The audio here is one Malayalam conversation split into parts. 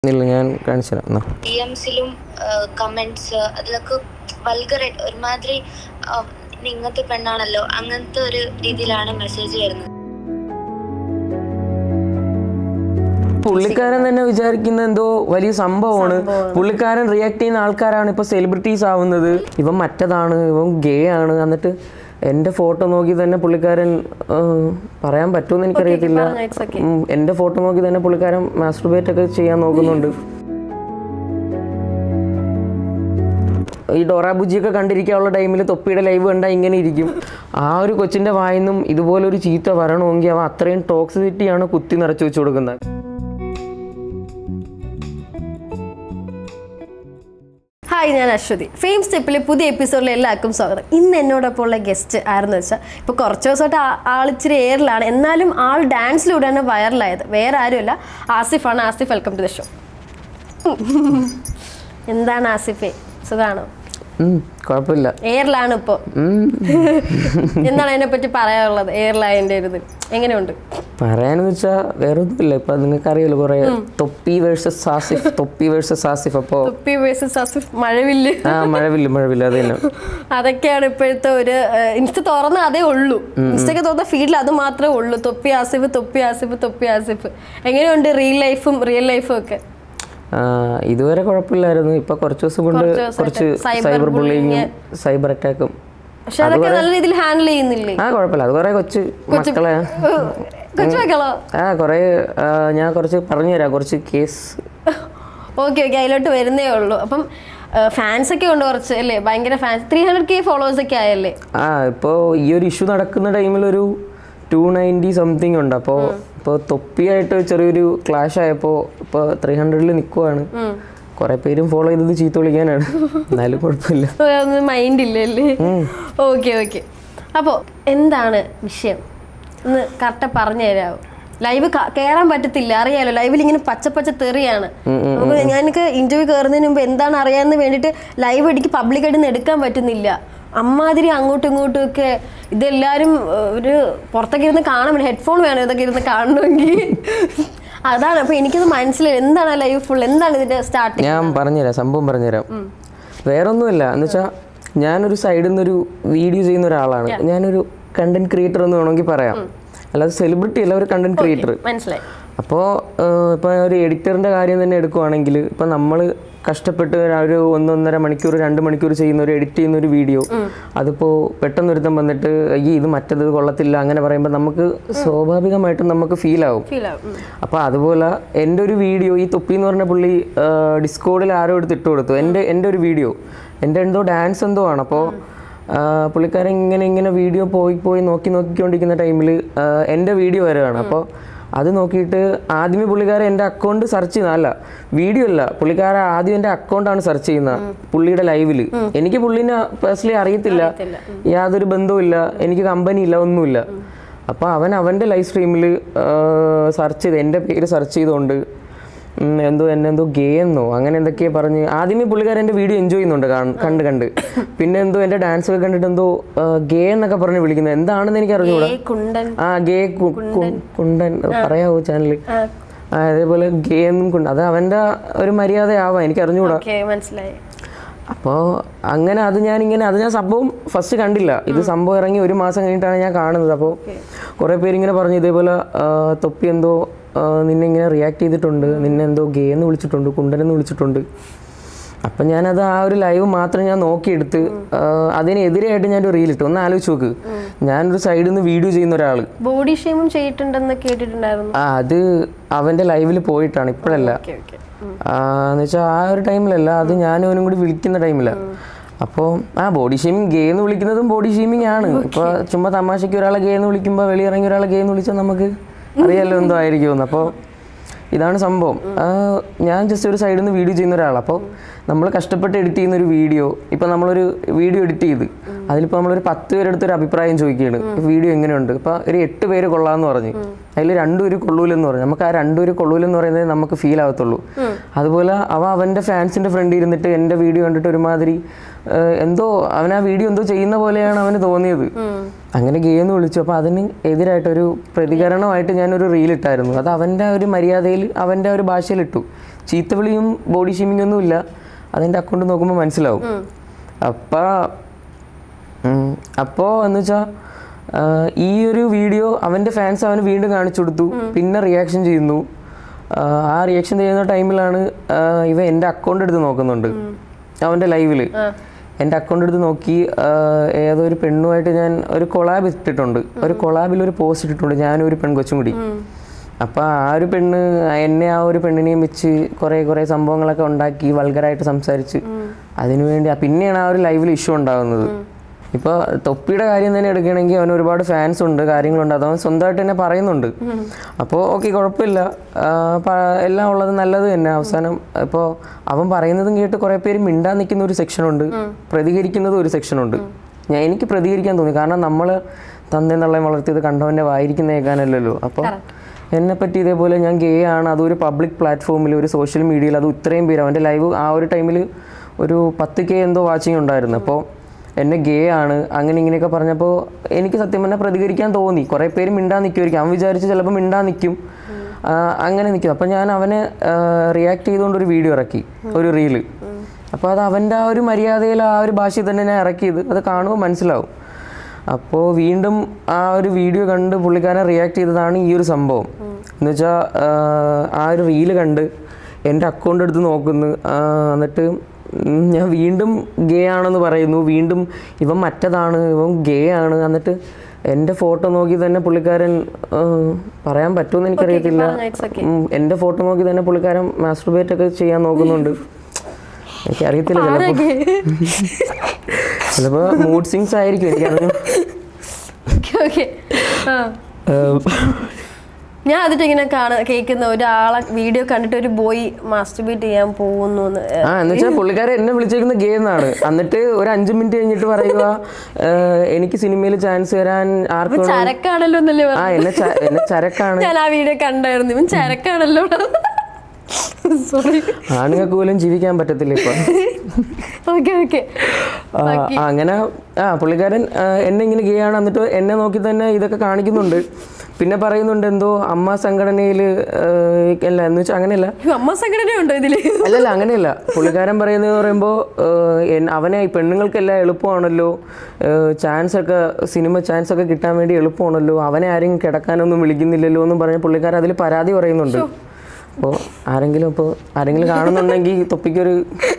ഇല്ല ഞാൻ കാണിച്ചു തരാം എന്നാ. ഡി എംസിലും കമന്റ്സ് അതിലൊക്കെ വൾഗറായിട്ട് ഒരുമാതിരി ആ, നീ ഇങ്ങനത്തെ പെണ്ണാണല്ലോ അങ്ങനത്തെ ഒരു രീതിയിലാണ് മെസ്സേജ് വരുന്നത് പുള്ളിക്കാരൻ തന്നെ വിചാരിക്കുന്ന എന്തോ വലിയ സംഭവമാണ് പുള്ളിക്കാരൻ റിയാക്ട് ചെയ്യുന്ന ആൾക്കാരാണ് ഇപ്പൊ സെലിബ്രിറ്റീസ് ആവുന്നത് ഇവൻ മറ്റതാണ് ഇവൻ ഗേ ആണ് എന്നിട്ട് എന്റെ ഫോട്ടോ നോക്കി തന്നെ പുള്ളിക്കാരൻ ആ, പറയാൻ പറ്റുമെന്ന് എനിക്കറിയത്തില്ല ഉം, എന്റെ ഫോട്ടോ നോക്കി തന്നെ പുള്ളിക്കാരൻ മാസ്റ്റർബേറ്റ് ഒക്കെ ചെയ്യാൻ നോക്കുന്നുണ്ട് ഈ ഡോറ ബുജിയൊക്കെ കണ്ടിരിക്കാനുള്ള ടൈമിൽ തൊപ്പിയുടെ ലൈവ് കണ്ടാൽ ഇങ്ങനെ ഇരിക്കും ആ ഒരു കൊച്ചിന്റെ വായിന്നും ഇതുപോലൊരു ചീത്ത വരണമെങ്കിൽ അവൻ അത്രയും ടോക്സിസിറ്റിയാണ് കുത്തി നിറച്ചു വെച്ച് കൊടുക്കുന്നത് ഹായ് ഞാൻ അശ്വതി ഫെയിം സ്റ്റെപ്പിലെ പുതിയ എപ്പിസോഡിൽ എല്ലാവർക്കും സ്വാഗതം ഇന്ന് എന്നോടൊപ്പം ഉള്ള ഗസ്റ്റ് ആരെന്ന് വെച്ചാൽ ഇപ്പോൾ കുറച്ച് ദിവസമായിട്ട് ആ- ആളിച്ചിരി എയറിലാണ് എന്നാലും ആൾ ഡാൻസിലൂടെയാണ് വൈറലായത് വേറെ ആരുമല്ല ആസിഫാണ് Asif welcome to the show എന്താണ് ആസിഫെ സുഖാണോ ഉം, കുഴപ്പമില്ല എയറിലാണ് ഇപ്പോൾ ഉം. എന്താണ് അതിനെപ്പറ്റി പറയാനുള്ളത് എയർലൈൻ്റെ ഒരു ഇത് എങ്ങനെയുണ്ട് പറയാനെന്ന് വെച്ചാൽ വേറെ ഒന്നുമില്ല ഇപ്പൊ നിങ്ങൾക്ക് അറിയാലോ കുറെ തൊപ്പി വേഴ്സസ് ആസിഫ് തൊപ്പി വേഴ്സസ് ആസിഫ് അപ്പോ തുപ്പി വേഴ്സസ് ആസിഫ് മഴവില്ല് ആ മഴവില്ല മഴവില്ല അത് തന്നെ അതൊക്കെയാണ് ഇപ്പോഴത്തെ ഒരു ഇൻസ്റ്റ തുറന്ന അതേ ഉള്ളൂ ഇൻസ്റ്റയ്ക്ക് തുറന്ന ഫീൽഡിൽ അത് മാത്രമേ ഉള്ളൂ തൊപ്പി ആസിഫ് തൊപ്പി ആസിഫ് തൊപ്പി ആസിഫ് എങ്ങനെയുണ്ട് റിയൽ ലൈഫും റിയൽ ലൈഫും ഒക്കെ ആ, ഇതുവരെ കുഴപ്പമില്ലായിരുന്നു ഇപ്പൊ കുറച്ച് ദിവസം കൊണ്ട് കുറച്ച് ദിവസമായിട്ട് കുറച്ച് cyber സൈബർ bullying. ബുള്ളിങ്ങും സൈബർ അറ്റാക്കും പക്ഷെ അതൊക്കെ നല്ല രീതിയിൽ ഹാൻഡിൽ ചെയ്യുന്നില്ലേ ആ കുഴപ്പമില്ല അത് കുറെ കൊച്ചു മക്കളെ കൊച്ചു മക്കളോ ആ കുറെ ആ, ഞാൻ കുറച്ച് പറഞ്ഞു തരാം കുറച്ച് കേസ് ഓക്കെ ഓക്കെ അതിലോട്ട് വരുന്നേ ഉള്ളൂ അപ്പം ഫാൻസ് ഒക്കെ ഉണ്ട് കുറച്ച് അല്ലേ ഭയങ്കര fans three hundred K followers ഒക്കെ ആയല്ലേ ആ ഇപ്പോൾ ഈ ഒരു ഇഷ്യൂ നടക്കുന്ന ടൈമിൽ ഒരു ടു നയൻറ്റി സംതിങ് ഉണ്ട് അപ്പോൾ ഇപ്പോൾ തൊപ്പിയായിട്ട് ചെറിയൊരു ക്ലാഷ് ആയപ്പോൾ ഇപ്പോൾ ത്രീ ഹൺഡ്രഡിൽ നിൽക്കുവാണ് കുറെ പേരും ഫോളോ ചെയ്തത് ചീത്ത വിളിക്കാനാണ് എന്നാലും കുഴപ്പമില്ല ഒന്നും മൈൻഡ് ഇല്ലല്ലേ ഓക്കെ ഓക്കെ അപ്പോൾ എന്താണ് വിഷയം ഒന്ന് കറക്റ്റ് പറഞ്ഞു തരാമോ ലൈവ് കയറാൻ പറ്റത്തില്ല അറിയാലോ ലൈവിൽ ഇങ്ങനെ പച്ച പച്ച തെറിയാണ് നമുക്ക് ഞാനൊക്കെ ഇന്റർവ്യൂ കയറുന്നതിന് മുമ്പ് എന്താണ് അറിയാമെന്ന് വേണ്ടിയിട്ട് ലൈവ് എനിക്ക് പബ്ലിക്കായിട്ട് നിന്ന് എടുക്കാൻ പറ്റുന്നില്ല അമ്മാതിരി അങ്ങോട്ടും ഇങ്ങോട്ടും ഒക്കെ ഇതെല്ലാവരും ഏഹ്, ഒരു പുറത്തൊക്കെ ഇരുന്ന് കാണാൻ വേണ്ടി ഹെഡ്ഫോൺ വേണം ഇതൊക്കെ ഇരുന്ന് കാണണമെങ്കിൽ അതാണ് അപ്പൊ എനിക്കത് മനസ്സിലായി എന്താണ് ലൈവ് ഫുൾ എന്താണ് ഇതിന്റെ സ്റ്റാർട്ടിങ് ഞാൻ പറഞ്ഞുതരാം സംഭവം പറഞ്ഞുതരാം വേറൊന്നുമില്ല എന്ന് വെച്ചാൽ ഞാനൊരു സൈഡിൽ നിന്നൊരു വീഡിയോ ചെയ്യുന്ന ഒരാളാണ് ഞാനൊരു കണ്ടന്റ് ക്രിയേറ്റർ എന്ന് വേണമെങ്കിൽ പറയാം അല്ലാതെ സെലിബ്രിറ്റി അല്ല ഒരു കണ്ടന്റ് ക്രിയേറ്റർ മനസ്സിലായി അപ്പോൾ ഇപ്പോൾ ഒരു എഡിറ്ററിൻ്റെ കാര്യം തന്നെ എടുക്കുവാണെങ്കിൽ ഇപ്പോൾ നമ്മൾ കഷ്ടപ്പെട്ട് ഒരു ഒന്നൊന്നര മണിക്കൂർ രണ്ട് മണിക്കൂർ ചെയ്യുന്ന ഒരു എഡിറ്റ് ചെയ്യുന്ന ഒരു വീഡിയോ അതിപ്പോൾ പെട്ടെന്ന് ഒരുത്തം വന്നിട്ട് ഈ ഇത് മറ്റത് കൊള്ളത്തില്ല അങ്ങനെ പറയുമ്പോൾ നമുക്ക് സ്വാഭാവികമായിട്ടും നമുക്ക് ഫീൽ ആവും ഫീൽ ആവും ഉം. അപ്പോൾ അതുപോലെ എൻ്റെ ഒരു വീഡിയോ ഈ തൊപ്പി എന്ന് പറഞ്ഞ പുള്ളി ഡിസ്കോഡിൽ ആരോ എടുത്ത് ഇട്ട് കൊടുത്തു എൻ്റെ എൻ്റെ ഒരു വീഡിയോ എൻ്റെ എന്തോ ഡാൻസ് എന്തോ ആണ് അപ്പോൾ പുള്ളിക്കാരൻ ഇങ്ങനെ ഇങ്ങനെ വീഡിയോ പോയി പോയി നോക്കി നോക്കിക്കൊണ്ടിരിക്കുന്ന ടൈമിൽ എൻ്റെ വീഡിയോ വരികയാണ് അപ്പോൾ അത് നോക്കിയിട്ട് ആദ്യമേ പുള്ളിക്കാരൻ എൻ്റെ അക്കൗണ്ട് സെർച്ച് ചെയ്യുന്ന അല്ല വീഡിയോ അല്ല പുള്ളിക്കാരൻ ആദ്യം എൻ്റെ അക്കൗണ്ടാണ് സെർച്ച് ചെയ്യുന്നത് പുള്ളിയുടെ ലൈവിൽ എനിക്ക് പുള്ളിനെ പേഴ്സണലി അറിയത്തില്ല യാതൊരു ബന്ധവുമില്ല എനിക്ക് കമ്പനി ഇല്ല ഒന്നുമില്ല അപ്പോൾ അവൻ അവൻ്റെ ലൈവ് സ്ട്രീമിൽ സെർച്ച് ചെയ്ത് എൻ്റെ പേര് സെർച്ച് ചെയ്തുകൊണ്ട് ഉം, എന്തോ എന്നെ എന്തോ ഗേ എന്നോ അങ്ങനെ എന്തൊക്കെയോ പറഞ്ഞ് ആദ്യമേ പുള്ളിക്കാരൻ എൻ്റെ വീഡിയോ എൻജോയ് ചെയ്യുന്നുണ്ട് കാണ്- കണ്ട് കണ്ട് പിന്നെ എന്തോ എൻ്റെ ഡാൻസ് ഒക്കെ കണ്ടിട്ട് എന്തോ ഗേ എന്നൊക്കെ പറഞ്ഞ് വിളിക്കുന്നത് എന്താണെന്ന് എനിക്ക് അറിഞ്ഞൂടാ ഏ കുണ്ടൻ ആ ഗേ കു- കു- കുണ്ടൻ പറയാവോ ചാനലിൽ ആ അതേപോലെ ഗേ എന്നും കുണ്ട അത് അവൻ്റെ ഒരു മര്യാദയാവാം എനിക്ക് അറിഞ്ഞൂടാ ഓക്കെ മനസ്സിലായി അപ്പോൾ അങ്ങനെ അത് ഞാൻ ഇങ്ങനെ അത് ഞാൻ സംഭവം ഫസ്റ്റ് കണ്ടില്ല ഇത് സംഭവം ഇറങ്ങി ഒരു മാസം കഴിഞ്ഞിട്ടാണ് ഞാൻ കാണുന്നത് അപ്പോൾ കുറേ പേര് ഇങ്ങനെ പറഞ്ഞു ഇതേപോലെ ആ, തൊപ്പി എന്തോ ആ, നിന്നെ ഇങ്ങനെ റിയാക്ട് ചെയ്തിട്ടുണ്ട് നിന്നെ എന്തോ ഗേ എന്ന് വിളിച്ചിട്ടുണ്ട് കുണ്ടനെന്ന് വിളിച്ചിട്ടുണ്ട് അപ്പം ഞാനത് ആ ഒരു ലൈവ് മാത്രം ഞാൻ നോക്കിയെടുത്ത് ആ, അതിനെതിരെയായിട്ട് ഞാനൊരു റീൽ ഇട്ടു ഒന്ന് ആലോചിച്ച് നോക്ക് ഞാനൊരു സൈഡിൽ നിന്ന് വീഡിയോ ചെയ്യുന്ന ഒരാൾ ബോഡി ഷെയിമും ചെയ്തിട്ടുണ്ടെന്ന് കേട്ടിട്ടുണ്ടായിരുന്നു ആ അത് അവൻ്റെ ലൈവിൽ പോയിട്ടാണ് ഇപ്പോഴല്ല ഓക്കെ ഓക്കെ എന്ന് വെച്ചാൽ ആ ഒരു ടൈമിലല്ല അത് ഞാനും അവനും കൂടി വിളിക്കുന്ന ടൈമിലാണ് അപ്പോൾ ആ ബോഡി ഷേമിങ് ഗേ എന്ന് വിളിക്കുന്നതും ബോഡി ഷേമിങ് ആണ് ഇപ്പോൾ ചുമ്മാ തമാശയ്ക്ക് ഒരാളെ ഗേ എന്ന് വിളിക്കുമ്പോൾ വെളിയിറങ്ങി ഒരാളെ ഗേ എന്ന് വിളിച്ചാൽ നമുക്ക് അറിയാലോ എന്തോ ആയിരിക്കുമെന്ന് അപ്പോൾ ഇതാണ് സംഭവം ആ, ഞാൻ ജസ്റ്റ് ഒരു സൈഡിൽ നിന്ന് വീഡിയോ ചെയ്യുന്ന ഒരാളാണ് അപ്പോൾ നമ്മൾ കഷ്ടപ്പെട്ട് എഡിറ്റ് ചെയ്യുന്ന ഒരു വീഡിയോ ഇപ്പോൾ നമ്മളൊരു വീഡിയോ എഡിറ്റ് ചെയ്ത് അതിലിപ്പോൾ നമ്മളൊരു പത്ത് പേരെടുത്ത് ഒരു അഭിപ്രായം ചോദിക്കുകയാണ് വീഡിയോ എങ്ങനെയുണ്ട് ഇപ്പോൾ ഒരു എട്ട് പേര് കൊള്ളാമെന്ന് പറഞ്ഞു അതിൽ രണ്ടുപേര് കൊള്ളൂലെന്ന് പറഞ്ഞു നമുക്ക് ആ രണ്ടുപേര് കൊള്ളൂലെന്ന് പറയുന്നത് നമുക്ക് ഫീൽ ആവത്തുള്ളൂ അതുപോലെ അവ അവൻ്റെ ഫാൻസിൻ്റെ ഫ്രണ്ട് ഇരുന്നിട്ട് എൻ്റെ വീഡിയോ കണ്ടിട്ട് ഒരുമാതിരി ഏഹ്, എന്തോ അവൻ ആ വീഡിയോ എന്തോ ചെയ്യുന്ന പോലെയാണ് അവന് തോന്നിയത് അങ്ങനെ ഗേ എന്ന് വിളിച്ചു അപ്പോൾ അതിന് എതിരായിട്ടൊരു പ്രതികരണമായിട്ട് ഞാനൊരു റീൽ ഇട്ടായിരുന്നു അത് അവൻ്റെ ഒരു മര്യാദയിൽ അവൻ്റെ ഒരു ഭാഷയിൽ ഇട്ടു ചീത്തവിളിയും ബോഡി ഷീമിംഗ് ഒന്നും ഇല്ല അതെൻ്റെ അക്കൗണ്ട് നോക്കുമ്പോൾ മനസ്സിലാവും അപ്പം അപ്പോൾ എന്ന് വെച്ചാൽ ഈ ഒരു വീഡിയോ അവൻ്റെ ഫാൻസ് അവന് വീണ്ടും കാണിച്ചു കൊടുത്തു പിന്നെ റിയാക്ഷൻ ചെയ്യുന്നു ആ, ആ റിയാക്ഷൻ ചെയ്യുന്ന ടൈമിലാണ് ഇവ എൻ്റെ അക്കൗണ്ട് എടുത്ത് നോക്കുന്നുണ്ട് അവൻ്റെ ലൈവിൽ എൻ്റെ അക്കൗണ്ട് എടുത്ത് നോക്കി ആ, ഏതോ ഒരു പെണ്ണുമായിട്ട് ഞാൻ ഒരു കൊളാബ് ഇട്ടിട്ടുണ്ട് ഒരു കൊളാബിൽ ഒരു പോസ്റ്റ് ഇട്ടിട്ടുണ്ട് ഞാനും ഒരു പെൺകൊച്ചും കൂടി അപ്പോൾ ആ ഒരു പെണ്ണ് എന്നെ ആ ഒരു പെണ്ണിനെയും വെച്ച് കുറേ കുറേ സംഭവങ്ങളൊക്കെ ഉണ്ടാക്കി വൾഗറായിട്ട് സംസാരിച്ച് അതിനുവേണ്ടി ആ- പിന്നെയാണ് ആ ഒരു ലൈവിൽ ഇഷ്യൂ ഉണ്ടാകുന്നത് ഇപ്പോൾ തൊപ്പിയുടെ കാര്യം തന്നെ എടുക്കുകയാണെങ്കിൽ അവന് ഒരുപാട് ഫാൻസ് ഉണ്ട് കാര്യങ്ങളുണ്ട് അത് അവൻ സ്വന്തമായിട്ട് തന്നെ പറയുന്നുണ്ട് അപ്പോൾ ഓക്കെ കുഴപ്പമില്ല ആ, പ- എല്ലാം ഉള്ളത് നല്ലത് തന്നെ അവസാനം ഇപ്പോൾ അവൻ പറയുന്നതും കേട്ട് കുറേ പേര് മിണ്ടാൻ നിൽക്കുന്ന ഒരു സെക്ഷനുണ്ട് പ്രതികരിക്കുന്നതും ഒരു സെക്ഷനുണ്ട് ഞാൻ എനിക്ക് പ്രതികരിക്കാൻ തോന്നി കാരണം നമ്മൾ തന്തയും തള്ളയും വളർത്തിയത് കണ്ടവൻ്റെ വായിരിക്കുന്ന കേൾക്കാനല്ലല്ലോ അപ്പോൾ എന്നെ പറ്റി ഇതേപോലെ ഞാൻ ഗേ ആണ് അതൊരു പബ്ലിക് പ്ലാറ്റ്ഫോമിൽ ഒരു സോഷ്യൽ മീഡിയയിൽ അത് ഇത്രയും പേര് അവൻ്റെ ലൈവ് ആ ഒരു ടൈമിൽ ഒരു പത്ത് കെ എന്തോ വാച്ചിങ് ഉണ്ടായിരുന്നു അപ്പോൾ എന്നെ ഗേ ആണ് അങ്ങനെ ഇങ്ങനെയൊക്കെ പറഞ്ഞപ്പോൾ എനിക്ക് സത്യം പറഞ്ഞാൽ പ്രതികരിക്കാൻ തോന്നി കുറേ പേര് മിണ്ടാൻ നിൽക്കുമായിരിക്കും അവൻ വിചാരിച്ച് ചിലപ്പോൾ മിണ്ടാൻ നിൽക്കും ആ, അങ്ങനെ നിൽക്കും അപ്പോൾ ഞാൻ അവനെ റിയാക്ട് ചെയ്തുകൊണ്ട് ഒരു വീഡിയോ ഇറക്കി ഒരു റീല് അപ്പോൾ അത് അവൻ്റെ ആ ഒരു മര്യാദയിൽ ആ ഒരു ഭാഷയിൽ തന്നെ ഞാൻ ഇറക്കിയത് അത് കാണുമ്പോൾ മനസ്സിലാവും അപ്പോൾ വീണ്ടും ആ ഒരു വീഡിയോ കണ്ട് പുള്ളിക്കാരൻ റിയാക്ട് ചെയ്തതാണ് ഈ ഒരു സംഭവം എന്ന് വെച്ചാൽ ആ ഒരു റീല് കണ്ട് എൻ്റെ അക്കൗണ്ട് എടുത്ത് നോക്കുന്നു ആ, എന്നിട്ട് ഉം, ഞാൻ വീണ്ടും ഗേ ആണെന്ന് പറയുന്നു വീണ്ടും ഇവൻ മറ്റതാണ് ഇവൻ ഗേ ആണ് എന്നിട്ട് എൻ്റെ ഫോട്ടോ നോക്കി തന്നെ പുള്ളിക്കാരൻ ആ, പറയാൻ പറ്റുമെന്ന് എനിക്കറിയത്തില്ല പറഞ്ഞോ, it's okay. ഉം, എൻ്റെ ഫോട്ടോ നോക്കി തന്നെ പുള്ളിക്കാരൻ മാസ്റ്റർബേറ്റ് ഒക്കെ ചെയ്യാൻ നോക്കുന്നുണ്ട് എനിക്കറിയത്തില്ല ചിലപ്പോൾ ചിലപ്പോൾ മൂഡ് സിങ്സ് ആയിരിക്കും എനിക്കറിഞ്ഞു ഓക്കെ ഓക്കെ ആ ഞാൻ അതിട്ട് ഇങ്ങനെ കാണ കേൾക്കുന്ന ഒരാളെ വീഡിയോ കണ്ടിട്ട് ഒരു ബോയ് മാസ്റ്റർബേറ്റ് ചെയ്യാൻ പോകുന്നു എന്ന് ആ എന്ന് വെച്ചാൽ പുള്ളിക്കാരൻ എന്നെ വിളിച്ചേക്കുന്ന ഗേ എന്നാണ് എന്നിട്ട് ഒരു അഞ്ചു മിനിറ്റ് കഴിഞ്ഞിട്ട് പറയുക "ഏഹ്, എനിക്ക് സിനിമയിൽ ചാൻസ് തരാൻ ആർക്കും ചരക്കാണല്ലോ എന്നല്ലേ ആ എന്നെ ച- എന്നെ ചരക്കാണ് ഞാൻ ആ വീഡിയോ കണ്ടായിരുന്നു ഇവൻ ചരക്കാണല്ലോ സോറി ആണുങ്ങൾക്ക് പോലും ജീവിക്കാൻ പറ്റത്തില്ല ഇപ്പൊ ഓക്കെ ഓക്കെ ആ, അങ്ങനെ ആ പുള്ളിക്കാരൻ ആ, എന്നെ ഇങ്ങനെ ഗേ ആണ് എന്നിട്ട് എന്നെ നോക്കി തന്നെ ഇതൊക്കെ കാണിക്കുന്നുണ്ട് പിന്നെ പറയുന്നുണ്ട് എന്തോ അമ്മ സംഘടനയിൽ അല്ല എന്ന് വെച്ചാൽ അങ്ങനെയല്ല അമ്മ സംഘടന ഉണ്ടോ ഇതില് അല്ലല്ല അങ്ങനെയല്ല പുള്ളിക്കാരൻ പറയുന്നത് പറയുമ്പോൾ അവനെ ഈ പെണ്ണുങ്ങൾക്കെല്ലാം എളുപ്പമാണല്ലോ ചാൻസ് ഒക്കെ സിനിമ ചാൻസ് ഒക്കെ കിട്ടാൻ വേണ്ടി എളുപ്പമാണല്ലോ അവനെ ആരും കിടക്കാനൊന്നും വിളിക്കുന്നില്ലല്ലോ എന്നും പറഞ്ഞ് പുള്ളിക്കാരൻ അതിൽ പരാതി പറയുന്നുണ്ട് അപ്പോൾ ആരെങ്കിലും ഇപ്പോൾ ആരെങ്കിലും കാണുന്നുണ്ടെങ്കിൽ തൊപ്പിക്കൊരു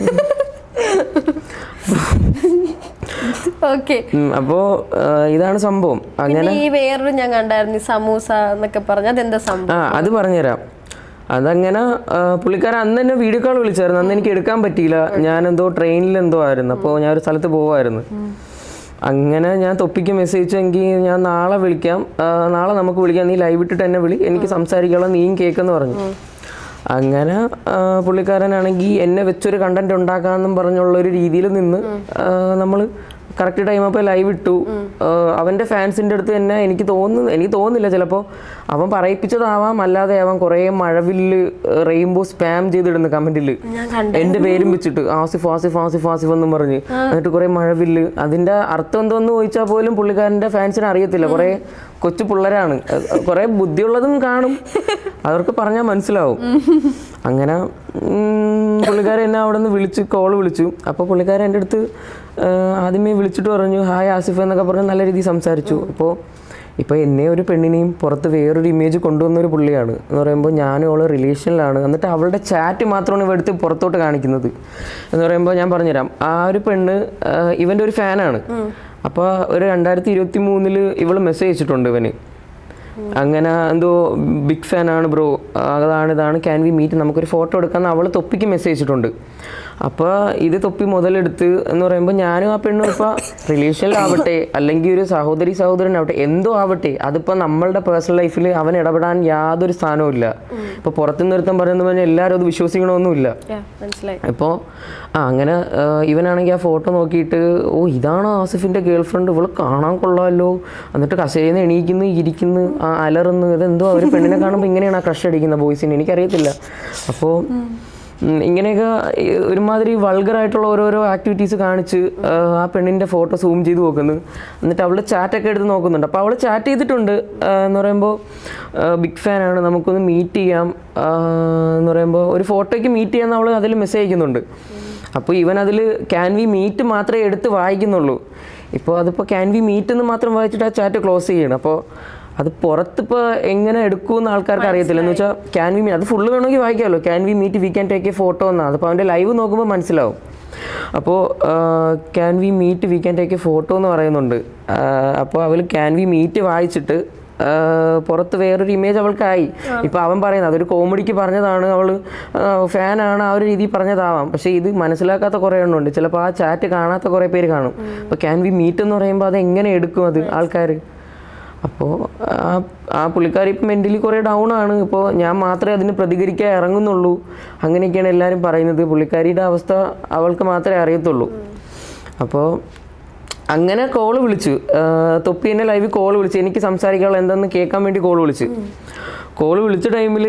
ഓക്കെ അപ്പോൾ ഇതാണ് സംഭവം അങ്ങനെ പിന്നെ ഈ വേറൊരു ഞാൻ കണ്ടായിരുന്നു ഈ സമൂസ എന്നൊക്കെ പറഞ്ഞ അതെന്താ സംഭവം ആ അത് പറഞ്ഞുതരാം അതങ്ങനെ ആ, പുള്ളിക്കാരൻ അന്ന് തന്നെ വീഡിയോ കോൾ വിളിച്ചായിരുന്നു അന്ന് എനിക്ക് എടുക്കാൻ പറ്റിയില്ല ഞാനെന്തോ ട്രെയിനിൽ എന്തോ ആയിരുന്നു അപ്പോൾ ഞാൻ ഒരു സ്ഥലത്ത് പോവായിരുന്നു അങ്ങനെ ഞാൻ തൊപ്പിക്ക് മെസ്സേജ് എങ്കിൽ ഞാൻ നാളെ വിളിക്കാം ആ, നാളെ നമുക്ക് വിളിക്കാം നീ ലൈവ് ഇട്ടിട്ട് എന്നെ വിളി എനിക്ക് സംസാരിക്കാനുള്ള നീയും കേൾക്കെന്ന് പറഞ്ഞു അങ്ങനെ ആ, പുള്ളിക്കാരനാണെങ്കിൽ എന്നെ വെച്ചൊരു കണ്ടന്റ് ഉണ്ടാക്കാമെന്നും പറഞ്ഞുള്ള ഒരു രീതിയിൽ നിന്ന് നമ്മൾ കറക്റ്റ് ടൈം അപ്പോൾ ലൈവ് ഇട്ടു ആ, അവൻ്റെ ഫാൻസിൻ്റെ അടുത്ത് തന്നെ എനിക്ക് തോന്നുന്നു എനിക്ക് തോന്നുന്നില്ല ചിലപ്പോൾ അവൻ പറയിപ്പിച്ചതാവാം അല്ലാതെ ആവാം കുറേ മഴവില്ല് റെയിൻബോ സ്പാം ചെയ്തിടുന്നു കമൻറ്റിൽ ഞാൻ കണ്ടു എൻ്റെ പേരും വെച്ചിട്ട് ആസിഫ് ആസിഫ് ആസിഫ് ആസിഫ് എന്നും പറഞ്ഞ് എന്നിട്ട് കുറേ മഴവില്ല് അതിൻ്റെ അർത്ഥം എന്തോന്ന് ചോദിച്ചാൽ പോലും പുള്ളിക്കാരൻ്റെ ഫാൻസിന് അറിയത്തില്ല കുറേ കൊച്ചു പിള്ളേരാണ് അഹ് കുറേ ബുദ്ധിയുള്ളതും കാണും അവർക്ക് പറഞ്ഞാൽ മനസ്സിലാവും അങ്ങനെ ഉം, പുള്ളിക്കാരൻ എന്നെ അവിടെ നിന്ന് വിളിച്ച് കോൾ വിളിച്ചു അപ്പോൾ പുള്ളിക്കാരൻ എൻ്റെ അടുത്ത് ആഹ്, ആദ്യമേ വിളിച്ചിട്ട് പറഞ്ഞു ഹായ് ആസിഫ് എന്നൊക്കെ പറഞ്ഞ് നല്ല രീതിയിൽ സംസാരിച്ചു അപ്പോൾ ഇപ്പോൾ എന്നെ ഒരു പെണ്ണിനെയും പുറത്ത് വേറൊരു ഇമേജ് കൊണ്ടുവന്ന ഒരു പുള്ളിയാണ് എന്ന് പറയുമ്പോൾ ഞാനും അവൾ റിലേഷനിലാണ് എന്നിട്ട് അവളുടെ ചാറ്റ് മാത്രമാണ് ഇവ എടുത്ത് പുറത്തോട്ട് കാണിക്കുന്നത് എന്ന് പറയുമ്പോൾ ഞാൻ പറഞ്ഞുതരാം ആ ഒരു പെണ്ണ് ആഹ്, ഇവൻ്റെ ഒരു ഫാനാണ് അപ്പോൾ ഒരു രണ്ടായിരത്തി ഇരുപത്തി മൂന്നില് ഇവള് മെസ്സേജ് അയച്ചിട്ടുണ്ട് ഇവന് അങ്ങനെ എന്തോ ബിഗ് ഫാൻ ആണ് ബ്രോ അതാണ് ഇതാണ് ക്യാൻ വി മീറ്റ് നമുക്കൊരു ഫോട്ടോ എടുക്കാമെന്ന് അവൾ തൊപ്പിക്ക് മെസ്സേജ് അയച്ചിട്ടുണ്ട് അപ്പോൾ ഇത് തൊപ്പി മുതലെടുത്ത് എന്ന് പറയുമ്പോൾ ഞാനും ആ പെണ്ണും ഇപ്പോൾ റിലേഷനിലാവട്ടെ അല്ലെങ്കിൽ ഒരു സഹോദരി സഹോദരനാവട്ടെ എന്തോ ആവട്ടെ അതിപ്പോൾ നമ്മളുടെ പേഴ്സണൽ ലൈഫിൽ അവൻ ഇടപെടാൻ യാതൊരു സ്ഥാനവും ഇല്ല ഇപ്പോൾ പുറത്തുനിന്ന് ഒരുത്തം പറയുന്നത് പറഞ്ഞാൽ എല്ലാവരും അത് വിശ്വസിക്കണമൊന്നുമില്ല Yeah, മനസ്സിലായി ഇപ്പോൾ ആ അങ്ങനെ ആ, ഇവനാണെങ്കിൽ ആ ഫോട്ടോ നോക്കിയിട്ട് ഓ ഇതാണ് ആസിഫിൻ്റെ ഗേൾ ഫ്രണ്ട് ഇവള് കാണാൻ കൊള്ളാമല്ലോ എന്നിട്ട് കസേരയിൽ നിന്ന് എണീക്കുന്നു ഇരിക്കുന്നു ആ അലറുന്നു ഇതെന്തോ അവർ പെണ്ണിനെ കാണുമ്പോൾ ഇങ്ങനെയാണ് ആ ക്രഷ് അടിക്കുന്ന ബോയ്സിന് എനിക്കറിയത്തില്ല അപ്പോൾ ഉം, ഇങ്ങനെയൊക്കെ ഈ ഒരുമാതിരി വൾഗറായിട്ടുള്ള ഓരോരോ ആക്ടിവിറ്റീസ് കാണിച്ച് ആ, ആ പെണ്ണിൻ്റെ ഫോട്ടോ സൂം ചെയ്ത് നോക്കുന്നു എന്നിട്ട് അവൾ ചാറ്റൊക്കെ എടുത്ത് നോക്കുന്നുണ്ട് അപ്പോൾ അവൾ ചാറ്റ് ചെയ്തിട്ടുണ്ട് ആ, എന്ന് പറയുമ്പോൾ ബിഗ് ഫാനാണ് നമുക്കൊന്ന് മീറ്റ് ചെയ്യാം ആ, എന്ന് പറയുമ്പോൾ ഒരു ഫോട്ടോയ്ക്ക് മീറ്റ് ചെയ്യാൻ അവൾ അതിൽ മെസ്സേജ് അയക്കുന്നുണ്ട് അപ്പോൾ ഇവൻ അതിൽ ക്യാൻ വി മീറ്റ് മാത്രമേ എടുത്ത് വായിക്കുന്നുള്ളൂ ഇപ്പോൾ അതിപ്പോൾ ക്യാൻ വി മീറ്റ് എന്ന് മാത്രം വായിച്ചിട്ട് ആ ചാറ്റ് ക്ലോസ് ചെയ്യണം അപ്പോൾ അത് പുറത്തിപ്പോൾ എങ്ങനെ എടുക്കുമെന്ന് ആൾക്കാർക്ക് അറിയത്തില്ല എന്ന് വെച്ചാൽ ക്യാൻ വി മീറ്റ് അത് ഫുള്ള് വേണമെങ്കിൽ വായിക്കാമല്ലോ can we meet we can take a photo എന്നാണ് അതിപ്പോൾ അവൻ്റെ ലൈവ് നോക്കുമ്പോൾ മനസ്സിലാവും അപ്പോൾ can we meet we can take a photo എന്ന് പറയുന്നുണ്ട് അപ്പോൾ അവൾ ക്യാൻ വി മീറ്റ് വായിച്ചിട്ട് ആ, പുറത്ത് വേറൊരു ഇമേജ് അവൾക്കായി ഇപ്പൊ അവൻ പറയുന്നത് അതൊരു കോമഡിക്ക് പറഞ്ഞതാണ് അവള് ഫാനാണ് ആ ഒരു രീതിയിൽ പറഞ്ഞതാവാം പക്ഷെ ഇത് മനസ്സിലാക്കാത്ത കുറേ എണ്ണമുണ്ട് ചിലപ്പോൾ ആ ചാറ്റ് കാണാത്ത കുറേ പേര് കാണും അപ്പോൾ ക്യാൻ വി മീറ്റ് എന്ന് പറയുമ്പോൾ അത് എങ്ങനെ എടുക്കും അത് ആൾക്കാർ അപ്പോൾ ആ ആ പുള്ളിക്കാരി ഇപ്പം മെൻ്റലി കുറേ ഡൗൺ ആണ് ഇപ്പോൾ ഞാൻ മാത്രമേ അതിന് പ്രതികരിക്കാൻ ഇറങ്ങുന്നുള്ളൂ അങ്ങനെയൊക്കെയാണ് എല്ലാവരും പറയുന്നത് പുള്ളിക്കാരിയുടെ അവസ്ഥ അവൾക്ക് മാത്രമേ അറിയത്തുള്ളൂ അപ്പോൾ അങ്ങനെ കോൾ വിളിച്ചു ആഹ് തൊപ്പി എന്നെ ലൈവിൽ കോൾ വിളിച്ചു എനിക്ക് സംസാരിക്കാനുള്ള എന്തെന്ന് കേൾക്കാൻ വേണ്ടി കോൾ വിളിച്ചു കോൾ വിളിച്ച ടൈമിൽ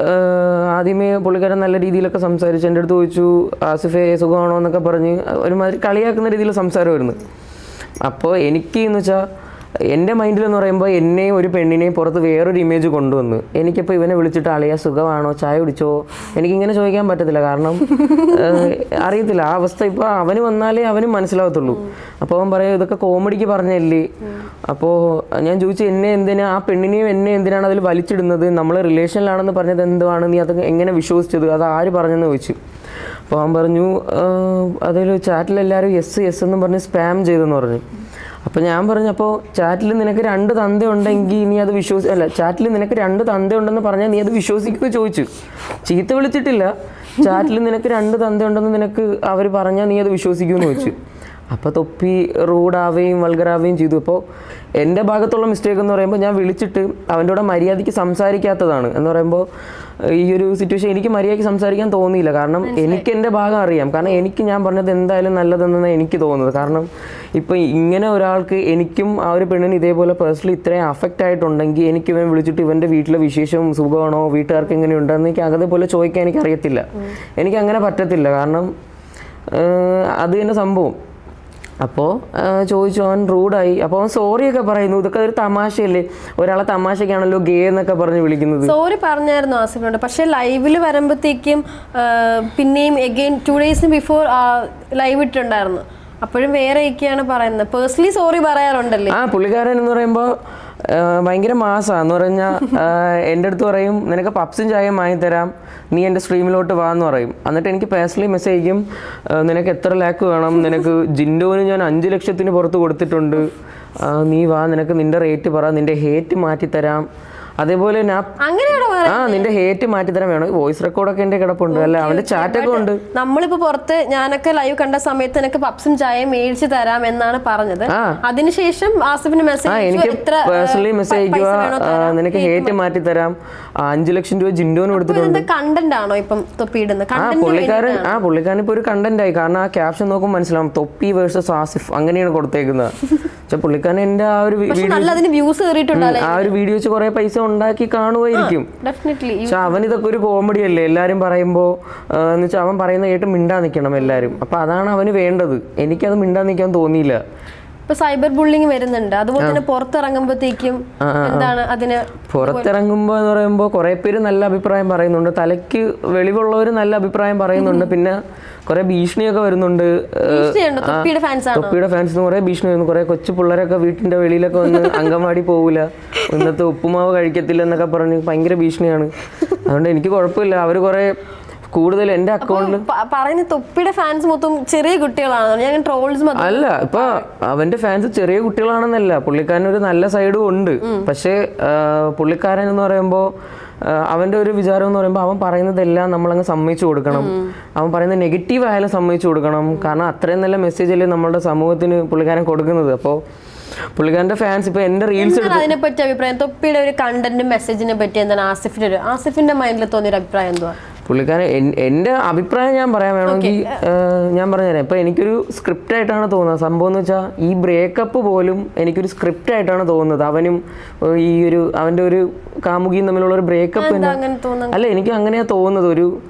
ആദ്യമേ പുള്ളിക്കാരൻ നല്ല രീതിയിലൊക്കെ സംസാരിച്ചു എൻ്റെ അടുത്ത് ചോദിച്ചു ആസിഫെ സുഖമാണോ എന്നൊക്കെ പറഞ്ഞ് ഒരുമാതിരി കളിയാക്കുന്ന രീതിയിൽ സംസാരമായിരുന്നു അപ്പോൾ എനിക്ക് എന്ന് വെച്ചാൽ എൻ്റെ മൈൻഡിൽ എന്ന് പറയുമ്പോൾ എന്നെയും ഒരു പെണ്ണിനെയും പുറത്ത് വേറൊരു ഇമേജ് കൊണ്ടുവന്നു എനിക്കിപ്പോൾ ഇവനെ വിളിച്ചിട്ട് അളിയ സുഖമാണോ ചായ കുടിച്ചോ എനിക്കിങ്ങനെ ചോദിക്കാൻ പറ്റത്തില്ല കാരണം ഏഹ്, അറിയത്തില്ല ആ അവസ്ഥ ഇപ്പോൾ അവന് വന്നാലേ അവനും മനസ്സിലാവത്തുള്ളൂ അപ്പോൾ അവൻ പറയും ഇതൊക്കെ കോമഡിക്ക് പറഞ്ഞല്ലേ അപ്പോൾ ഞാൻ ചോദിച്ചു എന്നെ എന്തിനാ ആ പെണ്ണിനെയും എന്നെ എന്തിനാണ് അതിൽ വലിച്ചിടുന്നത് നമ്മൾ റിലേഷനിലാണെന്ന് പറഞ്ഞത് എന്തുവാണ് നീ അത് എങ്ങനെ വിശ്വസിച്ചത് അത് ആര് പറഞ്ഞെന്ന് ചോദിച്ചു അപ്പോൾ അവൻ പറഞ്ഞു അതിൽ ചാറ്റിൽ എല്ലാവരും യെസ് യെസ് എന്ന് പറഞ്ഞ് സ്പാം ചെയ്തെന്ന് പറഞ്ഞു അപ്പോൾ ഞാൻ പറഞ്ഞു അപ്പോൾ ചാറ്റിൽ നിനക്ക് രണ്ട് തന്ത ഉണ്ടെങ്കിൽ നീ അത് വിശ്വസി അല്ല ചാറ്റിൽ നിനക്ക് രണ്ട് തന്ത ഉണ്ടെന്ന് പറഞ്ഞാൽ നീ അത് വിശ്വസിക്കുമോ ചോദിച്ചു ചീത്ത വിളിച്ചിട്ടില്ല ചാറ്റിൽ നിനക്ക് രണ്ട് തന്ത ഉണ്ടെന്ന് നിനക്ക് അവർ പറഞ്ഞാൽ നീ അത് വിശ്വസിക്കുമെന്ന് ചോദിച്ചു അപ്പോൾ തൊപ്പി റൂഡാവുകയും വൾഗറാവുകയും ചെയ്തു അപ്പോൾ എൻ്റെ ഭാഗത്തുള്ള മിസ്റ്റേക്ക് എന്ന് പറയുമ്പോൾ ഞാൻ വിളിച്ചിട്ട് അവൻ്റെ കൂടെ മര്യാദയ്ക്ക് സംസാരിക്കാത്തതാണ് എന്ന് പറയുമ്പോൾ ഈ ഒരു സിറ്റുവേഷൻ എനിക്ക് മര്യാദയ്ക്ക് സംസാരിക്കാൻ തോന്നിയില്ല കാരണം എനിക്ക് എൻ്റെ ഭാഗം അറിയാം കാരണം എനിക്ക് ഞാൻ പറഞ്ഞത് എന്തായാലും നല്ലതെന്നാണ് എനിക്ക് തോന്നുന്നത് കാരണം ഇപ്പം ഇങ്ങനെ ഒരാൾക്ക് എനിക്കും ആ ഒരു പെണ്ണിന് ഇതേപോലെ പേഴ്സണലി ഇത്രയും അഫക്റ്റ് ആയിട്ടുണ്ടെങ്കിൽ എനിക്ക് ഇവൻ വിളിച്ചിട്ട് ഇവൻ്റെ വീട്ടിലെ വിശേഷം സുഖമാണോ വീട്ടുകാർക്ക് എങ്ങനെയുണ്ടെന്ന് എനിക്ക് അതേപോലെ ചോദിക്കാൻ എനിക്ക് അറിയത്തില്ല എനിക്ക് അങ്ങനെ പറ്റത്തില്ല കാരണം ഏഹ് അത് തന്നെ സംഭവം അപ്പോൾ ചോദിച്ചു അവൻ റൂഡായി അപ്പോൾ അവൻ സോറിയൊക്കെ പറയുന്നു ഇതൊക്കെ ഒരു തമാശയല്ലേ ഒരാളെ തമാശയ്ക്കാണല്ലോ ഗേ എന്നൊക്കെ പറഞ്ഞ് വിളിക്കുന്നത് സോറി പറഞ്ഞായിരുന്നു ആസിഫിനോട് പക്ഷെ ലൈവിൽ വരുമ്പോഴത്തേക്കും പിന്നെയും എഗെയിൻ ടു ഡേയ്സിന് ബിഫോർ ലൈവ് ഇട്ടുണ്ടായിരുന്നു അപ്പോഴും വേറെ ഒക്കെയാണ് പറയുന്നത് പേഴ്സണലി സോറി പറയാറുണ്ടല്ലേ ആ പുള്ളിക്കാരൻ എന്ന് പറയുമ്പോൾ ഭയങ്കര മാസാ എന്ന് പറഞ്ഞാൽ എൻ്റെ അടുത്ത് പറയും നിനക്ക് പപ്സും ചായയും വാങ്ങിത്തരാം നീ എൻ്റെ സ്ട്രീമിലോട്ട് വാ എന്ന് പറയും എന്നിട്ട് എനിക്ക് പേഴ്സണലി മെസ്സേജ് അയക്കും ആ, നിനക്ക് എത്ര ലാക്ക് വേണം നിനക്ക് ജിൻഡോന് ഞാൻ അഞ്ച് ലക്ഷത്തിന് പുറത്ത് കൊടുത്തിട്ടുണ്ട് ആ, നീ വാ നിനക്ക് നിൻ്റെ റേറ്റ് പറ നിൻ്റെ ഹേറ്റ് മാറ്റിത്തരാം അതേപോലെ ഞാൻ അങ്ങനെയാണോ ആ നിന്റെ ഹേറ്റ് മാറ്റിത്തരാൻ വേണം വോയിസ് റെക്കോർഡൊക്കെ എൻ്റെ കിടപ്പുണ്ട് അല്ല അവൻ്റെ ചാറ്റൊക്കെ ഉണ്ട് നമ്മളിപ്പോ പുറത്ത് ഞാനൊക്കെ ലൈവ് കണ്ട സമയത്ത് എനിക്ക് പപ്സും ചായയും മേടിച്ചു തരാം എന്നാണ് പറഞ്ഞത് ആ. അതിനുശേഷം ആസിഫിന് ആ മെസ്സേജ് എനിക്ക് ഇത്ര പേഴ്സണലി മെസ്സേജ് പൈസ അയക്കുക വേണോ ആ, തരാം. നിനക്ക് ഹേറ്റ് മാറ്റി തരാം ആ, അഞ്ച് ലക്ഷം രൂപ ജിൻഡോന് കൊടുത്തിട്ടുണ്ട് ഇതെന്താ കണ്ടന്റ് ആണോ ഇപ്പം തൊപ്പിയിടുന്നത് ആ കണ്ടന്റ് പുള്ളിക്കാരൻ ആ പുള്ളിക്കാരൻ ഇപ്പോൾ ഒരു കണ്ടന്റ് ആയി കാരണം ആ ക്യാപ്ഷൻ നോക്കുമ്പോൾ മനസ്സിലാവും തൊപ്പി വേഴ്സസ് ആസിഫ് അങ്ങനെയാണ് കൊടുത്തേക്കുന്നത് പക്ഷെ പുള്ളിക്കാരൻ എൻ്റെ ആ ഒരു പക്ഷെ വീഡിയോ നല്ല അതിന് വ്യൂസ് കയറിയിട്ടുണ്ടല്ലേ ആ ഒരു വീഡിയോ വെച്ച് കുറെ പൈസ ഉണ്ടാക്കി കാണുമായിരിക്കും ഡെഫിനറ്റ്ലി പക്ഷെ അവൻ ഇതൊക്കെ ഒരു കോമഡി അല്ലേ എല്ലാവരും പറയുമ്പോൾ എന്ന് വെച്ചാൽ അവൻ പറയുന്ന കേട്ട് മിണ്ടാ നിൽക്കണം എല്ലാവരും അപ്പൊ അതാണ് അവന് വേണ്ടത് എനിക്കത് മിണ്ടാ നിൽക്കാൻ തോന്നിയില്ല ഇപ്പൊ സൈബർ ബുള്ളിങ് വരുന്നുണ്ട് അതുപോലെ തന്നെ പുറത്തിറങ്ങുമ്പോഴത്തേക്കും എന്താണ് അതിന് പുറത്തിറങ്ങുമ്പോൾ എന്ന് പറയുമ്പോൾ കുറേ പേര് നല്ല അഭിപ്രായം പറയുന്നുണ്ട് തലയ്ക്ക് വെളിവുള്ളവർ നല്ല അഭിപ്രായം പറയുന്നുണ്ട് പിന്നെ കുറേ ഭീഷണിയൊക്കെ വരുന്നുണ്ട് ഏഹ്, ഭീഷണിയുണ്ടോ? തൊപ്പിയുടെ ഫാൻസ് ആണോ തൊപ്പിയുടെ ഫാൻസിന് കുറേ ഭീഷണി വരുന്നു കുറേ കൊച്ചു പിള്ളേരൊക്കെ വീട്ടിന്റെ വെളിയിലൊക്കെ വന്ന് അങ്കൻവാടി പോകില്ല ഇന്നത്തെ ഉപ്പുമാവ് കഴിക്കത്തില്ല എന്നൊക്കെ പറഞ്ഞ് ഭയങ്കര ഭീഷണിയാണ് അതുകൊണ്ട് എനിക്ക് കുഴപ്പമില്ല അവർ കുറേ കൂടുതൽ എൻ്റെ അക്കൗണ്ടിൽ പ- പറയുന്ന തൊപ്പിയുടെ ഫാൻസ് മൊത്തം ചെറിയ കുട്ടികളാണ് ഞാൻ ട്രോൾസ് മൊത്തം അല്ല ഇപ്പൊ അവന്റെ ഫാൻസ് ചെറിയ കുട്ടികളാണെന്നല്ല പുള്ളിക്കാരൻ ഒരു നല്ല സൈഡും ഉണ്ട് പക്ഷേ ആ, പുള്ളിക്കാരൻ എന്ന് പറയുമ്പോൾ അവന്റെ ഒരു വിചാരം എന്ന് പറയുമ്പോൾ അവൻ പറയുന്നതെല്ലാം നമ്മളങ്ങ് സമ്മതിച്ചു കൊടുക്കണം അവൻ പറയുന്ന നെഗറ്റീവ് ആയാലും സമ്മതിച്ചു കൊടുക്കണം കാരണം അത്രയും നല്ല മെസ്സേജ് അല്ലേ നമ്മളുടെ സമൂഹത്തിന് പുള്ളിക്കാരൻ കൊടുക്കുന്നത് അപ്പോൾ പുള്ളിക്കാരൻ്റെ ഫാൻസ് ഇപ്പൊ എൻ്റെ റീൽസ് എന്താണ് അതിനെ പറ്റി അഭിപ്രായം തൊപ്പിയുടെ ഒരു കണ്ടന്റും മെസ്സേജിനെ പറ്റി എന്താണ് ആസിഫിന്റെ ഒരു ആസിഫിന്റെ മൈൻഡിൽ തോന്നിയ ഒരു അഭിപ്രായം എന്തുവാ പുള്ളിക്കാരൻ എൻ- എൻ്റെ അഭിപ്രായം ഞാൻ പറയാൻ വേണമെങ്കിൽ ഏഹ്, ഞാൻ പറഞ്ഞുതരാം ഇപ്പം എനിക്കൊരു സ്ക്രിപ്റ്റ് ആയിട്ടാണ് തോന്നുന്നത് സംഭവം എന്ന് വെച്ചാൽ ഈ ബ്രേക്കപ്പ് പോലും എനിക്കൊരു സ്ക്രിപ്റ്റ് ആയിട്ടാണ് തോന്നുന്നത് അവനും ഏഹ്, ഈ ഒരു അവൻ്റെ ഒരു കാമുകിയും തമ്മിലുള്ള ഒരു ബ്രേക്കപ്പ് എന്താ അങ്ങനെ തോന്നുന്നത് അല്ല എനിക്ക് അങ്ങനെയാ തോന്നുന്നത് ഒരു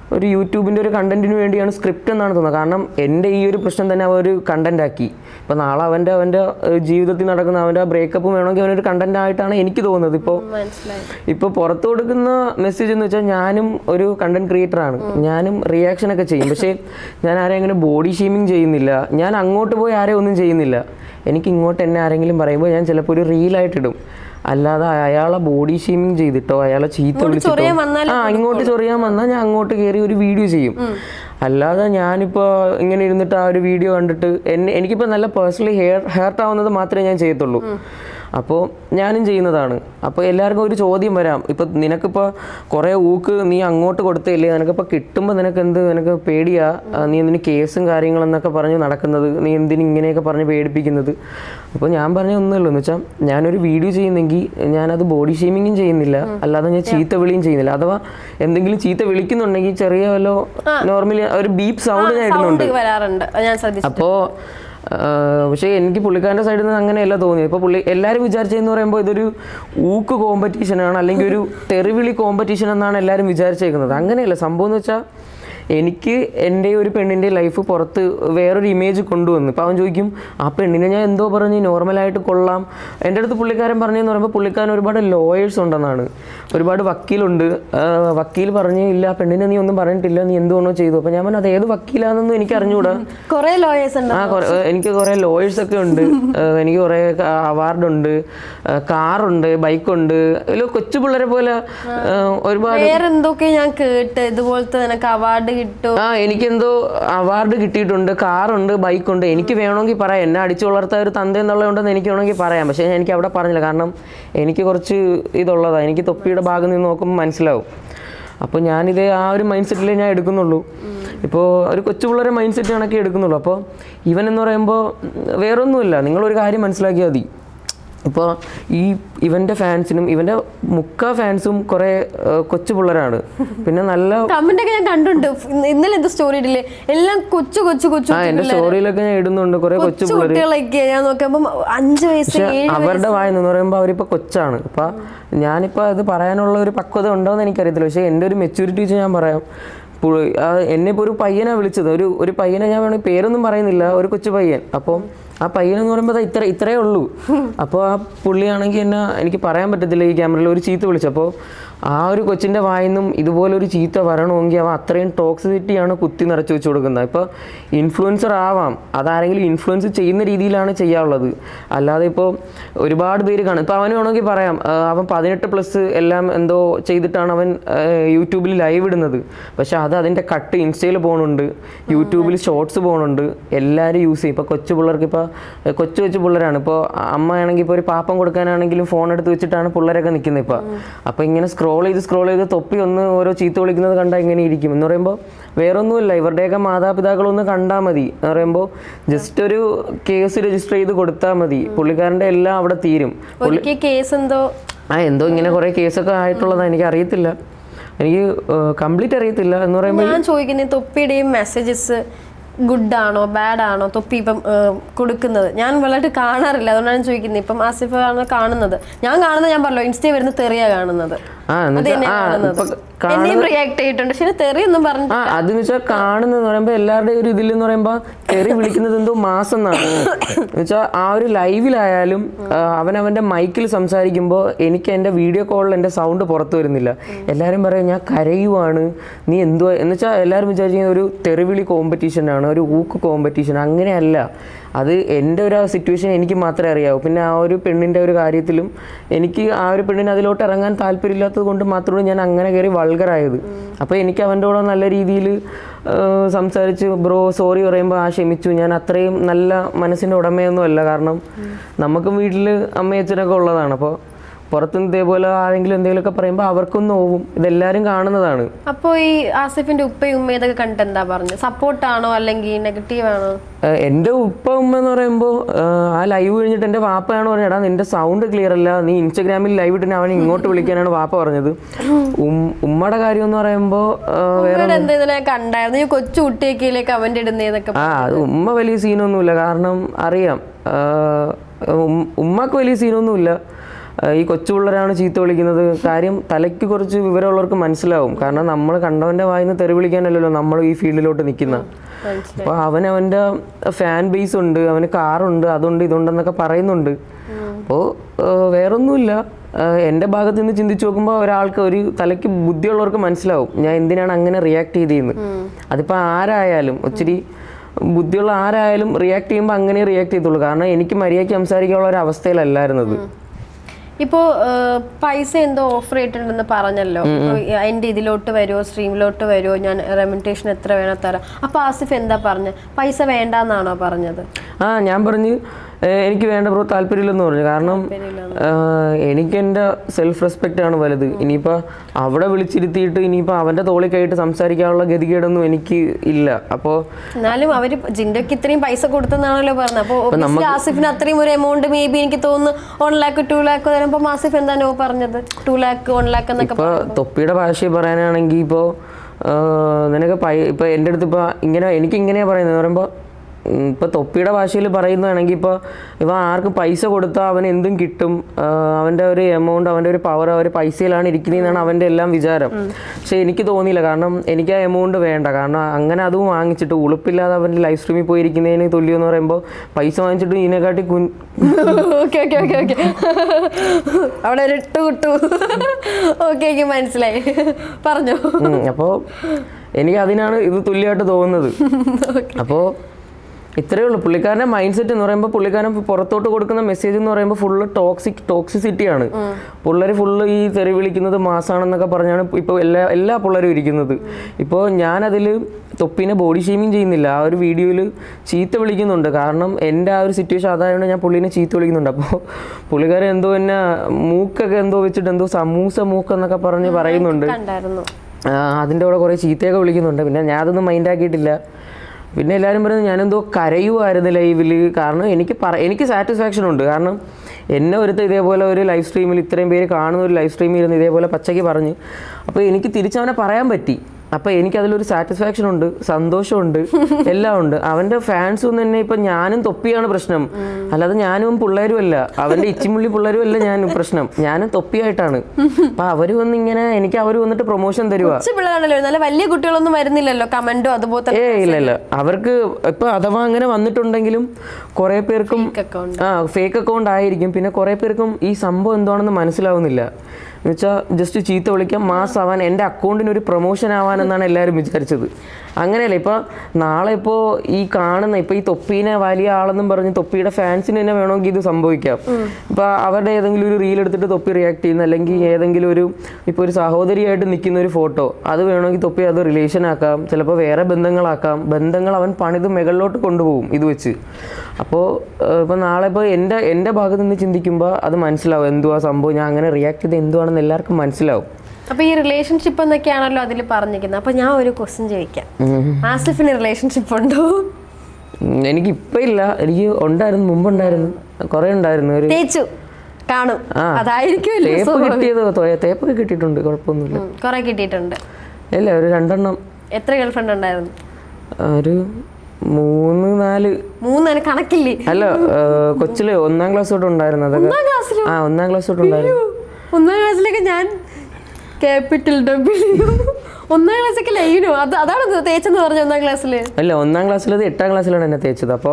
ഒരു യൂട്യൂബിൻ്റെ ഒരു കണ്ടന്റിന് വേണ്ടിയാണ് സ്ക്രിപ്റ്റ് എന്നാണ് തോന്നുന്നത് കാരണം എൻ്റെ ഈ ഒരു പ്രശ്നം തന്നെ അവൻ ഒരു കണ്ടന്റ് ആക്കി ഇപ്പോൾ നാളെ അവൻ്റെ അവൻ്റെ ഏഹ്, ജീവിതത്തിൽ നടക്കുന്ന അവൻ്റെ ബ്രേക്കപ്പ് വേണമെങ്കിൽ അവനൊരു കണ്ടന്റ് ആയിട്ടാണ് എനിക്ക് തോന്നുന്നത് ഇപ്പോൾ മനസ്സിലായി ഇപ്പോൾ പുറത്ത് കൊടുക്കുന്ന മെസ്സേജ് എന്ന് വെച്ചാൽ ഞാനും ഒരു കണ്ടന്റ് ക്രിയേറ്റർ ആണ് ഞാനും റിയാക്ഷൻ ഒക്കെ ചെയ്യും പക്ഷേ ഞാൻ ആരെയും അങ്ങനെ ബോഡി ഷീമിങ് ചെയ്യുന്നില്ല ഞാൻ അങ്ങോട്ട് പോയി ആരെയും ഒന്നും ചെയ്യുന്നില്ല എനിക്ക് ഇങ്ങോട്ട് എന്നെ ആരെങ്കിലും പറയുമ്പോൾ ഞാൻ ചിലപ്പോൾ ഒരു റീലായിട്ടിടും അല്ലാതെ അയാളെ ബോഡി ഷീമിങ് ചെയ്തിട്ടോ അയാളെ ചീത്ത വിളിച്ചിട്ടോ ചൊറിയാൻ വന്നാലും ആ ഇങ്ങോട്ട് ചൊറിയാൻ വന്നാൽ ഞാൻ അങ്ങോട്ട് കയറി ഒരു വീഡിയോ ചെയ്യും അല്ലാതെ ഞാനിപ്പോൾ ഇങ്ങനെ ഇരുന്നിട്ട് ആ ഒരു വീഡിയോ കണ്ടിട്ട് എന്നെ എനിക്കിപ്പോൾ നല്ല പേഴ്സണലി ഹെയർ ഹേർട്ട് ആവുന്നത് മാത്രമേ ഞാൻ ചെയ്യത്തുള്ളൂ അപ്പോൾ ഞാനും ചെയ്യുന്നതാണ് അപ്പോൾ എല്ലാവർക്കും ഒരു ചോദ്യം വരാം ഇപ്പം നിനക്കിപ്പോൾ കുറേ ഊക്ക് നീ അങ്ങോട്ട് കൊടുത്തില്ലേ നിനക്കിപ്പോൾ കിട്ടുമ്പോൾ നിനക്ക് എന്ത് നിനക്ക് പേടിയാ ആ, നീ എന്തിന് കേസും കാര്യങ്ങളെന്നൊക്കെ പറഞ്ഞ് നടക്കുന്നത് നീ എന്തിന് ഇങ്ങനെയൊക്കെ പറഞ്ഞ് പേടിപ്പിക്കുന്നത് അപ്പോൾ ഞാൻ പറഞ്ഞ ഒന്നുമല്ലോ എന്ന് വെച്ചാൽ ഞാനൊരു വീഡിയോ ചെയ്യുന്നെങ്കിൽ ഞാനത് ബോഡി ഷേമിങ്ങും ചെയ്യുന്നില്ല അല്ലാതെ ഞാൻ ചീത്ത വിളിയും ചെയ്യുന്നില്ല അഥവാ എന്തെങ്കിലും ചീത്ത വിളിക്കുന്നുണ്ടെങ്കിൽ ചെറിയ വല്ലോ നോർമലി ഒരു ബീപ്പ് സൗണ്ട് ഞാൻ ഇടുന്നുണ്ട് സൗണ്ട് വരാറുണ്ട് അത് ഞാൻ ശ്രദ്ധിച്ചു അപ്പോൾ പക്ഷേ എനിക്ക് പുള്ളിക്കാരൻ്റെ സൈഡിൽ നിന്ന് അങ്ങനെയല്ല തോന്നിയത് ഇപ്പോൾ പുള്ളി എല്ലാവരും വിചാരിച്ചതെന്ന് പറയുമ്പോൾ ഇതൊരു ഊക്ക് കോമ്പറ്റീഷനാണ് അല്ലെങ്കിൽ ഒരു തെറിവിളി കോമ്പറ്റീഷൻ എന്നാണ് എല്ലാവരും വിചാരിച്ചേക്കുന്നത് അങ്ങനെയല്ല സംഭവം എന്ന് വെച്ചാൽ എനിക്ക് എൻ്റെ ഒരു പെണ്ണിൻ്റെ ലൈഫ് പുറത്ത് വേറൊരു ഇമേജ് കൊണ്ടുവന്നു ഇപ്പോൾ അവൻ ചോദിക്കും ആ പെണ്ണിനെ ഞാൻ എന്തോ പറഞ്ഞ് നോർമലായിട്ട് കൊള്ളാം എൻ്റെ അടുത്ത് പുള്ളിക്കാരൻ പറഞ്ഞതെന്ന് പറയുമ്പോൾ പുള്ളിക്കാരൻ ഒരുപാട് ലോയേഴ്സ് ഉണ്ടെന്നാണ് ഒരുപാട് വക്കീലുണ്ട് ആ, വക്കീൽ പറഞ്ഞു ഇല്ല ആ പെണ്ണിനെ നീ ഒന്നും പറഞ്ഞിട്ടില്ല നീ എന്തുകൊണ്ടോ ചെയ്തു അപ്പോൾ ഞാൻ പറഞ്ഞു അത് ഏത് വക്കീലാണെന്നൊന്നും എനിക്ക് അറിഞ്ഞുകൂടാ കുറെ ലോയേഴ്സ് ഉണ്ട് ആ കുറെ- ഏഹ് എനിക്ക് കുറെ ലോയേഴ്സ് ഒക്കെ ഉണ്ട് ഏഹ് എനിക്ക് കുറെ അവാർഡ് ഉണ്ട് കാറുണ്ട് ബൈക്കുണ്ട് ഇതിൽ കൊച്ചു പിള്ളേരെ പോലെ ഏഹ് ഒരുപാട് വേറെ എന്തൊക്കെ ഞാൻ കേട്ട് ഇതുപോലത്തെ നിനക്ക് അവാർഡ് കിട്ടും ആ എനിക്കെന്തോ അവാർഡ് കിട്ടിയിട്ടുണ്ട് കാറുണ്ട് ബൈക്കുണ്ട് എനിക്ക് വേണമെങ്കിൽ പറയാം എന്നെ അടിച്ചു വളർത്ത ഒരു തന്ത എന്നുള്ളതുകൊണ്ടെന്ന് എനിക്ക് വേണമെങ്കിൽ പറയാം പക്ഷേ ഞാൻ എനിക്ക് അവിടെ പറഞ്ഞില്ല കാരണം എനിക്ക് കുറച്ച് ഇതുള്ളതാണ് എനിക്ക് തൊപ്പിയുടെ ഭാഗം നിന്ന് നോക്കുമ്പോൾ മനസ്സിലാവും അപ്പോൾ ഞാനിത് ആ ഒരു മൈൻഡ് സെറ്റിലേ ഞാൻ എടുക്കുന്നുള്ളൂ ഇപ്പോൾ ഒരു കൊച്ചു പിള്ളേരെ മൈൻഡ് സെറ്റ് കണക്കെ എടുക്കുന്നുള്ളൂ അപ്പോൾ ഇവൻ എന്ന് പറയുമ്പോൾ വേറൊന്നുമില്ല നിങ്ങളൊരു കാര്യം മനസ്സിലാക്കിയാൽ മതി ഇപ്പോൾ ഈ ഇവൻ്റെ ഫാൻസിനും ഇവൻ്റെ മുക്ക ഫാൻസും കുറേ ഏഹ്, കൊച്ചു പിള്ളേരാണ് പിന്നെ നല്ല കമന്റ് ഒക്കെ ഞാൻ കണ്ടിട്ടുണ്ട് ഇന്ന് ഇന്നലെ എന്ത് സ്റ്റോറി ഇടില്ലേ എല്ലാം കൊച്ചു കൊച്ചു കൊച്ചു ആ എൻ്റെ സ്റ്റോറിയിലൊക്കെ ഞാൻ ഇടുന്നുണ്ട് കുറേ കൊച്ചു കൊച്ചു കുട്ടികളൊക്കെ ഞാൻ നോക്കുമ്പോ അഞ്ചു വയസ്സ് പക്ഷെ ഏഴ് അവരുടെ വായ എന്ന് പറയുമ്പോൾ അവരിപ്പോൾ കൊച്ചാണ് അപ്പൊ ഞാനിപ്പോൾ അത് പറയാനുള്ള ഒരു പക്വത ഉണ്ടോയെന്ന് എനിക്കറിയത്തില്ല പക്ഷേ എൻ്റെ ഒരു മെച്യൂരിറ്റി വെച്ച് ഞാൻ പറയാം പുള്ളി- ആ എന്നെ ഇപ്പോൾ ഒരു പയ്യനാണ് വിളിച്ചത് ഒരു ഒരു പയ്യനെ ഞാൻ വേണമെങ്കിൽ പേരൊന്നും പറയുന്നില്ല ഒരു കൊച്ചു പയ്യൻ അപ്പോൾ ആ പയ്യൻ എന്ന് പറയുമ്പോൾ ദാ ഇത്ര ഇത്രയേ ഉള്ളൂ അപ്പോൾ ആ പുള്ളിയാണെങ്കിൽ എന്നെ എനിക്ക് പറയാൻ പറ്റത്തില്ല ഈ ക്യാമറയിൽ ഒരു ചീത്ത വിളിച്ചപ്പോൾ ആ ഒരു കൊച്ചിൻ്റെ വായിന്നും ഇതുപോലൊരു ചീത്ത വരണമെങ്കിൽ അവൻ അത്രയും ടോക്സിസിറ്റിയാണ് കുത്തി നിറച്ച് വെച്ച് കൊടുക്കുന്നത് ഇപ്പോൾ ഇൻഫ്ലുവൻസർ ആവാം അതാരെങ്കിലും ഇൻഫ്ലുവൻസ് ചെയ്യുന്ന രീതിയിലാണ് ചെയ്യാനുള്ളത് അല്ലാതെ ഇപ്പോൾ ഒരുപാട് പേര് കാണും ഇപ്പോൾ അവന് വേണമെങ്കിൽ പറയാം ആ, അവൻ പതിനെട്ട് പ്ലസ് എല്ലാം എന്തോ ചെയ്തിട്ടാണ് അവൻ ആ, യൂട്യൂബിൽ ലൈവ് ഇടുന്നത് പക്ഷെ അത് അതിൻ്റെ കട്ട് ഇൻസ്റ്റയിൽ പോകുന്നുണ്ട് യൂട്യൂബിൽ ഷോർട്സ് പോകുന്നുണ്ട് എല്ലാവരും യൂസ് ചെയ്യും ഇപ്പോൾ കൊച്ചു പിള്ളേർക്ക് ഇപ്പോൾ കൊച്ചു കൊച്ചു പിള്ളേരാണ് ഇപ്പോൾ അമ്മയാണെങ്കിൽ ഇപ്പോൾ ഒരു പാപ്പം കൊടുക്കാനാണെങ്കിലും ഫോൺ എടുത്ത് വെച്ചിട്ടാണ് പിള്ളേരൊക്കെ നിൽക്കുന്നത് ഇപ്പോൾ അപ്പോൾ ഇങ്ങനെ സ്ക്രോൾ ചെയ്ത് സ്ക്രോൾ ചെയ്ത് തൊപ്പി ഒന്ന് ഓരോ ചീത്ത വിളിക്കുന്നത് കണ്ടാൽ ഇങ്ങനെ ഇരിക്കും എന്ന് പറയുമ്പോൾ വേറൊന്നുമില്ല ഇവരുടെയൊക്കെ മാതാപിതാക്കളൊന്ന് കണ്ടാൽ മതി എന്ന് പറയുമ്പോൾ ജസ്റ്റ് ഒരു കേസ് രജിസ്റ്റർ ചെയ്ത് കൊടുത്താൽ മതി പുള്ളിക്കാരൻ്റെ എല്ലാം അവിടെ തീരും ഒരിക്കൽ കേസ് എന്തോ ആ എന്തോ ഇങ്ങനെ കുറേ കേസൊക്കെ ആയിട്ടുള്ളതാണ് എനിക്ക് അറിയത്തില്ല എനിക്ക് കംപ്ലീറ്റ് അറിയത്തില്ല എന്ന് പറയുമ്പോൾ ഞാൻ ചോദിക്കുന്നത് തൊപ്പിയുടെയും മെസ്സേജസ് ഗുഡ് ആണോ ബാഡ് ആണോ തൊപ്പി ഇപ്പം ഏഹ്, കൊടുക്കുന്നത് ഞാൻ വളരെ കാണാറില്ല അതുകൊണ്ടാണ് ചോദിക്കുന്നത് ഇപ്പം ആസിഫ് ആണ് കാണുന്നത് ഞാൻ കാണുന്നത് ഞാൻ പറഞ്ഞല്ലോ ഇൻസ്റ്റയിൽ വരുന്ന തെറിയാ കാണുന്നത് ആ എന്ന് അത് വെച്ചാൽ തന്നെ ആ കാണുന്നത് ഇപ്പൊ കാ- എന്നെയും റിയാക്ട് ചെയ്തിട്ടുണ്ട് പക്ഷെ തെറിയൊന്നും പറഞ്ഞു ആ അതെന്ന് വെച്ചാൽ കാണുന്നതെന്ന് പറയുമ്പോൾ എല്ലാവരുടെയും ഒരു ഇതിൽ എന്ന് പറയുമ്പോൾ തെറി വിളിക്കുന്നത് എന്തോ മാസം എന്നാണ് എന്ന് വെച്ചാൽ ആ ഒരു ലൈവിലായാലും അവൻ അവൻ്റെ മൈക്കിൽ സംസാരിക്കുമ്പോൾ എനിക്ക് എൻ്റെ വീഡിയോ കോളിൽ എൻ്റെ സൗണ്ട് പുറത്തു വരുന്നില്ല എല്ലാവരും പറയും ഞാൻ കരയുവാണ് നീ എന്തുവാ എന്ന് വെച്ചാൽ എല്ലാവരും വിചാരിക്കുന്നത് ഒരു തെറിവിളി കോമ്പറ്റീഷനാണ് ഒരു ഊക്ക് കോമ്പറ്റീഷൻ അങ്ങനെയല്ല അത് എൻ്റെ ഒരു സിറ്റുവേഷൻ എനിക്ക് മാത്രമേ അറിയാവൂ പിന്നെ ആ ഒരു പെണ്ണിൻ്റെ ഒരു കാര്യത്തിലും എനിക്ക് ആ ഒരു പെണ്ണിന് അതിലോട്ട് ഇറങ്ങാൻ താല്പര്യമില്ലാത്തത് കൊണ്ട് മാത്രമാണ് ഞാൻ അങ്ങനെ കയറി വൾഗറായത് അപ്പോൾ എനിക്ക് അവൻ്റെ കൂടെ നല്ല രീതിയിൽ സംസാരിച്ച് ബ്രോ സോറി പറയുമ്പോൾ ആ ക്ഷമിച്ചു ഞാൻ അത്രയും നല്ല മനസ്സിൻ്റെ ഉടമയൊന്നും അല്ല കാരണം നമുക്കും വീട്ടിൽ അമ്മയച്ഛനൊക്കെ ഉള്ളതാണ് അപ്പോൾ പുറത്തുനിന്ന് ഇതേപോലെ ആരെങ്കിലും എന്തെങ്കിലുമൊക്കെ പറയുമ്പോൾ അവർക്കും നോവും ഇതെല്ലാവരും കാണുന്നതാണ് അപ്പോൾ ഈ ആസിഫിന്റെ ഉപ്പയും ഉമ്മയും ഇതൊക്കെ കണ്ടിട്ട് എന്താ പറഞ്ഞു സപ്പോർട്ടാണോ അല്ലെങ്കിൽ നെഗറ്റീവ് ആണോ ഏഹ് എൻ്റെ ഉപ്പ ഉമ്മ എന്ന് പറയുമ്പോൾ ആ ലൈവ് കഴിഞ്ഞിട്ട് എൻ്റെ വാപ്പയാണ് പറഞ്ഞത് എടാ നിന്റെ സൗണ്ട് ക്ലിയർ അല്ല നീ ഇൻസ്റ്റഗ്രാമിൽ ലൈവ് ഇട്ടിന് അവനെ ഇങ്ങോട്ട് വിളിക്കാനാണ് വാപ്പ പറഞ്ഞത് ഉം- ഉമ്മയുടെ കാര്യം എന്ന് പറയുമ്പോൾ ഉമ്മയുടെ എന്താ ഇന്നലെ ഞാൻ കണ്ടായിരുന്നു ഈ കൊച്ചു കുട്ടിയൊക്കെ കമന്റ് ഇടുന്നതൊക്കെ ആ അത് ഉമ്മ വലിയ സീനൊന്നുമില്ല കാരണം അറിയാം ആഹ് ഉം- ഉമ്മക്ക് വലിയ സീനൊന്നുമില്ല ആ, ഈ കൊച്ചു പിള്ളേരാണ് ചീത്ത വിളിക്കുന്നത് കാര്യം തലയ്ക്ക് കുറച്ച് വിവരമുള്ളവർക്ക് മനസ്സിലാവും കാരണം നമ്മൾ കണ്ടവൻ്റെ വായിന്ന് തെറി വിളിക്കാനല്ലല്ലോ നമ്മൾ ഈ ഫീൽഡിലോട്ട് നിൽക്കുന്ന അപ്പോൾ അവൻ അവൻ്റെ ഫാൻ ബേസ് ഉണ്ട് അവന് കാറുണ്ട് അതുണ്ട് ഇതുണ്ടെന്നൊക്കെ പറയുന്നുണ്ട് അപ്പോൾ വേറൊന്നുമില്ല ആ, എൻ്റെ ഭാഗത്ത് നിന്ന് ചിന്തിച്ച് നോക്കുമ്പോൾ ഒരാൾക്ക് ഒരു തലയ്ക്ക് ബുദ്ധിയുള്ളവർക്ക് മനസ്സിലാവും ഞാൻ എന്തിനാണ് അങ്ങനെ റിയാക്ട് ചെയ്തതെന്ന് അതിപ്പോൾ ആരായാലും ഒത്തിരി ബുദ്ധിയുള്ള ആരായാലും റിയാക്ട് ചെയ്യുമ്പോൾ അങ്ങനെ റിയാക്ട് ചെയ്തുള്ളൂ കാരണം എനിക്ക് മര്യാദയ്ക്ക് സംസാരിക്കാനുള്ള ഒരു അവസ്ഥയിലല്ലായിരുന്നത് ഇപ്പോ ഏഹ്, പൈസ എന്തോ ഓഫർ ചെയ്തിട്ടുണ്ടെന്ന് പറഞ്ഞല്ലോ ഇപ്പൊ എന്റെ ഇതിലോട്ട് വരുമോ സ്ട്രീമിലോട്ട് വരുമോ ഞാൻ റെമിറ്റേഷൻ എത്ര വേണം തരാം അപ്പൊ ആസിഫ് എന്താ പറഞ്ഞ പൈസ വേണ്ടെന്നാണോ പറഞ്ഞത് ആ ഞാൻ പറഞ്ഞ് "ഏ, എനിക്ക് വേണ്ട ബ്രോ താല്പര്യമില്ലെന്ന് പറഞ്ഞു കാരണം ആ, എനിക്ക് എൻ്റെ സെൽഫ് റെസ്പെക്റ്റ് ആണ് വലുത് ഇനിയിപ്പോൾ അവിടെ വിളിച്ചിരുത്തിയിട്ട് ഇനിയിപ്പോൾ അവൻ്റെ തോളിൽ കൈയിട്ട് സംസാരിക്കാനുള്ള ഗതികേടൊന്നും എനിക്ക് ഇല്ല അപ്പോൾ എന്നാലും അവര് ജിൻഡോക്ക് ഇത്രയും പൈസ കൊടുത്തെന്നാണല്ലോ പറഞ്ഞത് അപ്പൊ obviously ആസിഫിന് അത്രയും ഒരു എമൗണ്ട് മേ ബി എനിക്ക് തോന്നുന്നു വൺ ലാക്ക് ടു ലാക്ക് തരുമ്പോ ആസിഫ് എന്താ നോ പറഞ്ഞത് ടു ലാക്ക് വൺ ലാക്ക് എന്നൊക്കെ ഇപ്പോൾ തൊപ്പിയുടെ ഭാഷയിൽ പറയാനാണെങ്കിൽ ഇപ്പോൾ നിനക്ക് പൈ ഇപ്പോൾ എൻ്റെ അടുത്ത് ഇപ്പോൾ ഇങ്ങനെ എനിക്ക് ഇങ്ങനെയാണ് പറയുന്നത് എന്ന് പറയുമ്പോൾ ഇപ്പോൾ തൊപ്പിയുടെ ഭാഷയിൽ പറയുന്നതാണെങ്കിൽ ഇപ്പോൾ ഇവ ആർക്ക് പൈസ കൊടുത്താൽ അവൻ എന്തും കിട്ടും ആ, അവൻ്റെ ഒരു എമൗണ്ട് അവൻ്റെ ഒരു പവർ അവർ പൈസയിലാണ് ഇരിക്കുന്നതെന്നാണ് അവൻ്റെ എല്ലാം വിചാരം പക്ഷേ എനിക്ക് തോന്നിയില്ല കാരണം എനിക്ക് ആ എമൗണ്ട് വേണ്ട കാരണം അങ്ങനെ അതും വാങ്ങിച്ചിട്ട് ഉളുപ്പില്ലാതെ അവൻ്റെ ലൈവ് സ്ട്രീമിൽ പോയിരിക്കുന്നതിന് തുല്യം എന്ന് പറയുമ്പോൾ പൈസ വാങ്ങിച്ചിട്ട് ഇതിനെക്കാട്ടി കുൻ ഓക്കെ ഓക്കെ ഓക്കെ ഓക്കെ അവിടെ ഒരു ഇട്ടു കിട്ടു ഓക്കെ ഓക്കെ മനസ്സിലായി പറഞ്ഞോ അപ്പോൾ എനിക്ക് അതിനാണ് ഇത് തുല്യമായിട്ട് തോന്നുന്നത് അപ്പോൾ ഇത്രയേ ഉള്ളൂ പുള്ളിക്കാരൻ്റെ മൈൻഡ് സെറ്റ് എന്ന് പറയുമ്പോൾ പുള്ളിക്കാരൻ പുറത്തോട്ട് കൊടുക്കുന്ന മെസ്സേജ് എന്ന് പറയുമ്പോൾ ഫുള്ള് ടോക്സിക് ടോക്സിസിറ്റിയാണ് പിള്ളേർ ഫുള്ള് ഈ തെറി വിളിക്കുന്നത് മാസാണെന്നൊക്കെ പറഞ്ഞാണ് ഇപ്പോൾ എല്ലാ എല്ലാ പിള്ളേരും ഇരിക്കുന്നത് ഇപ്പോൾ ഞാനതിൽ തൊപ്പിനെ ബോഡി ഷെയ്മിങ് ചെയ്യുന്നില്ല ആ ഒരു വീഡിയോയിൽ ചീത്ത വിളിക്കുന്നുണ്ട് കാരണം എൻ്റെ ആ ഒരു സിറ്റുവേഷൻ അതായതുകൊണ്ട് ഞാൻ പുള്ളീനെ ചീത്ത വിളിക്കുന്നുണ്ട് അപ്പോൾ പുള്ളിക്കാരൻ എന്തോ എന്നെ മൂക്കൊക്കെ എന്തോ വെച്ചിട്ട് എന്തോ സമൂസ മൂക്കെന്നൊക്കെ പറഞ്ഞ് പറയുന്നുണ്ട് കണ്ടായിരുന്നു ആ, അതിൻ്റെ കൂടെ കുറേ ചീത്തയൊക്കെ വിളിക്കുന്നുണ്ട് പിന്നെ ഞാൻ അതൊന്നും മൈൻഡ് ആക്കിയിട്ടില്ല പിന്നെ എല്ലാവരും പറയുന്നത് ഞാനെന്തോ കരയുമായിരുന്നു ലൈവിൽ കാരണം എനിക്ക് പറ എനിക്ക് സാറ്റിസ്ഫാക്ഷൻ ഉണ്ട് കാരണം എന്നെ ഒരുത്ത ഇതേപോലെ ഒരു ലൈവ് സ്ട്രീമിൽ ഇത്രയും പേര് കാണുന്ന ഒരു ലൈവ് സ്ട്രീമിൽ ഇരുന്ന് ഇതേപോലെ പച്ചയ്ക്ക് പറഞ്ഞ് അപ്പോൾ എനിക്ക് തിരിച്ചവനെ പറയാൻ പറ്റി അപ്പോൾ എനിക്കതിലൊരു സാറ്റിസ്ഫാക്ഷൻ ഉണ്ട് സന്തോഷമുണ്ട് എല്ലാം ഉണ്ട് അവൻ്റെ ഫാൻസ് ഒന്നും തന്നെ ഇപ്പം ഞാനും തൊപ്പിയാണ് പ്രശ്നം അല്ലാതെ ഞാനും പിള്ളേരും അല്ല അവൻ്റെ ഇച്ചിമുള്ളി പിള്ളേരും അല്ല ഞാൻ പ്രശ്നം ഞാനും തൊപ്പിയായിട്ടാണ് അപ്പം അവർ വന്ന് ഇങ്ങനെ എനിക്ക് അവർ വന്നിട്ട് പ്രൊമോഷൻ തരുക കൊച്ചു പിള്ളേരാണല്ലോ നല്ല വലിയ കുട്ടികളൊന്നും വരുന്നില്ലല്ലോ കമന്റോ അതുപോലെ തന്നെ ഏ ഇല്ല ഇല്ല അവർക്ക് ഇപ്പൊ അഥവാ അങ്ങനെ വന്നിട്ടുണ്ടെങ്കിലും കുറെ പേർക്കും account. ആ ഫേക്ക് അക്കൗണ്ട് ആയിരിക്കും പിന്നെ കുറെ പേർക്കും ഈ സംഭവം എന്താണെന്ന് മനസ്സിലാവുന്നില്ല എന്നുവെച്ചാൽ ജസ്റ്റ് ചീത്ത വിളിക്കാൻ മാസ് ആവാൻ എൻ്റെ അക്കൗണ്ടിന് ഒരു പ്രൊമോഷൻ ആവാനെന്നാണ് എല്ലാവരും വിചാരിച്ചത് അങ്ങനെയല്ല ഇപ്പോൾ നാളെ ഇപ്പോൾ ഈ കാണുന്ന ഇപ്പോൾ ഈ തൊപ്പീനെ വലിയ ആളെന്നും പറഞ്ഞ് തൊപ്പിയുടെ ഫാൻസിന് തന്നെ വേണമെങ്കിൽ ഇത് സംഭവിക്കാം ഇപ്പോൾ അവരുടെ ഏതെങ്കിലും ഒരു റീൽ എടുത്തിട്ട് തൊപ്പി റിയാക്ട് ചെയ്യുന്ന അല്ലെങ്കിൽ ഏതെങ്കിലും ഒരു ഇപ്പോൾ ഒരു സഹോദരിയായിട്ട് നിൽക്കുന്ന ഒരു ഫോട്ടോ അത് വേണമെങ്കിൽ തൊപ്പി അത് റിലേഷൻ ആക്കാം ചിലപ്പോൾ വേറെ ബന്ധങ്ങളാക്കാം ബന്ധങ്ങൾ അവൻ പണിത് മുകളിലോട്ട് കൊണ്ടുപോകും ഇത് വെച്ച് അപ്പോൾ ഇപ്പോൾ നാളെ ഇപ്പോൾ എൻ്റെ എൻ്റെ ഭാഗത്ത് നിന്ന് ചിന്തിക്കുമ്പോൾ അത് മനസ്സിലാവും എന്തുവാ സംഭവം ഞാൻ അങ്ങനെ റിയാക്ട് ചെയ്ത് എന്തുവാണെന്ന് എല്ലാവർക്കും മനസ്സിലാവും അപ്പൊ ഈ റിലേഷൻഷിപ്പ് എന്നൊക്കെയാണല്ലോ അതിൽ പറഞ്ഞിരിക്കുന്നത് അപ്പൊ ഞാൻ ഒരു ക്വസ്റ്റ്യൻ ചോദിക്കാം ആസിഫിന് റിലേഷൻഷിപ്പ് ഉണ്ടോ ഉം, എനിക്ക് ഇപ്പം ഇല്ല എനിക്ക് ഉണ്ടായിരുന്നു മുമ്പുണ്ടായിരുന്നു കുറേ ഉണ്ടായിരുന്നു ഒരു തേച്ചു കാണും ആ. അതായിരിക്കുമല്ലോ തേപ്പ് കിട്ടിയത് തൊ- തേപ്പൊക്കെ കിട്ടിയിട്ടുണ്ട് കുഴപ്പമൊന്നുമില്ല കുറെ കിട്ടിയിട്ടുണ്ട് ഇല്ല ഒരു രണ്ടെണ്ണം എത്ര ഗേൾഫ്രണ്ട് ഉണ്ടായിരുന്നു ഒരു മൂന്ന് നാല് മൂന്നതിന് കണക്കില്ലേ അല്ല ആ, കൊച്ചില് ഒന്നാം ക്ലാസ് തൊട്ട് ഉണ്ടായിരുന്നു അതൊക്കെ ഒന്നാം ക്ലാസ്സിലോ ആ ഒന്നാം ക്ലാസ് തൊട്ട് ഉണ്ടായിരുന്നു ഒന്നാം ക്ലാസ്സിലൊക്കെ ഞാൻ ക്യാപിറ്റൽ ഡബ്ല്യു ഒന്നാം ക്ലാസ്സൊക്കെ ലൈനോ അത് അതാണ് തേച്ചെന്ന് പറഞ്ഞു ഒന്നാം ക്ലാസ്സില് അല്ല ഒന്നാം ക്ലാസ്സിലത് എട്ടാം ക്ലാസ്സിലാണ് എന്നെ തേച്ചത് അപ്പോൾ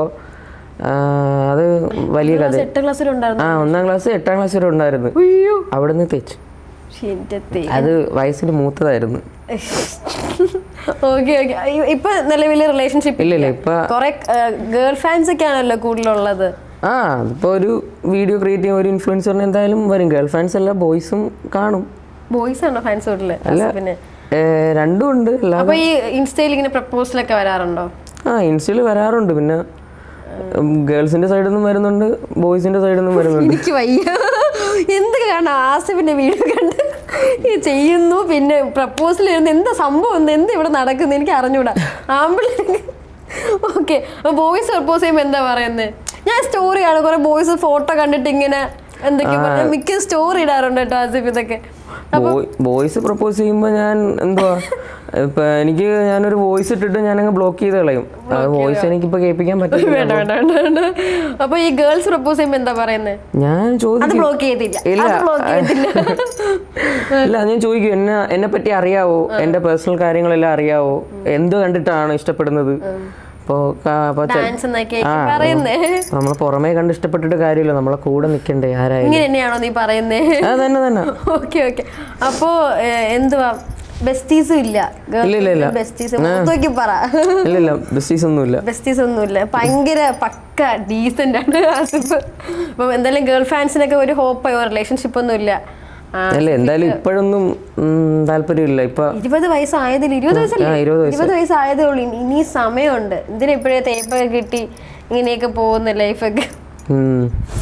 അത് വലിയ കഥ എട്ടാം ക്ലാസ്സിലുണ്ടായിരുന്നു ആ ഒന്നാം ക്ലാസ് എട്ടാം ക്ലാസ് വരെ ഉണ്ടായിരുന്നു അയ്യോ അവിടെ നിന്ന് തേച്ചു ശ്ശെ, എന്റെ തേ അത് വയസ്സിന് മൂത്തതായിരുന്നു ഓക്കെ ഓക്കെ ഇപ്പൊ നിലവില് റിലേഷൻഷിപ്പ് ഇല്ല ഇല്ല ഇപ്പൊ കുറെ ഗേൾ ഫാൻസ് ഒക്കെ ആണല്ലോ കൂടുതലുള്ളത് ആ അതിപ്പോൾ ഒരു വീഡിയോ ക്രിയേറ്റ് ചെയ്യുന്ന ഒരു ഇൻഫ്ലുവൻസറിന് എന്തായാലും വരും ഗേൾ ഫാൻസ് അല്ല ബോയ്സും കാണും ബോയ്സ് ആണോ ഫാൻസ് കൂടുതല് പിന്നെ ഏ, രണ്ടും ഉണ്ട് അല്ല അപ്പൊ ഈ ഇൻസ്റ്റയിൽ ഇങ്ങനെ പ്രപ്പോസലൊക്കെ വരാറുണ്ടോ ആ ഇൻസ്റ്റയിൽ വരാറുണ്ട് പിന്നെ ഗേൾസിന്റെ സൈഡിൽ നിന്നും വരുന്നുണ്ട് ബോയ്സിന്റെ സൈഡിൽ നിന്നും വരുന്നുണ്ട് എനിക്ക് വയ്യ എന്ത് കാണാം ആസിഫിന്റെ വീഡിയോ കണ്ട് ഈ ചെയ്യുന്നു പിന്നെ പ്രപ്പോസൽ ചെയ്യുന്നു എന്താ സംഭവം എന്ത് എന്ത് ഇവിടെ നടക്കുന്നത് എനിക്ക് അറിഞ്ഞൂടാ ആമ്പിള്ളേർക്ക് ഓക്കെ ബോയ്സ് പ്രപ്പോസ് ചെയ്യുമ്പോൾ എന്താ പറയുന്നത് ഞാൻ സ്റ്റോറി ആണ് കുറെ ബോയ്സ് ഫോട്ടോ കണ്ടിട്ട് ഇങ്ങനെ എന്തൊക്കെയോ പറഞ്ഞ് മിക്ക സ്റ്റോറി ഇടാറുണ്ട് കേട്ടോ ആസിഫ് ഇതൊക്കെ ബോയ്സ് പ്രപ്പോസ് ചെയ്യുമ്പോൾ ഞാൻ എന്തുവാ ഇപ്പൊ എനിക്ക് ഞാനൊരു വോയിസ് ഇട്ടിട്ട് ഞാനങ്ങ് ബ്ലോക്ക് ചെയ്ത് കളയും വോയിസ് എനിക്കിപ്പോ കേൾപ്പിക്കാൻ പറ്റില്ല വേണ്ട വേണ്ട വേണ്ട വേണ്ട അപ്പൊ ഈ ഗേൾസ് പ്രപ്പോസ് ചെയ്യുമ്പോ എന്താ പറയുന്നത് ഞാൻ അത് ചോദിക്കും ബ്ലോക്ക് ചെയ്തില്ല ഇല്ല. അത് ബ്ലോക്ക് ചെയ്തില്ല ഇല്ല ഞാൻ ചോദിക്കും എന്നെ എന്നെ പറ്റി അറിയാവോ എന്റെ പേഴ്സണൽ കാര്യങ്ങളെല്ലാം അറിയാവോ എന്ത് കണ്ടിട്ടാണ് ഇഷ്ടപ്പെടുന്നത് ഇപ്പോ ഡാൻസ് എന്നൊക്കെ പറയുന്നേ നമ്മൾ പുറമേ കണ്ട് ഇഷ്ടപ്പെട്ടിട്ട് കാര്യമില്ല നമ്മളെ കൂടെ നിൽക്കണ്ടേ ആരായാലും ഇങ്ങനെ തന്നെയാണോ നീ പറയുന്നേ അത് തന്നെ തന്നെ ഓക്കെ ഓക്കെ അപ്പോ ഏഹ്, എന്തുവാ ബെസ്റ്റീസും ഇല്ല ഇല്ല, ഇല്ല, ഇല്ല. ബെസ്റ്റീസ് നോക്കി പറ ഇല്ല ഇല്ല ബിസിനസ് ഒന്നുമില്ല ബെസ്റ്റീസ് ഒന്നുമില്ല ഭയങ്കര പക്ക ഡീസന്റ് ആണ് ആസിഫ് അപ്പം എന്തായാലും ഗേൾ ഫാൻസിനൊക്കെ ഒരു ഹോപ്പ് റിലേഷൻഷിപ്പ് ഒന്നും ഇല്ല ആ, അല്ല എന്തായാലും ഇപ്പോഴൊന്നും ഉം, താല്പര്യമില്ല ഇപ്പൊ ഇരുപത് വയസ്സായതിൽ ഇരുപത് വയസ്സല്ലേ ആ, ഇരുപത് വയസ്സ്. ഇരുപത് വയസ്സായതേ ഉള്ളൂ ഇനി- ഇനി സമയമുണ്ട് എന്തിനാ ഇപ്പോഴേ തേപ്പൊക്കെ കിട്ടി ഇങ്ങനെയൊക്കെ പോകുന്ന ലൈഫൊക്കെ ഉം.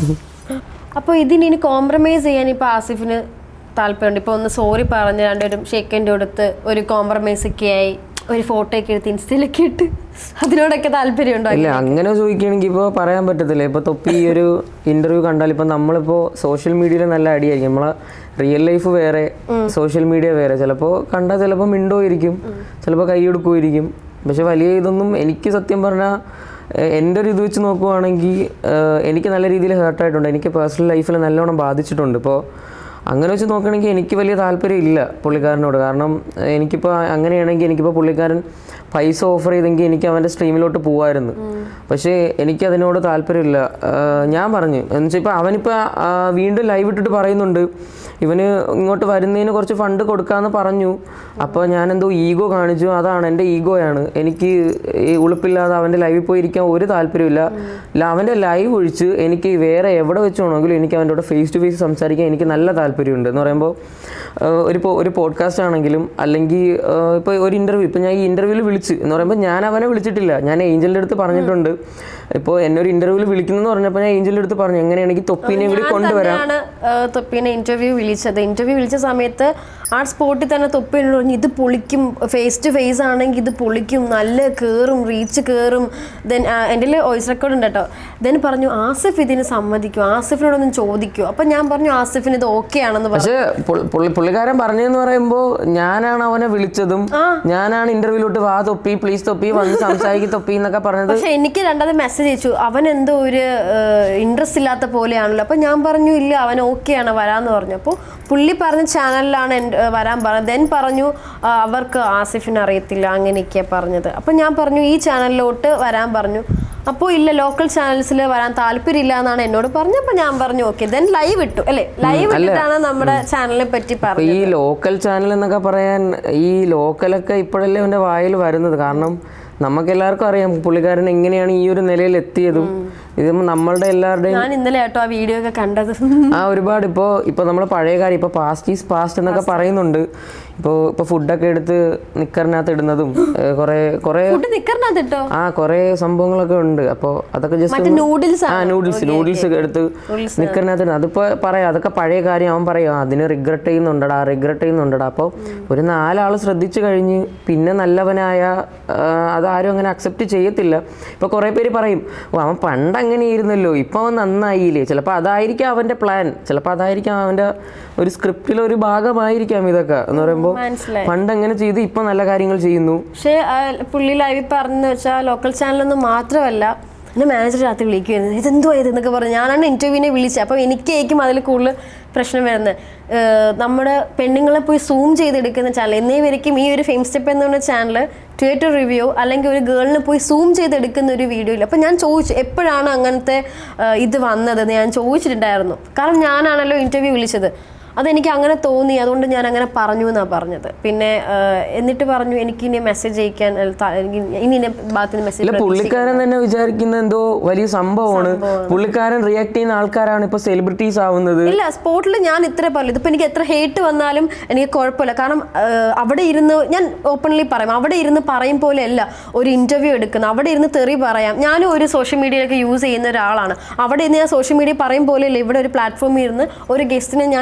അപ്പോൾ ഇതിന് ഇനി കോംപ്രമൈസ് ചെയ്യാൻ ഇപ്പോൾ ആസിഫിന് താല്പര്യമുണ്ട് ഇപ്പോൾ ഒന്ന് സോറി പറഞ്ഞ് രണ്ടുപേരും ഷെക്കൻഡ് കൊടുത്ത് ഒരു കോംപ്രമൈസ് ഒക്കെ ആയി ഒരു ഫോട്ടോ ഒക്കെ എടുത്ത് ഇൻസ്റ്റയിലൊക്കെ ഇട്ട് അതിനോടൊക്കെ താല്പര്യമുണ്ടോ ഇല്ല അങ്ങനെ ചോദിക്കുകയാണെങ്കിൽ ഇപ്പോൾ പറയാൻ പറ്റത്തില്ല ഇപ്പോൾ തൊപ്പി ഈ ഒരു ഇന്റർവ്യൂ കണ്ടാൽ ഇപ്പം നമ്മളിപ്പോൾ സോഷ്യൽ മീഡിയയിൽ നല്ല അടിയായിരിക്കും നമ്മളെ റിയൽ ലൈഫ് വേറെ സോഷ്യൽ മീഡിയ വേറെ ചിലപ്പോൾ കണ്ടാൽ ചിലപ്പോൾ മിണ്ടോ ഇരിക്കും ചിലപ്പോൾ കൈയെടുക്കുമായിരിക്കും പക്ഷെ വലിയ ഇതൊന്നും എനിക്ക് സത്യം പറഞ്ഞാൽ എൻ്റെ ഒരു ഇത് വെച്ച് നോക്കുവാണെങ്കിൽ ഏഹ്, എനിക്ക് നല്ല രീതിയിൽ ഹേർട്ടായിട്ടുണ്ട് എനിക്ക് പേഴ്സണൽ ലൈഫിൽ നല്ലോണം ബാധിച്ചിട്ടുണ്ട് ഇപ്പോൾ അങ്ങനെ വെച്ച് നോക്കുകയാണെങ്കിൽ എനിക്ക് വലിയ താല്പര്യം ഇല്ല പുള്ളിക്കാരനോട് കാരണം ഏഹ്, എനിക്കിപ്പോൾ അങ്ങനെയാണെങ്കിൽ എനിക്കിപ്പോൾ പുള്ളിക്കാരൻ പൈസ ഓഫർ ചെയ്തെങ്കിൽ എനിക്ക് അവൻ്റെ സ്ട്രീമിലോട്ട് പോവായിരുന്നു പക്ഷേ എനിക്ക് അതിനോട് താല്പര്യമില്ല ഏഹ്, ഞാൻ പറഞ്ഞു എന്നുവെച്ചാൽ ഇപ്പോൾ അവനിപ്പോൾ വീണ്ടും ലൈവ് ഇട്ടിട്ട് പറയുന്നുണ്ട് ഇവന് ഇങ്ങോട്ട് വരുന്നതിന് കുറച്ച് ഫണ്ട് കൊടുക്കാമെന്ന് പറഞ്ഞു അപ്പോൾ ഞാൻ എന്തോ ഈഗോ കാണിച്ചു അതാണ് എൻ്റെ ഈഗോയാണ് എനിക്ക് ഈ ഉളുപ്പില്ലാതെ അവൻ്റെ ലൈവിൽ പോയി ഇരിക്കാൻ ഒരു താല്പര്യമില്ല ഇല്ല അവൻ്റെ ലൈവ് ഒഴിച്ച് എനിക്ക് വേറെ എവിടെ വെച്ച് വേണമെങ്കിലും എനിക്ക് അവൻ്റെ കൂടെ ഫേസ് ടു ഫേസ് സംസാരിക്കാൻ എനിക്ക് നല്ല താല്പര്യമുണ്ട് എന്ന് പറയുമ്പോൾ ആഹ് ഒരു പോ- ഒരു പോഡ്കാസ്റ്റ് ആണെങ്കിലും അല്ലെങ്കിൽ ഇപ്പോൾ ഒരു ഇൻ്റർവ്യൂ ഇപ്പോൾ ഞാൻ ഈ ഇൻ്റർവ്യൂവിൽ വിളിച്ച് എന്ന് പറയുമ്പോൾ ഞാൻ അവനെ വിളിച്ചിട്ടില്ല ഞാൻ ഏഞ്ചലിൻ്റെ അടുത്ത് പറഞ്ഞിട്ടുണ്ട് ഇപ്പോൾ എന്നെ ഒരു ഇൻ്റർവ്യൂവിൽ വിളിക്കുന്നെന്ന് പറഞ്ഞപ്പോൾ ഞാൻ ഏഞ്ചലിൻ്റെ അടുത്ത് പറഞ്ഞു എങ്ങനെയാണെങ്കിൽ തൊപ്പീനെ കൂടി കൊണ്ടുവരാം തന്നെയാണ് ഏഹ്, തൊപ്പീനെ ഇന്റർവ്യൂ വിളിച്ചത് ഇന്റർവ്യൂ വിളിച്ച സമയത്ത് ആ സ്പോട്ടിൽ തന്നെ തൊപ്പി എന്നോട് പറഞ്ഞു ഇത് പൊളിക്കും ഫേസ് ടു ഫേസ് ആണെങ്കിൽ ഇത് പൊളിക്കും നല്ല കയറും റീച്ച് കയറും ദെൻ എൻ്റെ വോയിസ് റെക്കോർഡ് ഉണ്ട് കേട്ടോ ദെൻ പറഞ്ഞു ആസിഫ് ഇതിന് സമ്മതിക്കും ആസിഫിനോടൊന്നും ചോദിക്കും അപ്പം ഞാൻ പറഞ്ഞു ആസിഫിന് ഇത് ഓക്കെ ആണെന്ന് പറഞ്ഞു പക്ഷേ പുള്ളി- പുള്ളി പുള്ളിക്കാരൻ പറഞ്ഞതെന്ന് പറയുമ്പോൾ ഞാനാണ് അവനെ വിളിച്ചതും ഞാനാണ് ഇന്റർവ്യൂലോട്ട് വാ തൊപ്പി പ്ലീസ് തൊപ്പി വന്ന് സംസാരിക്കും തൊപ്പി എന്നൊക്കെ പറഞ്ഞത് പക്ഷെ എനിക്ക് രണ്ടാമത് മെസ്സേജ് അയച്ചു അവൻ എന്തോ ഒരു ഇൻട്രസ്റ്റ് ഇല്ലാത്ത പോലെയാണല്ലോ അപ്പം ഞാൻ പറഞ്ഞു ഇല്ല അവൻ ഓക്കെയാണ് വരാന്ന് പറഞ്ഞു അപ്പോൾ പുള്ളി പറഞ്ഞ ചാനലിലാണ് എൻ്റെ ഏഹ്, വരാൻ പറഞ്ഞത് ദെൻ പറഞ്ഞു ആ, അവർക്ക് ആസിഫിന് അറിയത്തില്ല അങ്ങനെയൊക്കെയാണ് പറഞ്ഞത് അപ്പം ഞാൻ പറഞ്ഞു ഈ ചാനലിലോട്ട് വരാൻ പറഞ്ഞു അപ്പോൾ ഇല്ല ലോക്കൽ ചാനൽസിൽ വരാൻ താല്പര്യമില്ല എന്നാണ് എന്നോട് പറഞ്ഞു അപ്പം ഞാൻ പറഞ്ഞു ഓക്കെ ദെൻ ലൈവ് ഇട്ടു അല്ലേ ലൈവ് ഇട്ടിട്ടാണ് നമ്മുടെ ചാനലിനെ പറ്റി അപ്പൊ പറഞ്ഞത് ഈ ലോക്കൽ ചാനൽ എന്നൊക്കെ പറയാൻ ഈ ലോക്കലൊക്കെ ഇപ്പോഴല്ലേ അവന്റെ വായിൽ വരുന്നത് കാരണം നമുക്ക് എല്ലാവർക്കും അറിയാം പുള്ളിക്കാരൻ എങ്ങനെയാണ് ഈ ഒരു നിലയിൽ എത്തിയതും ഇത് നമ്മളുടെ എല്ലാവരുടെയും ഞാൻ ഇന്നലെ കേട്ടോ ആ വീഡിയോ ഒക്കെ കണ്ടത് ആ ഒരുപാട് ഇപ്പോൾ ഇപ്പോൾ നമ്മൾ പഴയ കാര്യം ഇപ്പോൾ പാസ്റ്റ് ഈസ് പാസ്റ്റ് എന്നൊക്കെ പറയുന്നുണ്ട് ഇപ്പോൾ ഇപ്പോൾ ഫുഡൊക്കെ എടുത്ത് നിക്കറിനകത്ത് ഇടുന്നതും ഏഹ്, കുറേ കുറേ ഫുഡ് നിക്കറിനകത്ത് ഇട്ടോ ആ കുറേ സംഭവങ്ങളൊക്കെ ഉണ്ട് അപ്പോൾ അതൊക്കെ മറ്റേ ജസ്റ്റ് നൂഡിൽസ് ആ നൂഡിൽസ് നൂഡിൽസ് ഒക്കെ എടുത്ത് നിക്കറിനകത്ത് ഇടും. അതിപ്പോ പറയാം അതൊക്കെ പഴയ കാര്യം അവൻ പറയാം അതിന് റിഗ്രറ്റ് ചെയ്യുന്നുണ്ടടാ റിഗ്രറ്റ് ചെയ്യുന്നുണ്ടടാ അപ്പോൾ ഒരു നാലാൾ ശ്രദ്ധിച്ചു കഴിഞ്ഞ് പിന്നെ നല്ലവനായ ആ, അതാരും അങ്ങനെ അക്സെപ്റ്റ് ചെയ്യത്തില്ല ഇപ്പൊ കുറേ പേര് പറയും ഓ അവൻ പണ്ട് അങ്ങനെ ഇരുന്നല്ലോ ഇപ്പൊ അവൻ നന്നായില്ലേ ചിലപ്പോൾ അതായിരിക്കാം അവന്റെ പ്ലാൻ ചിലപ്പോൾ അതായിരിക്കാം അവന്റെ ഒരു സ്ക്രിപ്റ്റിലെ ഒരു ഭാഗമായിരിക്കാം ഇതൊക്കെ എന്ന് പറയുമ്പോൾ മനസ്സിലായി പണ്ട് അങ്ങനെ ചെയ്ത് ഇപ്പൊ നല്ല കാര്യങ്ങൾ ചെയ്യുന്നു പക്ഷേ ആ, പുള്ളി ലൈവിൽ പറഞ്ഞെന്ന് വെച്ചാൽ ലോക്കൽ ചാനലൊന്നും മാത്രമല്ല എന്നെ മാനേജർ രാത്രി വിളിക്കുമായിരുന്നു ഇതെന്തോ ഇത് എന്നൊക്കെ പറഞ്ഞു ഞാനാണ് ഇന്റർവ്യൂവിനെ വിളിച്ചത് അപ്പോൾ എനിക്കായിരിക്കും അതിൽ കൂടുതൽ പ്രശ്നം വരുന്നത് ഏഹ് നമ്മുടെ പെണ്ണുങ്ങളെ പോയി സൂം ചെയ്തെടുക്കുന്ന ചാനൽ എന്നേ വരയ്ക്കും ഈ ഒരു ഫെയിം സ്റ്റെപ്പ് എന്ന് പറഞ്ഞ ചാനൽ ട്വിറ്റർ റിവ്യൂ അല്ലെങ്കിൽ ഒരു ഗേളിനെ പോയി സൂം ചെയ്തെടുക്കുന്ന ഒരു വീഡിയോ ഇല്ല അപ്പം ഞാൻ ചോദിച്ചു എപ്പോഴാണ് അങ്ങനത്തെ ഏഹ് ഇത് വന്നതെന്ന് ഞാൻ ചോദിച്ചിട്ടുണ്ടായിരുന്നു കാരണം ഞാനാണല്ലോ ഇന്റർവ്യൂ വിളിച്ചത് അതെനിക്ക് അങ്ങനെ തോന്നി അതുകൊണ്ട് ഞാൻ അങ്ങനെ പറഞ്ഞു എന്നാണ് പറഞ്ഞത് പിന്നെ ആഹ്, എന്നിട്ട് പറഞ്ഞു എനിക്ക് ഇനി മെസ്സേജ് അയക്കാൻ അല്ല, ത- എനിക്ക് ഇനി ഇനി ഭാഗത്തിന് ഇല്ല മെസ്സേജ് പുള്ളിക്കാരൻ തന്നെ വിചാരിക്കുന്ന എന്തോ വലിയ സംഭവമാണ് പുള്ളിക്കാരൻ റിയാക്ട് ചെയ്യുന്ന ആൾക്കാരാണ് ഇപ്പൊ സെലിബ്രിറ്റീസ് ആവുന്നത് ഇല്ല സ്പോട്ടിൽ ഞാൻ ഇത്ര പറയില്ല ഇതിപ്പോൾ എനിക്ക് എത്ര ഹേറ്റ് വന്നാലും എനിക്ക് കുഴപ്പമില്ല കാരണം ആഹ്, അവിടെ ഇരുന്ന് ഞാൻ ഓപ്പൺലി പറയാം അവിടെ ഇരുന്ന് പറയും പോലെയല്ല ഒരു ഇന്റർവ്യൂ എടുക്കുന്നത് അവിടെ ഇരുന്ന് തെറി പറയാം ഞാനും ഒരു സോഷ്യൽ മീഡിയയിലൊക്കെ യൂസ് ചെയ്യുന്ന ഒരാളാണ് അവിടെ ഇരുന്ന് ഞാൻ സോഷ്യൽ മീഡിയ പറയും പോലെയല്ല ഇവിടെ ഒരു പ്ലാറ്റ്ഫോമിൽ ഇരുന്ന് ഒരു ഗസ്റ്റിനെ ഞാൻ സംസ-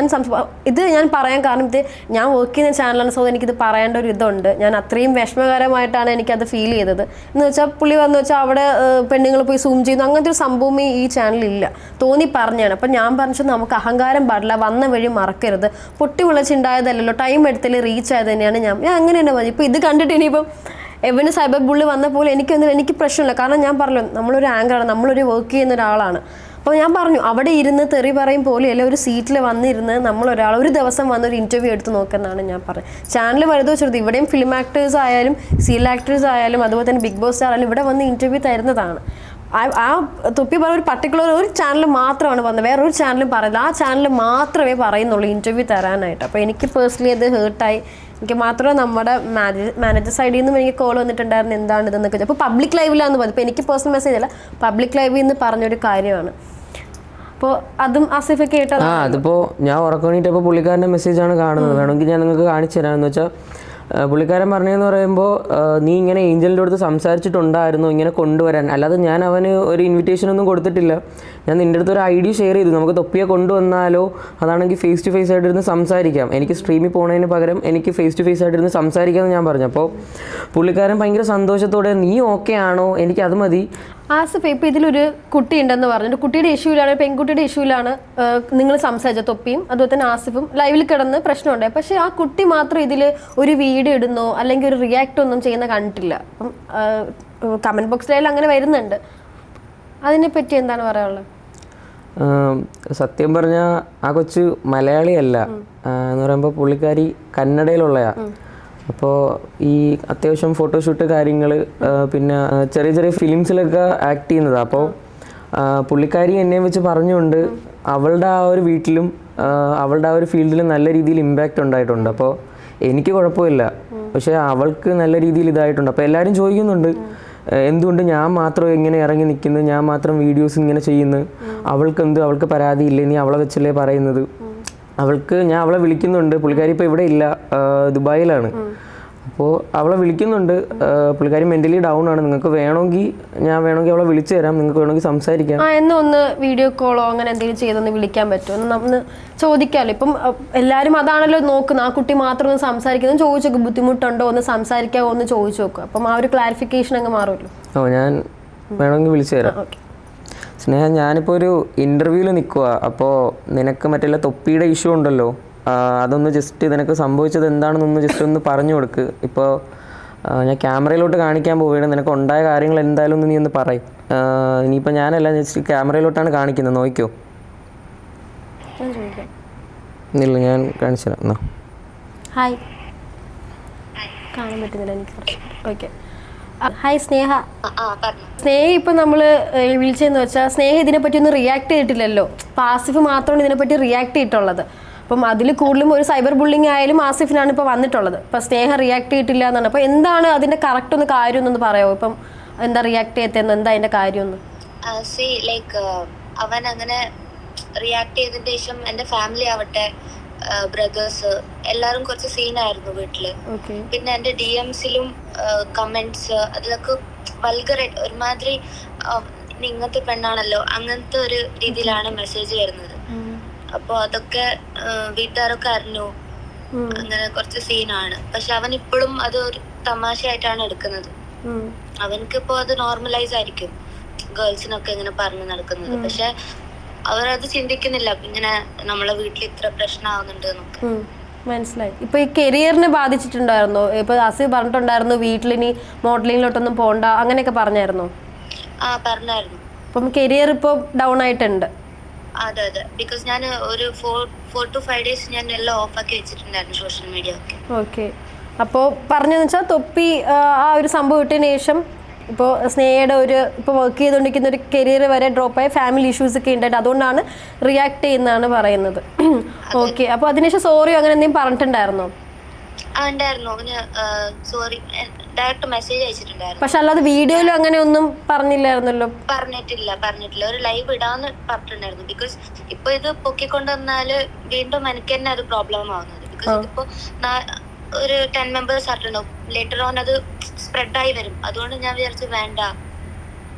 അഹ് ഇത് ഞാൻ പറയാൻ കാരണം ഇത് ഞാൻ വർക്ക് ചെയ്യുന്ന ചാനലാണ് സോ എനിക്കിത് പറയേണ്ട ഒരു ഇതുണ്ട് ഞാൻ അത്രയും വിഷമകരമായിട്ടാണ് എനിക്കത് ഫീൽ ചെയ്തത് എന്ന് വെച്ചാൽ പുള്ളി വന്ന് വെച്ചാൽ അവിടെ പെണ്ണുങ്ങൾ പോയി സൂം ചെയ്യുന്നു അങ്ങനത്തെ ഒരു സംഭവമേ ഈ ചാനലില്ല തോന്നി പറഞ്ഞാണ് അപ്പം ഞാൻ പറഞ്ഞത് നമുക്ക് അഹങ്കാരം പാടില്ല വന്ന വഴി മറക്കരുത് പൊട്ടി വിളിച്ചുണ്ടായതല്ലല്ലോ ടൈം എടുത്തല്ലേ റീച്ച് ആയത് തന്നെയാണ് ഞാൻ ഞാൻ അങ്ങനെ തന്നെ മതി ഇപ്പം ഇത് കണ്ടിട്ട് ഇനിയിപ്പം എവന് സൈബർ ബുള്ളി വന്ന പോലെ എനിക്ക് ഒന്നും എനിക്ക് പ്രശ്നമില്ല കാരണം ഞാൻ പറഞ്ഞു നമ്മളൊരു ആങ്കറാണ് നമ്മളൊരു വർക്ക് ചെയ്യുന്ന ഒരാളാണ് അപ്പോൾ ഞാൻ പറഞ്ഞു അവിടെ ഇരുന്ന് തെറി പറയും പോലെയല്ല ഒരു സീറ്റിൽ വന്നിരുന്ന് നമ്മൾ ഒരാൾ ഒരു ദിവസം വന്ന് ഒരു ഇൻ്റർവ്യൂ എടുത്ത് നോക്കുന്നതാണ് ഞാൻ പറഞ്ഞത് ചാനൽ വലുത് വെച്ചെടുത്ത് ഇവിടെയും ഫിലിം ആക്ടേഴ്സ് ആയാലും സീരിയൽ ആക്ടേഴ്സ് ആയാലും അതുപോലെ തന്നെ ബിഗ് ബോസ് ആയാലും ഇവിടെ വന്ന് ഇൻ്റർവ്യൂ തരുന്നതാണ് ആ- ആ തൊപ്പി പറഞ്ഞ ഒരു പർട്ടിക്കുലർ ഒരു ചാനൽ മാത്രമാണ് വന്നത് വേറെ ഒരു ചാനലും പറയുന്നത് ആ ചാനൽ മാത്രമേ പറയുന്നുള്ളൂ ഇൻ്റർവ്യൂ തരാനായിട്ട് അപ്പോൾ എനിക്ക് പേഴ്സണലി അത് ഹേർട്ടായി എനിക്ക് മാത്രമേ നമ്മുടെ മാനേജർ മാനേജർ സൈഡിൽ നിന്നും എനിക്ക് കോൾ വന്നിട്ടുണ്ടായിരുന്നു എന്താണ് ഇതെന്നൊക്കെ അപ്പോൾ പബ്ലിക് ലൈവിലാന്ന് പറഞ്ഞു ഇപ്പോൾ എനിക്ക് പേഴ്സണൽ മെസ്സേജ് അല്ല പബ്ലിക് ലൈവിൽ നിന്ന് പറഞ്ഞൊരു കാര്യമാണ് അപ്പോൾ അതും ആസിഫൊക്കെ കേട്ടത് ആ അതിപ്പോൾ ഞാൻ ഉറക്കണിട്ടപ്പോൾ പുള്ളിക്കാരൻ്റെ മെസ്സേജാണ് കാണുന്നത് വേണമെങ്കിൽ ഞാൻ നിങ്ങൾക്ക് കാണിച്ചു തരാമെന്ന് വെച്ചാൽ ആ, പുള്ളിക്കാരൻ പറഞ്ഞതെന്ന് പറയുമ്പോൾ ആ, നീ ഇങ്ങനെ ഏഞ്ചലിൻ്റെ അടുത്ത് സംസാരിച്ചിട്ടുണ്ടായിരുന്നു ഇങ്ങനെ കൊണ്ടുവരാൻ അല്ലാതെ ഞാൻ അവന് ഒരു ഇൻവിറ്റേഷൻ ഒന്നും കൊടുത്തിട്ടില്ല ഞാൻ നിൻ്റെ അടുത്ത് ഒരു ഐ ഡി ഷെയർ ചെയ്തു നമുക്ക് തൊപ്പിയെ കൊണ്ടുവന്നാലോ അതാണെങ്കിൽ ഫേസ് ടു ഫേസ് ആയിട്ടിരുന്ന് സംസാരിക്കാം എനിക്ക് സ്ട്രീമിൽ പോകുന്നതിന് പകരം എനിക്ക് ഫേസ് ടു ഫേസ് ആയിട്ടിരുന്ന് സംസാരിക്കാമെന്ന് ഞാൻ പറഞ്ഞു അപ്പോൾ പുള്ളിക്കാരൻ ഭയങ്കര സന്തോഷത്തോടെ നീ ഓക്കെ ആണോ എനിക്ക് അത് മതി ആസിഫ് ഇപ്പൊ ഇതിലൊരു കുട്ടി ഉണ്ടെന്ന് പറഞ്ഞിട്ട് കുട്ടിയുടെ ഇഷ്യൂലാണ് പെൺകുട്ടിയുടെ ഇഷ്യൂലാണ് നിങ്ങൾ സംസാരിച്ച തൊപ്പിയും അതുപോലെ തന്നെ ആസിഫും ലൈവിൽ കിടന്ന് പ്രശ്നമുണ്ടായി പക്ഷെ ആ കുട്ടി മാത്രം ഇതിൽ ഒരു വീഡിയോ ഇടുന്നോ അല്ലെങ്കിൽ ഒരു റിയാക്ട് ഒന്നും ചെയ്യുന്ന കണ്ടിട്ടില്ല അപ്പം കമന്റ് ബോക്സിലായാലും അങ്ങനെ വരുന്നുണ്ട് അതിനെ പറ്റി എന്താണ് പറയാനുള്ളത് ആം, സത്യം പറഞ്ഞാൽ ആ കൊച്ച് മലയാളിയല്ല ആ, എന്ന് പറയുമ്പോൾ പുള്ളിക്കാരി കന്നഡയിലുള്ളയാ അപ്പോൾ ഈ അത്യാവശ്യം ഫോട്ടോഷൂട്ട് കാര്യങ്ങൾ പിന്നെ ആ, ചെറിയ ചെറിയ ഫിലിംസിലൊക്കെ ആക്ട് ചെയ്യുന്നതാണ് അപ്പോൾ പുള്ളിക്കാരി എന്നെ വെച്ച് പറഞ്ഞുകൊണ്ട് അവളുടെ ആ ഒരു വീട്ടിലും ആ, അവളുടെ ആ ഒരു ഫീൽഡിലും നല്ല രീതിയിൽ ഇമ്പാക്റ്റ് ഉണ്ടായിട്ടുണ്ട് അപ്പോൾ എനിക്ക് കുഴപ്പമില്ല പക്ഷേ അവൾക്ക് നല്ല രീതിയിൽ ഇതായിട്ടുണ്ട് അപ്പോൾ എല്ലാവരും ചോദിക്കുന്നുണ്ട് ഏഹ് എന്തുകൊണ്ട് ഞാൻ മാത്രം ഇങ്ങനെ ഇറങ്ങി നിൽക്കുന്നു ഞാൻ മാത്രം വീഡിയോസ് ഇങ്ങനെ ചെയ്യുന്നു അവൾക്ക് എന്ത് അവൾക്ക് പരാതിയില്ല നീ അവളെ വെച്ചല്ലേ പറയുന്നത് അവൾക്ക് ഞാൻ അവളെ വിളിക്കുന്നുണ്ട് പുള്ളിക്കാരി ഇപ്പോൾ ഇവിടെ ഇല്ല ആഹ് ദുബായിലാണ് അപ്പോൾ അവളെ വിളിക്കുന്നുണ്ട് ആഹ് പുള്ളിക്കാരി മെൻ്റലി ഡൗൺ ആണ് നിങ്ങൾക്ക് വേണമെങ്കിൽ ഞാൻ വേണമെങ്കിൽ അവളെ വിളിച്ചു തരാം നിങ്ങൾക്ക് വേണമെങ്കിൽ സംസാരിക്കാം ആ എന്ന് ഒന്ന് വീഡിയോ കോളോ അങ്ങനെ എന്തെങ്കിലും ചെയ്തൊന്ന് വിളിക്കാൻ പറ്റുമോ ഒന്ന് നമ്മൾ ചോദിക്കാമല്ലോ ഇപ്പം അഹ്, എല്ലാവരും അതാണല്ലോ നോക്കുന്നത് ആ കുട്ടി മാത്രം ഒന്ന് സംസാരിക്കുന്നത് ചോദിച്ചു നോക്കും ബുദ്ധിമുട്ടുണ്ടോ ഒന്ന് സംസാരിക്കാമോ എന്ന് ചോദിച്ചു നോക്കും അപ്പം ആ ഒരു ക്ലാരിഫിക്കേഷൻ അങ്ങ് മാറുമല്ലോ ഓ ഞാൻ വേണമെങ്കിൽ വിളിച്ചു തരാം ഓക്കെ സ്നേഹ ഞാനിപ്പോൾ ഒരു ഇൻ്റർവ്യൂവിൽ നിൽക്കുക അപ്പോൾ നിനക്ക് മറ്റുള്ള തൊപ്പിയുടെ ഇഷ്യൂ ഉണ്ടല്ലോ ആ, അതൊന്ന് ജസ്റ്റ് നിനക്ക് സംഭവിച്ചത് എന്താണെന്നൊന്ന് ജസ്റ്റ് ഒന്ന് പറഞ്ഞു കൊടുക്ക് ഇപ്പോൾ ഞാൻ ക്യാമറയിലോട്ട് കാണിക്കാൻ പോവുകയാണ് നിനക്ക് ഉണ്ടായ കാര്യങ്ങൾ എന്തായാലും ഒന്ന് നീ ഒന്ന് പറയും ഇനിയിപ്പോൾ ഞാനല്ല ജസ്റ്റ് ക്യാമറയിലോട്ടാണ് കാണിക്കുന്നത് നോക്കിയോ ഞാൻ ചോദിക്കാം ഇല്ല ഞാൻ കാണിച്ചു തരാം എന്നാ ഹായ് കാണാൻ പറ്റുന്നില്ല എനിക്ക് ഓക്കെ ഹായ് സ്നേഹ ആ, ആ പറഞ്ഞു സ്നേഹ ഇപ്പം നമ്മൾ വിളിച്ചതെന്ന് വെച്ചാൽ സ്നേഹ ഇതിനെപ്പറ്റി ഒന്നും റിയാക്ട് ചെയ്തിട്ടില്ലല്ലോ അപ്പോൾ ആസിഫ് മാത്രമാണ് ഇതിനെപ്പറ്റി റിയാക്ട് ചെയ്തിട്ടുള്ളത് അപ്പം അതിൽ കൂടുതലും ഒരു സൈബർ ബുള്ളിങ് ആയാലും ആസിഫിനാണ് ഇപ്പോൾ വന്നിട്ടുള്ളത് അപ്പം സ്നേഹ റിയാക്ട് ചെയ്തിട്ടില്ല എന്നാണ് അപ്പോൾ എന്താണ് അതിൻ്റെ കറക്റ്റ് ഒന്ന് കാര്യം എന്നൊന്ന് പറയാമോ ഇപ്പം എന്താ റിയാക്ട് ചെയ്തതെന്ന് എന്താ അതിൻ്റെ കാര്യമൊന്ന് സി ലൈക്ക് അവൻ അങ്ങനെ റിയാക്ട് ചെയ്തതിന് ശേഷം എന്റെ ഫാമിലി ആവട്ടെ ബ്രദേഴ്സ് എല്ലാരും കുറച്ച് സീനായിരുന്നു വീട്ടില് ഓക്കെ പിന്നെ എന്റെ ഡി എംസിലും കമന്റ്സ് അതിലൊക്കെ വൽഗറായിട്ട് ഒരുമാതിരി ആ, നീ ഇങ്ങനത്തെ പെണ്ണാണല്ലോ അങ്ങനത്തെ ഒരു രീതിയിലാണ് മെസ്സേജ് വരുന്നത് അപ്പൊ അതൊക്കെ ആ, വീട്ടുകാരൊക്കെ അറിഞ്ഞു അങ്ങനെ കുറച്ച് സീനാണ് പക്ഷെ അവൻ ഇപ്പോഴും അത് ഒരു തമാശയായിട്ടാണ് എടുക്കുന്നത് അവൻക്കിപ്പോ അത് നോർമലൈസ് ആയിരിക്കും ഗേൾസിനൊക്കെ ഇങ്ങനെ പറഞ്ഞു നടക്കുന്നത് പക്ഷെ അവരത് ചിന്തിക്കുന്നില്ല ഇങ്ങനെ നമ്മളെ വീട്ടിൽ ഇത്ര പ്രശ്നമാവുന്നുണ്ട് എന്നൊക്കെ മനസ്സിലായി ഇപ്പൊ ഈ കരിയറിനെ ബാധിച്ചിട്ടുണ്ടായിരുന്നോ ഇപ്പൊ അസി പറഞ്ഞിട്ടുണ്ടായിരുന്നു വീട്ടിലിനി മോഡലിങ്ങിലോട്ടൊന്നും പോണ്ട അങ്ങനെയൊക്കെ പറഞ്ഞായിരുന്നോ ആ പറഞ്ഞായിരുന്നു അപ്പം കരിയർ ഇപ്പോൾ ഡൗൺ ആയിട്ടുണ്ട് അതെ അതെ ബിക്കോസ് ഞാൻ ഒരു four four two five days ഞാൻ എല്ലാം ഓഫ് ആക്കി വെച്ചിട്ടുണ്ടായിരുന്നു സോഷ്യൽ മീഡിയ ഒക്കെ ഓക്കെ അപ്പോൾ പറഞ്ഞതെന്ന് വെച്ചാൽ തൊപ്പി ആ, ആ ഒരു സംഭവം ഇട്ടതിന് ശേഷം ഇപ്പോൾ സ്നേഹയുടെ ഒരു ഇപ്പോൾ വർക്ക് ചെയ്തുകൊണ്ടിരിക്കുന്ന ഒരു കരിയർ വരെ ഡ്രോപ്പ് ആയ ഫാമിലി ഇഷ്യൂസ് ഒക്കെ ഉണ്ടായിട്ട് അതുകൊണ്ടാണ് റിയാക്ട് ചെയ്യുന്നതാണ് പറയുന്നത് ഓക്കെ അപ്പോൾ അതിനുശേഷം സോറി അങ്ങനെ എന്തെങ്കിലും പറഞ്ഞിട്ടുണ്ടായിരുന്നോ ആ ഉണ്ടായിരുന്നു അവന് സോറി ഡയറക്റ്റ് മെസ്സേജ് അയച്ചിട്ടുണ്ടായിരുന്നു പക്ഷെ അല്ലാതെ വീഡിയോയിലും അങ്ങനെ ഒന്നും പറഞ്ഞില്ലായിരുന്നല്ലോ പറഞ്ഞിട്ടില്ല പറഞ്ഞിട്ടില്ല ഒരു ലൈവ് ഇടാന്ന് പറഞ്ഞിട്ടുണ്ടായിരുന്നു ബിക്കോസ് ഇപ്പൊ ഇത് പൊക്കിക്കൊണ്ടുവന്നാല് വീണ്ടും എനിക്ക് തന്നെ അത് പ്രോബ്ലം ആവുന്നത് ബിക്കോസ് ഇതിപ്പോ നാ- ഒരു ടെൻ മെമ്പേഴ്സ് ആയിട്ടുണ്ടാവും ലേറ്റർ ഓൺ അത് സ്പ്രെഡ് ആയി വരും അതുകൊണ്ട് ഞാൻ വിചാരിച്ചു വേണ്ട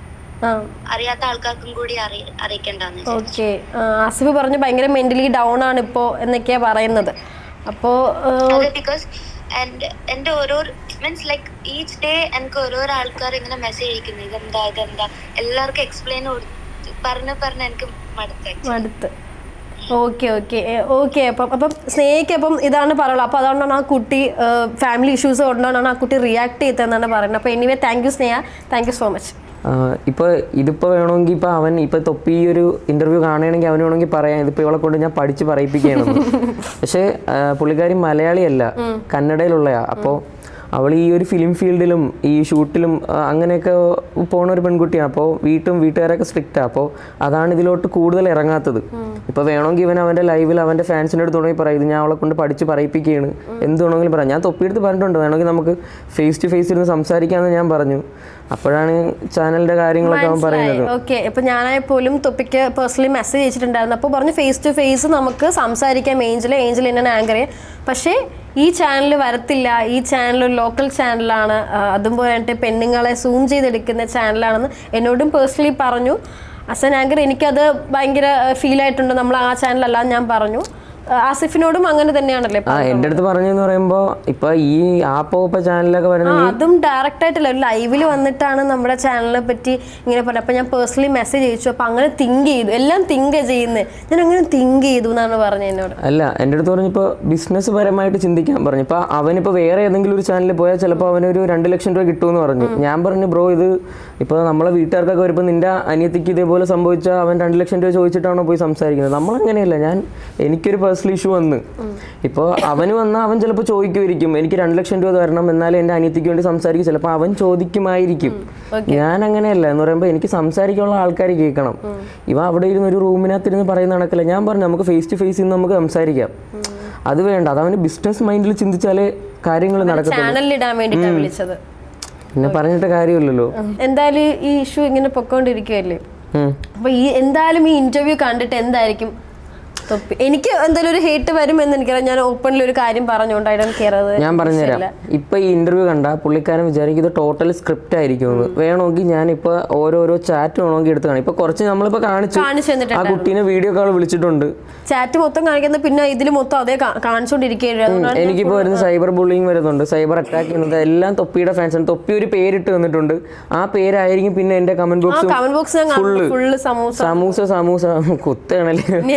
ആ അറിയാത്ത ആൾക്കാർക്കും കൂടി അറി അറിയിക്കണ്ടെന്ന് ഓക്കെ ആസിഫ് പറഞ്ഞു ഭയങ്കര മെന്റലി ഡൗൺ ആണ് ഇപ്പോ എന്നൊക്കെയാ പറയുന്നത് അപ്പോ ആ, അതെ ബിക്കോസ് എന്റെ എന്റെ ഓരോ മീൻസ് ലൈക്ക് ഈച്ച് ഡേ എനിക്ക് ഓരോരോ ആൾക്കാർ ഇങ്ങനെ മെസ്സേജ് അയക്കുന്നു ഇതെന്താ ഇതെന്താ എല്ലാവർക്കും എക്സ്പ്ലെയിൻ പറഞ്ഞ് പറഞ്ഞ് എനിക്ക് മടുത്ത അടുത്ത് ഓക്കെ ഓക്കെ ഓക്കെ അപ്പം അപ്പം സ്നേഹിക്ക് അപ്പം ഇതാണ് പറയുള്ളത് അപ്പോൾ അതുകൊണ്ടാണ് ആ കുട്ടി ഫാമിലി ഇഷ്യൂസ് കൊണ്ടാണ് ആ കുട്ടി റിയാക്ട് ചെയ്തതെന്നാണ് പറയുന്നത് അപ്പോൾ anyway thank you Sneha thank you so much ഇപ്പോൾ ഇതിപ്പോൾ വേണമെങ്കിൽ ഇപ്പോൾ അവൻ ഇപ്പോൾ തൊപ്പി ഈ ഒരു ഇൻ്റർവ്യൂ കാണുകയാണെങ്കിൽ അവന് വേണമെങ്കിൽ പറയാം ഇതിപ്പോൾ ഇവളെ കൊണ്ട് ഞാൻ പഠിച്ച് പറയിപ്പിക്കുകയാണെന്ന് പക്ഷേ ആ, പുള്ളിക്കാരി മലയാളിയല്ല കന്നഡയിലുള്ളയാ അപ്പോൾ അവൾ ഈ ഒരു ഫിലിം ഫീൽഡിലും ഈ ഷൂട്ടിലും ആ, അങ്ങനെയൊക്കെ പോണ ഒരു പെൺകുട്ടിയാണ് അപ്പോൾ വീട്ടും വീട്ടുകാരൊക്കെ സ്ട്രിക്റ്റാണ് അപ്പോൾ അതാണ് ഇതിലോട്ട് കൂടുതൽ ഇറങ്ങാത്തത് ഇപ്പോൾ വേണമെങ്കിൽ ഇവൻ അവൻ്റെ ലൈവിൽ അവൻ്റെ ഫാൻസിൻ്റെ അടുത്ത് തുടങ്ങി പറയും ഇത് ഞാൻ അവളെ കൊണ്ട് പഠിച്ച് പറയിപ്പിക്കുകയാണ് എന്ത് വേണമെങ്കിലും പറയാം ഞാൻ തൊപ്പിയെടുത്ത് പറഞ്ഞിട്ടുണ്ട് വേണമെങ്കിൽ നമുക്ക് ഫേസ് ടു ഫേസ് ഇരുന്ന് സംസാരിക്കാമെന്ന് ഞാൻ പറഞ്ഞു അപ്പോഴാണ് ചാനലിൻ്റെ കാര്യങ്ങളൊക്കെ അവൻ പറയുന്നത് ഓക്കെ ഇപ്പൊ ഞാനായ പോലും തൊപ്പിക്ക് പേഴ്സണലി മെസ്സേജ് അയച്ചിട്ടുണ്ടായിരുന്നു അപ്പോൾ പറഞ്ഞു ഫേസ് ടു ഫേസ് നമുക്ക് സംസാരിക്കാം ഏഞ്ചൽ ഏഞ്ചൽ എന്നെ ആങ്കർ ചെയ്യാം പക്ഷേ ഈ ചാനൽ വരത്തില്ല ഈ ചാനൽ ഒരു ലോക്കൽ ചാനലാണ് അതും പോയിട്ട് പെണ്ണുങ്ങളെ സൂം ചെയ്തെടുക്കുന്ന ചാനലാണെന്ന് എന്നോടും പേഴ്സണലി പറഞ്ഞു അസൻ ആങ്കർ എനിക്കത് ഭയങ്കര ഫീൽ ആയിട്ടുണ്ട് നമ്മൾ ആ ചാനലല്ല ഞാൻ പറഞ്ഞു ആ, ആസിഫിനോടും അങ്ങനെ തന്നെയാണല്ലേ ആ എൻ്റെ അടുത്ത് പറഞ്ഞെന്ന് പറയുമ്പോൾ ഇപ്പോൾ ഈ ആപ്പോ ഇപ്പം ചാനലൊക്കെ വരുന്ന ആ അതും ഡയറക്റ്റ് ആയിട്ടല്ല ഒരു ലൈവിൽ വന്നിട്ടാണ് നമ്മുടെ ചാനലിനെ പറ്റി ഇങ്ങനെ പറഞ്ഞത് അപ്പം ഞാൻ പേഴ്സണലി മെസ്സേജ് അയച്ചു അപ്പം അങ്ങനെ തിങ്ക് ചെയ്തു എല്ലാം തിങ്ക് ചെയ്യുന്നത് ഞാൻ അങ്ങനെ തിങ്ക് ചെയ്തു എന്നാണ് പറഞ്ഞത് എന്നോട് അല്ല എൻ്റെ അടുത്ത് പറഞ്ഞപ്പോൾ ബിസിനസ് പരമായിട്ട് ചിന്തിക്കാൻ പറഞ്ഞു ഇപ്പോൾ അവനിപ്പോൾ വേറെ ഏതെങ്കിലും ഒരു ചാനലിൽ പോയാൽ ചിലപ്പോൾ അവനൊരു രണ്ട് ലക്ഷം രൂപ കിട്ടുമെന്ന് പറഞ്ഞു ഞാൻ പറഞ്ഞു ബ്രോ ഇത് ഇപ്പോൾ നമ്മളെ വീട്ടുകാർക്കൊക്കെ വരുമ്പോൾ നിൻ്റെ അനിയത്തിക്ക് ഇതേപോലെ സംഭവിച്ചാൽ അവൻ രണ്ട് ലക്ഷം രൂപ ചോദിച്ചിട്ടാണോ പോയി സംസാരിക്കുന്നത് നമ്മളങ്ങനെയല്ല ഞാൻ എനിക്കൊരു പേഴ്സണൽ ഇഷ്യൂ വന്ന് ഇപ്പോൾ അവന് വന്നാൽ അവൻ ചിലപ്പോൾ ചോദിക്കുമായിരിക്കും എനിക്ക് രണ്ട് ലക്ഷം രൂപ തരണം എന്നാലും എൻ്റെ അനിയത്തിക്ക് വേണ്ടി സംസാരിക്കും ചിലപ്പോൾ അവൻ ചോദിക്കുമായിരിക്കും ഞാൻ അങ്ങനെയല്ല എന്ന് പറയുമ്പോൾ എനിക്ക് സംസാരിക്കാനുള്ള ആൾക്കാർ കേൾക്കണം ഇവ അവിടെ ഇരുന്ന് ഒരു റൂമിനകത്തിരുന്ന് പറയുന്ന കണക്കില്ല ഞാൻ പറഞ്ഞു നമുക്ക് ഫേസ് ടു ഫേസ് ഇന്ന് നമുക്ക് സംസാരിക്കാം അത് വേണ്ട അത് അവന് ബിസിനസ് മൈൻഡിൽ ചിന്തിച്ചാലേ കാര്യങ്ങൾ നടക്കത്തുള്ളൂ ചാനലിൽ ഇടാൻ വേണ്ടിയിട്ടാണ് വിളിച്ചത് പിന്നെ പറഞ്ഞിട്ട് കാര്യമില്ലല്ലോ എന്തായാലും ഈ ഇഷ്യൂ ഇങ്ങനെ പൊക്കോണ്ടിരിക്കുവല്ലേ ഉം. അപ്പൊ ഈ എന്തായാലും ഈ ഇന്റർവ്യൂ കണ്ടിട്ട് എന്തായിരിക്കും തൊപ്പി എനിക്ക് എന്തായാലും ഒരു ഹേറ്റ് വരും എന്ന് എനിക്കറിയാം ഞാൻ ഓപ്പണിൽ ഒരു കാര്യം പറഞ്ഞുകൊണ്ട് ഐ ഡോണ്ട് കെയർ അത് ഞാൻ പറഞ്ഞുതരാം ഇപ്പൊ ഈ ഇന്റർവ്യൂ കണ്ട പുള്ളിക്കാരൻ വിചാരിക്കും ഇത് ടോട്ടൽ സ്ക്രിപ്റ്റ് ആയിരിക്കും എന്ന് വേണമെങ്കിൽ ഞാൻ ഇപ്പൊ ഓരോരോ ചാറ്റ് വേണമെങ്കിൽ എടുത്ത് കാണാം ഇപ്പൊ കുറച്ച് നമ്മളിപ്പോ കാണിച്ചു കാണിച്ചു തന്നിട്ട് ആ കുട്ടീനെ വീഡിയോ കോൾ വിളിച്ചിട്ടുണ്ട് ചാറ്റ് മൊത്തം കാണിക്കുന്ന പിന്നെ ഇതിൽ മൊത്തം അതേ കാ- കാണിച്ചുകൊണ്ടിരിക്കുകയാണ് അതുകൊണ്ടാണ് എനിക്കിപ്പോൾ വരുന്ന സൈബർ ബുള്ളിങ് വരുന്നുണ്ട് സൈബർ അറ്റാക്ക് ചെയ്യുന്നത് എല്ലാം തൊപ്പിയുടെ ഫാൻസാണ് തൊപ്പി ഒരു പേരിട്ട് വന്നിട്ടുണ്ട് ആ പേരായിരിക്കും പിന്നെ എന്റെ കമന്റ് ആ ബോക്സ് കമന്റ് ബോക്സ് ഞാൻ കാണുന്നു ഫുള്ള് സമൂസ സമൂസ സമൂസ കുത്താണല്ലേ ഇനി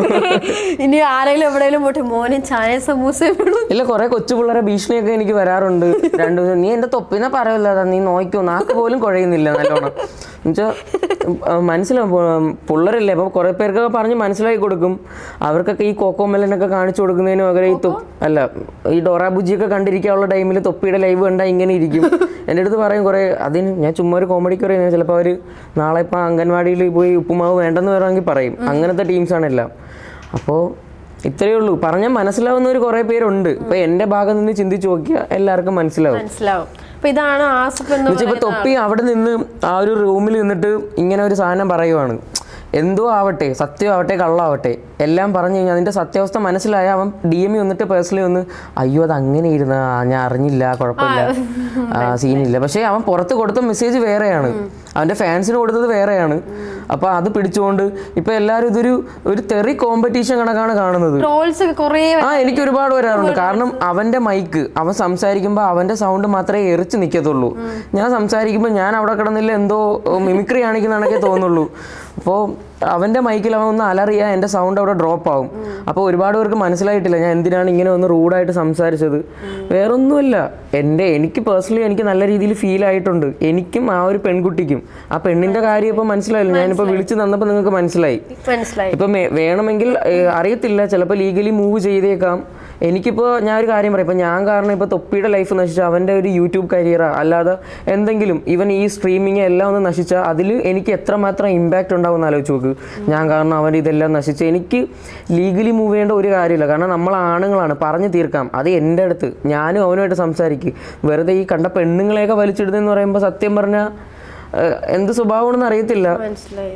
ഇനി ആരെങ്കിലും എവിടെയെങ്കിലും പോട്ടെ മോനെ ചായ സമൂസ വേണം ഇല്ല കുറെ കൊച്ചു പിള്ളേരെ ഭീഷണിയൊക്കെ എനിക്ക് വരാറുണ്ട് രണ്ടു ദിവസം നീ എന്റെ തൊപ്പിനെ പറയല്ലാതാ നീ നോക്കോ നാക്ക് പോലും കുഴയുന്നില്ല നല്ലോണം എന്നുവെച്ചാൽ മനസ്സിലാവും പിള്ളേരല്ലേ അപ്പൊ കുറെ പേർക്കൊക്കെ പറഞ്ഞ് മനസ്സിലാക്കി കൊടുക്കും അവർക്കൊക്കെ ഈ കോക്കോ മെലനൊക്കെ കാണിച്ചു കൊടുക്കുന്നതിന് പകരം ഈ തൊ- അല്ല ഈ ഡോറാബുജിയൊക്കെ കണ്ടിരിക്കാനുള്ള ടൈമിൽ തൊപ്പിയുടെ ലൈവ് കണ്ടാൽ ഇങ്ങനെ ഇരിക്കും എൻ്റെ അടുത്ത് പറയും കുറേ അതിന് ഞാൻ ചുമ്മാ ഒരു കോമഡിക്ക് പറയുന്നത് ചിലപ്പോൾ അവർ നാളെ ഇപ്പം അംഗൻവാടിയിൽ പോയി ഉപ്പുമാവ് വേണ്ടെന്ന് പറയുമെങ്കിൽ പറയും അങ്ങനത്തെ ടീംസാണ് എല്ലാം അപ്പോൾ ഇത്രയേ ഉള്ളൂ പറഞ്ഞാൽ മനസ്സിലാവുന്നവർ കുറേ പേരുണ്ട് ഇപ്പൊ എൻ്റെ ഭാഗം നിന്ന് ചിന്തിച്ചു നോക്കിയാൽ എല്ലാവർക്കും മനസ്സിലാവും മനസ്സിലാവും അപ്പൊ ഇതാണ് ആസിഫ് എന്ന് എന്നുവെച്ചാൽ ഇപ്പൊ തൊപ്പി അവിടെ നിന്ന് ആ ഒരു റൂമിൽ നിന്നിട്ട് ഇങ്ങനെ ഒരു സാധനം പറയുവാണ് എന്തോ ആവട്ടെ സത്യമാവട്ടെ കള്ളാവട്ടെ എല്ലാം പറഞ്ഞു കഴിഞ്ഞാൽ അതിന്റെ സത്യാവസ്ഥ മനസ്സിലായ അവൻ ഡി എം വന്നിട്ട് പേഴ്സണലി ഒന്ന് അയ്യോ അത് അങ്ങനെ ഇരുന്ന ഞാൻ അറിഞ്ഞില്ല കുഴപ്പമില്ല ആ സീനില്ല പക്ഷേ അവൻ പുറത്ത് കൊടുത്ത മെസ്സേജ് വേറെയാണ് അവന്റെ ഫാൻസിന് കൊടുത്തത് വേറെയാണ് അപ്പൊ അത് പിടിച്ചുകൊണ്ട് ഇപ്പൊ എല്ലാവരും ഇതൊരു ഒരു തെറി കോമ്പറ്റീഷൻ കണക്കാണ് കാണുന്നത് ട്രോൾസ് ഒക്കെ കുറേ ആ എനിക്ക് ഒരുപാട് വരാറുണ്ട് കാരണം അവന്റെ മൈക്ക് അവൻ സംസാരിക്കുമ്പോൾ അവന്റെ സൗണ്ട് മാത്രമേ എറിച്ച് നിൽക്കത്തുള്ളൂ ഞാൻ സംസാരിക്കുമ്പോൾ ഞാൻ അവിടെ കിടന്നില്ല എന്തോ മിമിക്രി കാണിക്കുന്നതാണൊക്കെ തോന്നുള്ളൂ അപ്പോൾ അവന്റെ മൈക്കിൽ അവൻ ഒന്ന് അലറിയാ എൻ്റെ സൗണ്ട് അവിടെ ഡ്രോപ്പ് ആവും അപ്പോൾ ഒരുപാട് പേർക്ക് മനസ്സിലായിട്ടില്ല ഞാൻ എന്തിനാണ് ഇങ്ങനെ ഒന്ന് റൂഡായിട്ട് സംസാരിച്ചത് വേറൊന്നുമല്ല എൻ്റെ എനിക്ക് പേഴ്സണലി എനിക്ക് നല്ല രീതിയിൽ ഫീൽ ആയിട്ടുണ്ട് എനിക്കും ആ ഒരു പെൺകുട്ടിക്കും ആ പെണ്ണിന്റെ കാര്യം ഇപ്പോൾ മനസ്സിലായില്ല ഞാനിപ്പോൾ വിളിച്ച് തന്നപ്പോൾ നിങ്ങൾക്ക് മനസ്സിലായി മനസ്സിലായി ഇപ്പം മേ- വേണമെങ്കിൽ ഏഹ്, അറിയത്തില്ല ചിലപ്പോൾ ലീഗലി മൂവ് ചെയ്തേക്കാം എനിക്കിപ്പോൾ ഞാൻ ഒരു കാര്യം പറയാം ഇപ്പം ഞാൻ കാരണം ഇപ്പോൾ തൊപ്പിയുടെ ലൈഫ് നശിച്ച അവൻ്റെ ഒരു യൂട്യൂബ് കരിയറാ അല്ലാതെ എന്തെങ്കിലും ഇവൻ ഈ സ്ട്രീമിങ് എല്ലാം ഒന്ന് നശിച്ചാൽ അതിൽ എനിക്ക് എത്രമാത്രം ഇമ്പാക്റ്റ് ഉണ്ടാവും എന്ന് ആലോചിച്ച് നോക്ക് ഞാൻ കാരണം അവൻ ഇതെല്ലാം നശിച്ച് എനിക്ക് ലീഗലി മൂവ് ചെയ്യേണ്ട ഒരു കാര്യമില്ല കാരണം നമ്മൾ ആണുങ്ങളാണ് പറഞ്ഞു തീർക്കാം അത് എൻ്റെ അടുത്ത് ഞാനും അവനുമായിട്ട് സംസാരിക്കും വെറുതെ ഈ കണ്ട പെണ്ണുങ്ങളെയൊക്കെ വലിച്ചിടുന്നതെന്ന് പറയുമ്പോൾ സത്യം പറഞ്ഞാൽ എന്ത് സ്വഭാവമാണെന്ന് അറിയത്തില്ല മനസ്സിലായി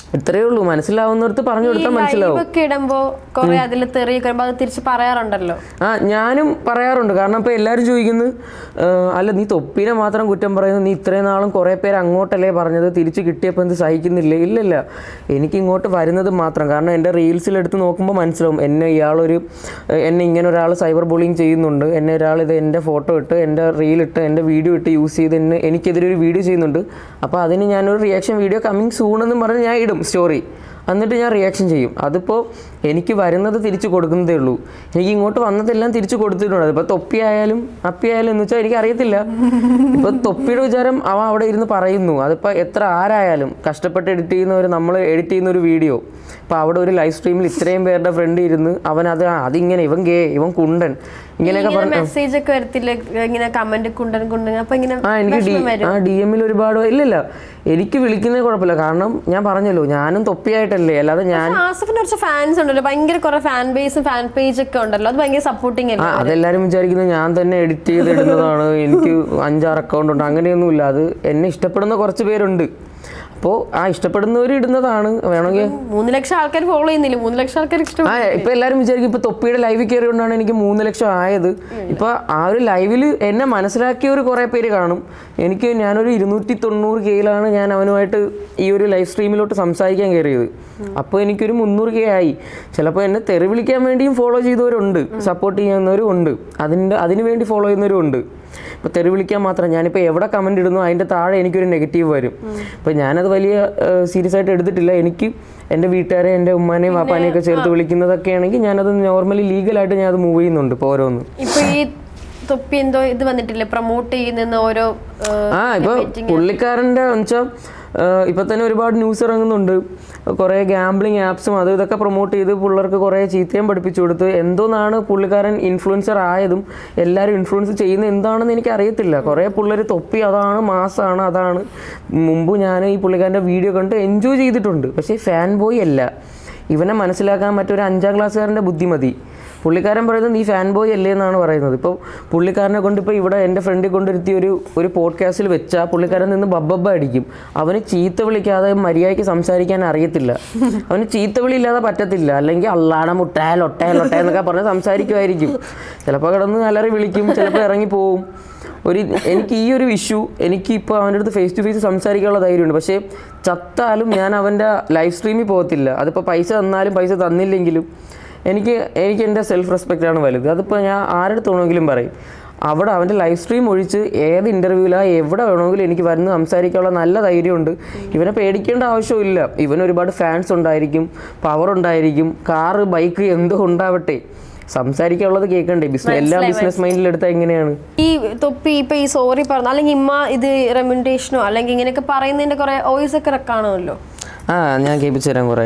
ഇത്രയേ ഉള്ളൂ മനസ്സിലാവുന്നിടത്ത് പറഞ്ഞു കൊടുത്താൽ മനസ്സിലാവും ഒക്കെ ഇടുമ്പോ കൊറേ അതിൽ തെറിയൊക്കെ വരുമ്പോ അത് തിരിച്ച് പറയാറുണ്ടല്ലോ ആ ഞാനും പറയാറുണ്ട് കാരണം ഇപ്പോൾ എല്ലാവരും ചോദിക്കുന്നത് ആ, അല്ല നീ തൊപ്പിനെ മാത്രം കുറ്റം പറയുന്നു നീ ഇത്രയും നാളും കുറേ പേര് അങ്ങോട്ടല്ലേ പറഞ്ഞത് തിരിച്ച് കിട്ടിയപ്പോൾ എന്ത് സഹിക്കുന്നില്ലേ ഇല്ലല്ല എനിക്ക് ഇങ്ങോട്ട് വരുന്നത് മാത്രം കാരണം എൻ്റെ റീൽസിൽ എടുത്ത് നോക്കുമ്പോൾ മനസ്സിലാവും എന്നെ ഇയാളൊരു എന്നെ ഇങ്ങനെ ഒരാൾ സൈബർ ബുള്ളിങ് ചെയ്യുന്നുണ്ട് എന്നെ ഒരാൾ ഇത് എൻ്റെ ഫോട്ടോ ഇട്ട് എൻ്റെ റീൽ ഇട്ട് എൻ്റെ വീഡിയോ ഇട്ട് യൂസ് ചെയ്ത് എന്നെ എനിക്കെതിരെ ഒരു വീഡിയോ ചെയ്യുന്നുണ്ട് അപ്പോൾ അതിന് ഞാനൊരു റിയാക്ഷൻ വീഡിയോ കമ്മിങ് സൂൺ എന്നും പറഞ്ഞ് ഞാൻ ഇടും സ്റ്റോറി എന്നിട്ട് ഞാൻ റിയാക്ഷൻ ചെയ്യും അതിപ്പോൾ എനിക്ക് വരുന്നത് തിരിച്ചു കൊടുക്കുന്നതേ ഉള്ളൂ എനിക്ക് ഇങ്ങോട്ട് വന്നതെല്ലാം തിരിച്ചു കൊടുത്തിട്ടുണ്ട് അതിപ്പോൾ തൊപ്പിയായാലും അപ്പിയായാലും എന്ന് വെച്ചാൽ എനിക്ക് അറിയത്തില്ല ഇപ്പോൾ തൊപ്പിയുടെ വിചാരം അവൻ അവിടെ ഇരുന്ന് പറയുന്നു അതിപ്പോൾ എത്ര ആരായാലും കഷ്ടപ്പെട്ട് എഡിറ്റ് ചെയ്യുന്ന ഒരു നമ്മൾ എഡിറ്റ് ചെയ്യുന്ന ഒരു വീഡിയോ ഇപ്പോൾ അവിടെ ഒരു ലൈവ് സ്ട്രീമിൽ ഇത്രയും പേരുടെ ഫ്രണ്ട് ഇരുന്ന് അവൻ അത് ആ, അതിങ്ങനെ ഇവൻ ഗേ ഇവൻ കുണ്ടൻ ഇങ്ങനെയൊക്കെ പറഞ്ഞു മെസ്സേജ് ഒക്കെ വരത്തില്ല ഇങ്ങനെ കമന്റ് കുണ്ടൻ കുണ്ടൻ അപ്പൊ ഇങ്ങനെ ആ എനിക്ക് ഡി വിഷമം വരും ആ ഡി എമ്മിൽ ഒരുപാട് ഇല്ലില്ല എനിക്ക് വിളിക്കുന്നത് കുഴപ്പമില്ല കാരണം ഞാൻ പറഞ്ഞല്ലോ ഞാനും തൊപ്പിയായിട്ടല്ലേ അല്ലാതെ ഞാൻ പക്ഷെ ആസിഫിന് കുറച്ച് ഫാൻസ് ഉണ്ടല്ലോ ഭയങ്കര കുറെ ഫാൻ ബേസും ഫാൻ പേജ് ഒക്കെ ഉണ്ടല്ലോ അത് ഭയങ്കര സപ്പോർട്ടിങ് ആ അല്ലേ അതെല്ലാരും വിചാരിക്കുന്നത് ഞാൻ തന്നെ എഡിറ്റ് ചെയ്ത് ഇടുന്നതാണ് എനിക്ക് അഞ്ചാറ് അക്കൗണ്ട് ഉണ്ട് അങ്ങനെയൊന്നുമില്ല അത് എന്നെ ഇഷ്ടപ്പെടുന്ന കുറച്ച് പേരുണ്ട് അപ്പോൾ ആ ഇഷ്ടപ്പെടുന്നവർ ഇടുന്നതാണ് വേണമെങ്കിൽ മൂന്ന് ലക്ഷം ആൾക്കാർ ഫോളോ ചെയ്യുന്നില്ല മൂന്ന് ലക്ഷം ആൾക്കാർ ഇഷ്ടം ആ ഇപ്പൊ എല്ലാരും വിചാരിക്കും ഇപ്പൊ തൊപ്പിയുടെ ലൈവിൽ കയറിയോണ്ടാണ് എനിക്ക് മൂന്ന് ലക്ഷം ആയത് ഇപ്പൊ ആ ഒരു ലൈവിൽ എന്നെ മനസ്സിലാക്കിയവർ കുറെ പേര് കാണും എനിക്ക് ഞാനൊരു ഇരുന്നൂറ്റി തൊണ്ണൂറ് കെയിലാണ് ഞാൻ അവനുമായിട്ട് ഈ ഒരു ലൈവ് സ്ട്രീമിലോട്ട് സംസാരിക്കാൻ കയറിയത് അപ്പോൾ എനിക്കൊരു മുന്നൂറ് കെ ആയി ചിലപ്പോൾ എന്നെ തെറി വിളിക്കാൻ വേണ്ടിയും ഫോളോ ചെയ്തവരുണ്ട് സപ്പോർട്ട് ചെയ്യുന്നവരും ഉണ്ട് അതിൻ്റെ അതിന് വേണ്ടി ഫോളോ ചെയ്യുന്നവരും ഉണ്ട് ഇപ്പോൾ തെറി വിളിക്കാൻ മാത്രം ഞാനിപ്പോൾ എവിടെ കമൻറ്റ് ഇടുന്നു അതിൻ്റെ താഴെ എനിക്കൊരു നെഗറ്റീവ് വരും അപ്പോൾ ഞാനത് വലിയ സീരിയസ് ആയിട്ട് എടുത്തിട്ടില്ല എനിക്ക് എൻ്റെ വീട്ടുകാരെ എൻ്റെ ഉമ്മാനെയും വാപ്പാനെയും ഒക്കെ ചേർത്ത് വിളിക്കുന്നതൊക്കെ ആണെങ്കിൽ ഞാനത് നോർമലി ലീഗലായിട്ട് ഞാൻ അത് മൂവ് ചെയ്യുന്നുണ്ട് ഇപ്പോൾ ഓരോന്ന് ഇപ്പൊ ഈ തൊപ്പി എന്തോ ഇത് വന്നിട്ടില്ലേ പ്രൊമോട്ട് ചെയ്യുന്ന ഓരോ ഏഹ്, ആ ഇപ്പൊ പുള്ളിക്കാരൻ്റെ വെച്ചാൽ ഇപ്പൊ തന്നെ ഒരുപാട് ന്യൂസ് ഇറങ്ങുന്നുണ്ട് കുറേ ഗാംബ്ലിംഗ് ആപ്സും അത് ഇതൊക്കെ പ്രൊമോട്ട് ചെയ്ത് പിള്ളേർക്ക് കുറേ ചീത്തയും പഠിപ്പിച്ചു കൊടുത്ത് എന്തോന്നാണ് പുള്ളിക്കാരൻ ഇൻഫ്ലുവൻസർ ആയതും എല്ലാവരും ഇൻഫ്ലുവൻസ് ചെയ്യുന്നത് എന്താണെന്ന് എനിക്ക് അറിയത്തില്ല കുറേ പിള്ളേർ തൊപ്പി അതാണ് മാസാണ് അതാണ് മുമ്പ് ഞാൻ ഈ പുള്ളിക്കാരൻ്റെ വീഡിയോ കണ്ട് എൻജോയ് ചെയ്തിട്ടുണ്ട് പക്ഷേ ഫാൻ ബോയ് അല്ല ഇവനെ മനസ്സിലാക്കാൻ മറ്റൊരു അഞ്ചാം ക്ലാസ്സുകാരൻ്റെ ബുദ്ധി മതി പുള്ളിക്കാരൻ പറയുന്നത് നീ ഫാൻ ബോയ് അല്ലേ എന്നാണ് പറയുന്നത് ഇപ്പോൾ പുള്ളിക്കാരനെ കൊണ്ട് ഇപ്പോൾ ഇവിടെ എൻ്റെ ഫ്രണ്ടിൽ കൊണ്ടിരുത്തി ഒരു ഒരു പോഡ്കാസ്റ്റിൽ വെച്ചാൽ പുള്ളിക്കാരൻ നിന്ന് ബബ്ബബ്ബ അടിക്കും അവന് ചീത്ത വിളിക്കാതെ മര്യാദയ്ക്ക് സംസാരിക്കാൻ അറിയത്തില്ല അവന് ചീത്ത വിളി ഇല്ലാതെ പറ്റത്തില്ല അല്ലെങ്കിൽ അള്ളാട മുട്ട ലൊട്ട ലൊട്ട എന്നൊക്കെ പറഞ്ഞ് സംസാരിക്കുമായിരിക്കും ചിലപ്പോൾ കിടന്ന് അലറി വിളിക്കും ചിലപ്പോൾ ഇറങ്ങി പോവും ഒരു എനിക്ക് ഈ ഒരു ഇഷ്യൂ എനിക്ക് ഇപ്പോൾ അവൻ്റെ അടുത്ത് ഫേസ് ടു ഫേസ് സംസാരിക്കാനുള്ള ധൈര്യമുണ്ട് പക്ഷേ ചത്താലും ഞാൻ അവൻ്റെ ലൈവ് സ്ട്രീമിൽ പോകത്തില്ല അതിപ്പോൾ പൈസ തന്നാലും പൈസ തന്നില്ലെങ്കിലും എനിക്ക് എനിക്ക് എൻ്റെ സെൽഫ് റെസ്പെക്റ്റ് ആണ് വലുത് അതിപ്പോൾ ഞാൻ ആരുടെ വേണമെങ്കിലും പറയും അവിടെ അവൻ്റെ ലൈവ് സ്ട്രീം ഒഴിച്ച് ഏത് ഇൻ്റർവ്യൂവിലാ എവിടെ വേണമെങ്കിലും എനിക്ക് വരുന്ന സംസാരിക്കാനുള്ള നല്ല ധൈര്യമുണ്ട് ഇവനെ പേടിക്കേണ്ട ആവശ്യമില്ല ഇവന് ഒരുപാട് ഫാൻസ് ഉണ്ടായിരിക്കും പവർ ഉണ്ടായിരിക്കും കാറ് ബൈക്ക് എന്തോ ഉണ്ടാവട്ടെ സംസാരിക്കാനുള്ളത് കേൾക്കണ്ടേ ബിസിനസ് എല്ലാം ബിസിനസ് മൈൻഡിൽ എടുത്താൽ എങ്ങനെയാണ് ഈ തൊപ്പി ഇപ്പൊ ഈ സോറി പറഞ്ഞു അല്ലെങ്കിൽ ഇമ്മ ഇത് റെമ്യൂണ്ടേഷനോ അല്ലെങ്കിൽ ഇങ്ങനെയൊക്കെ പറയുന്നതിന്റെ കുറെ വോയിസ് ഒക്കെ കാണുമല്ലോ ആ ഞാൻ കേൾപ്പിച്ചു തരാം കുറേ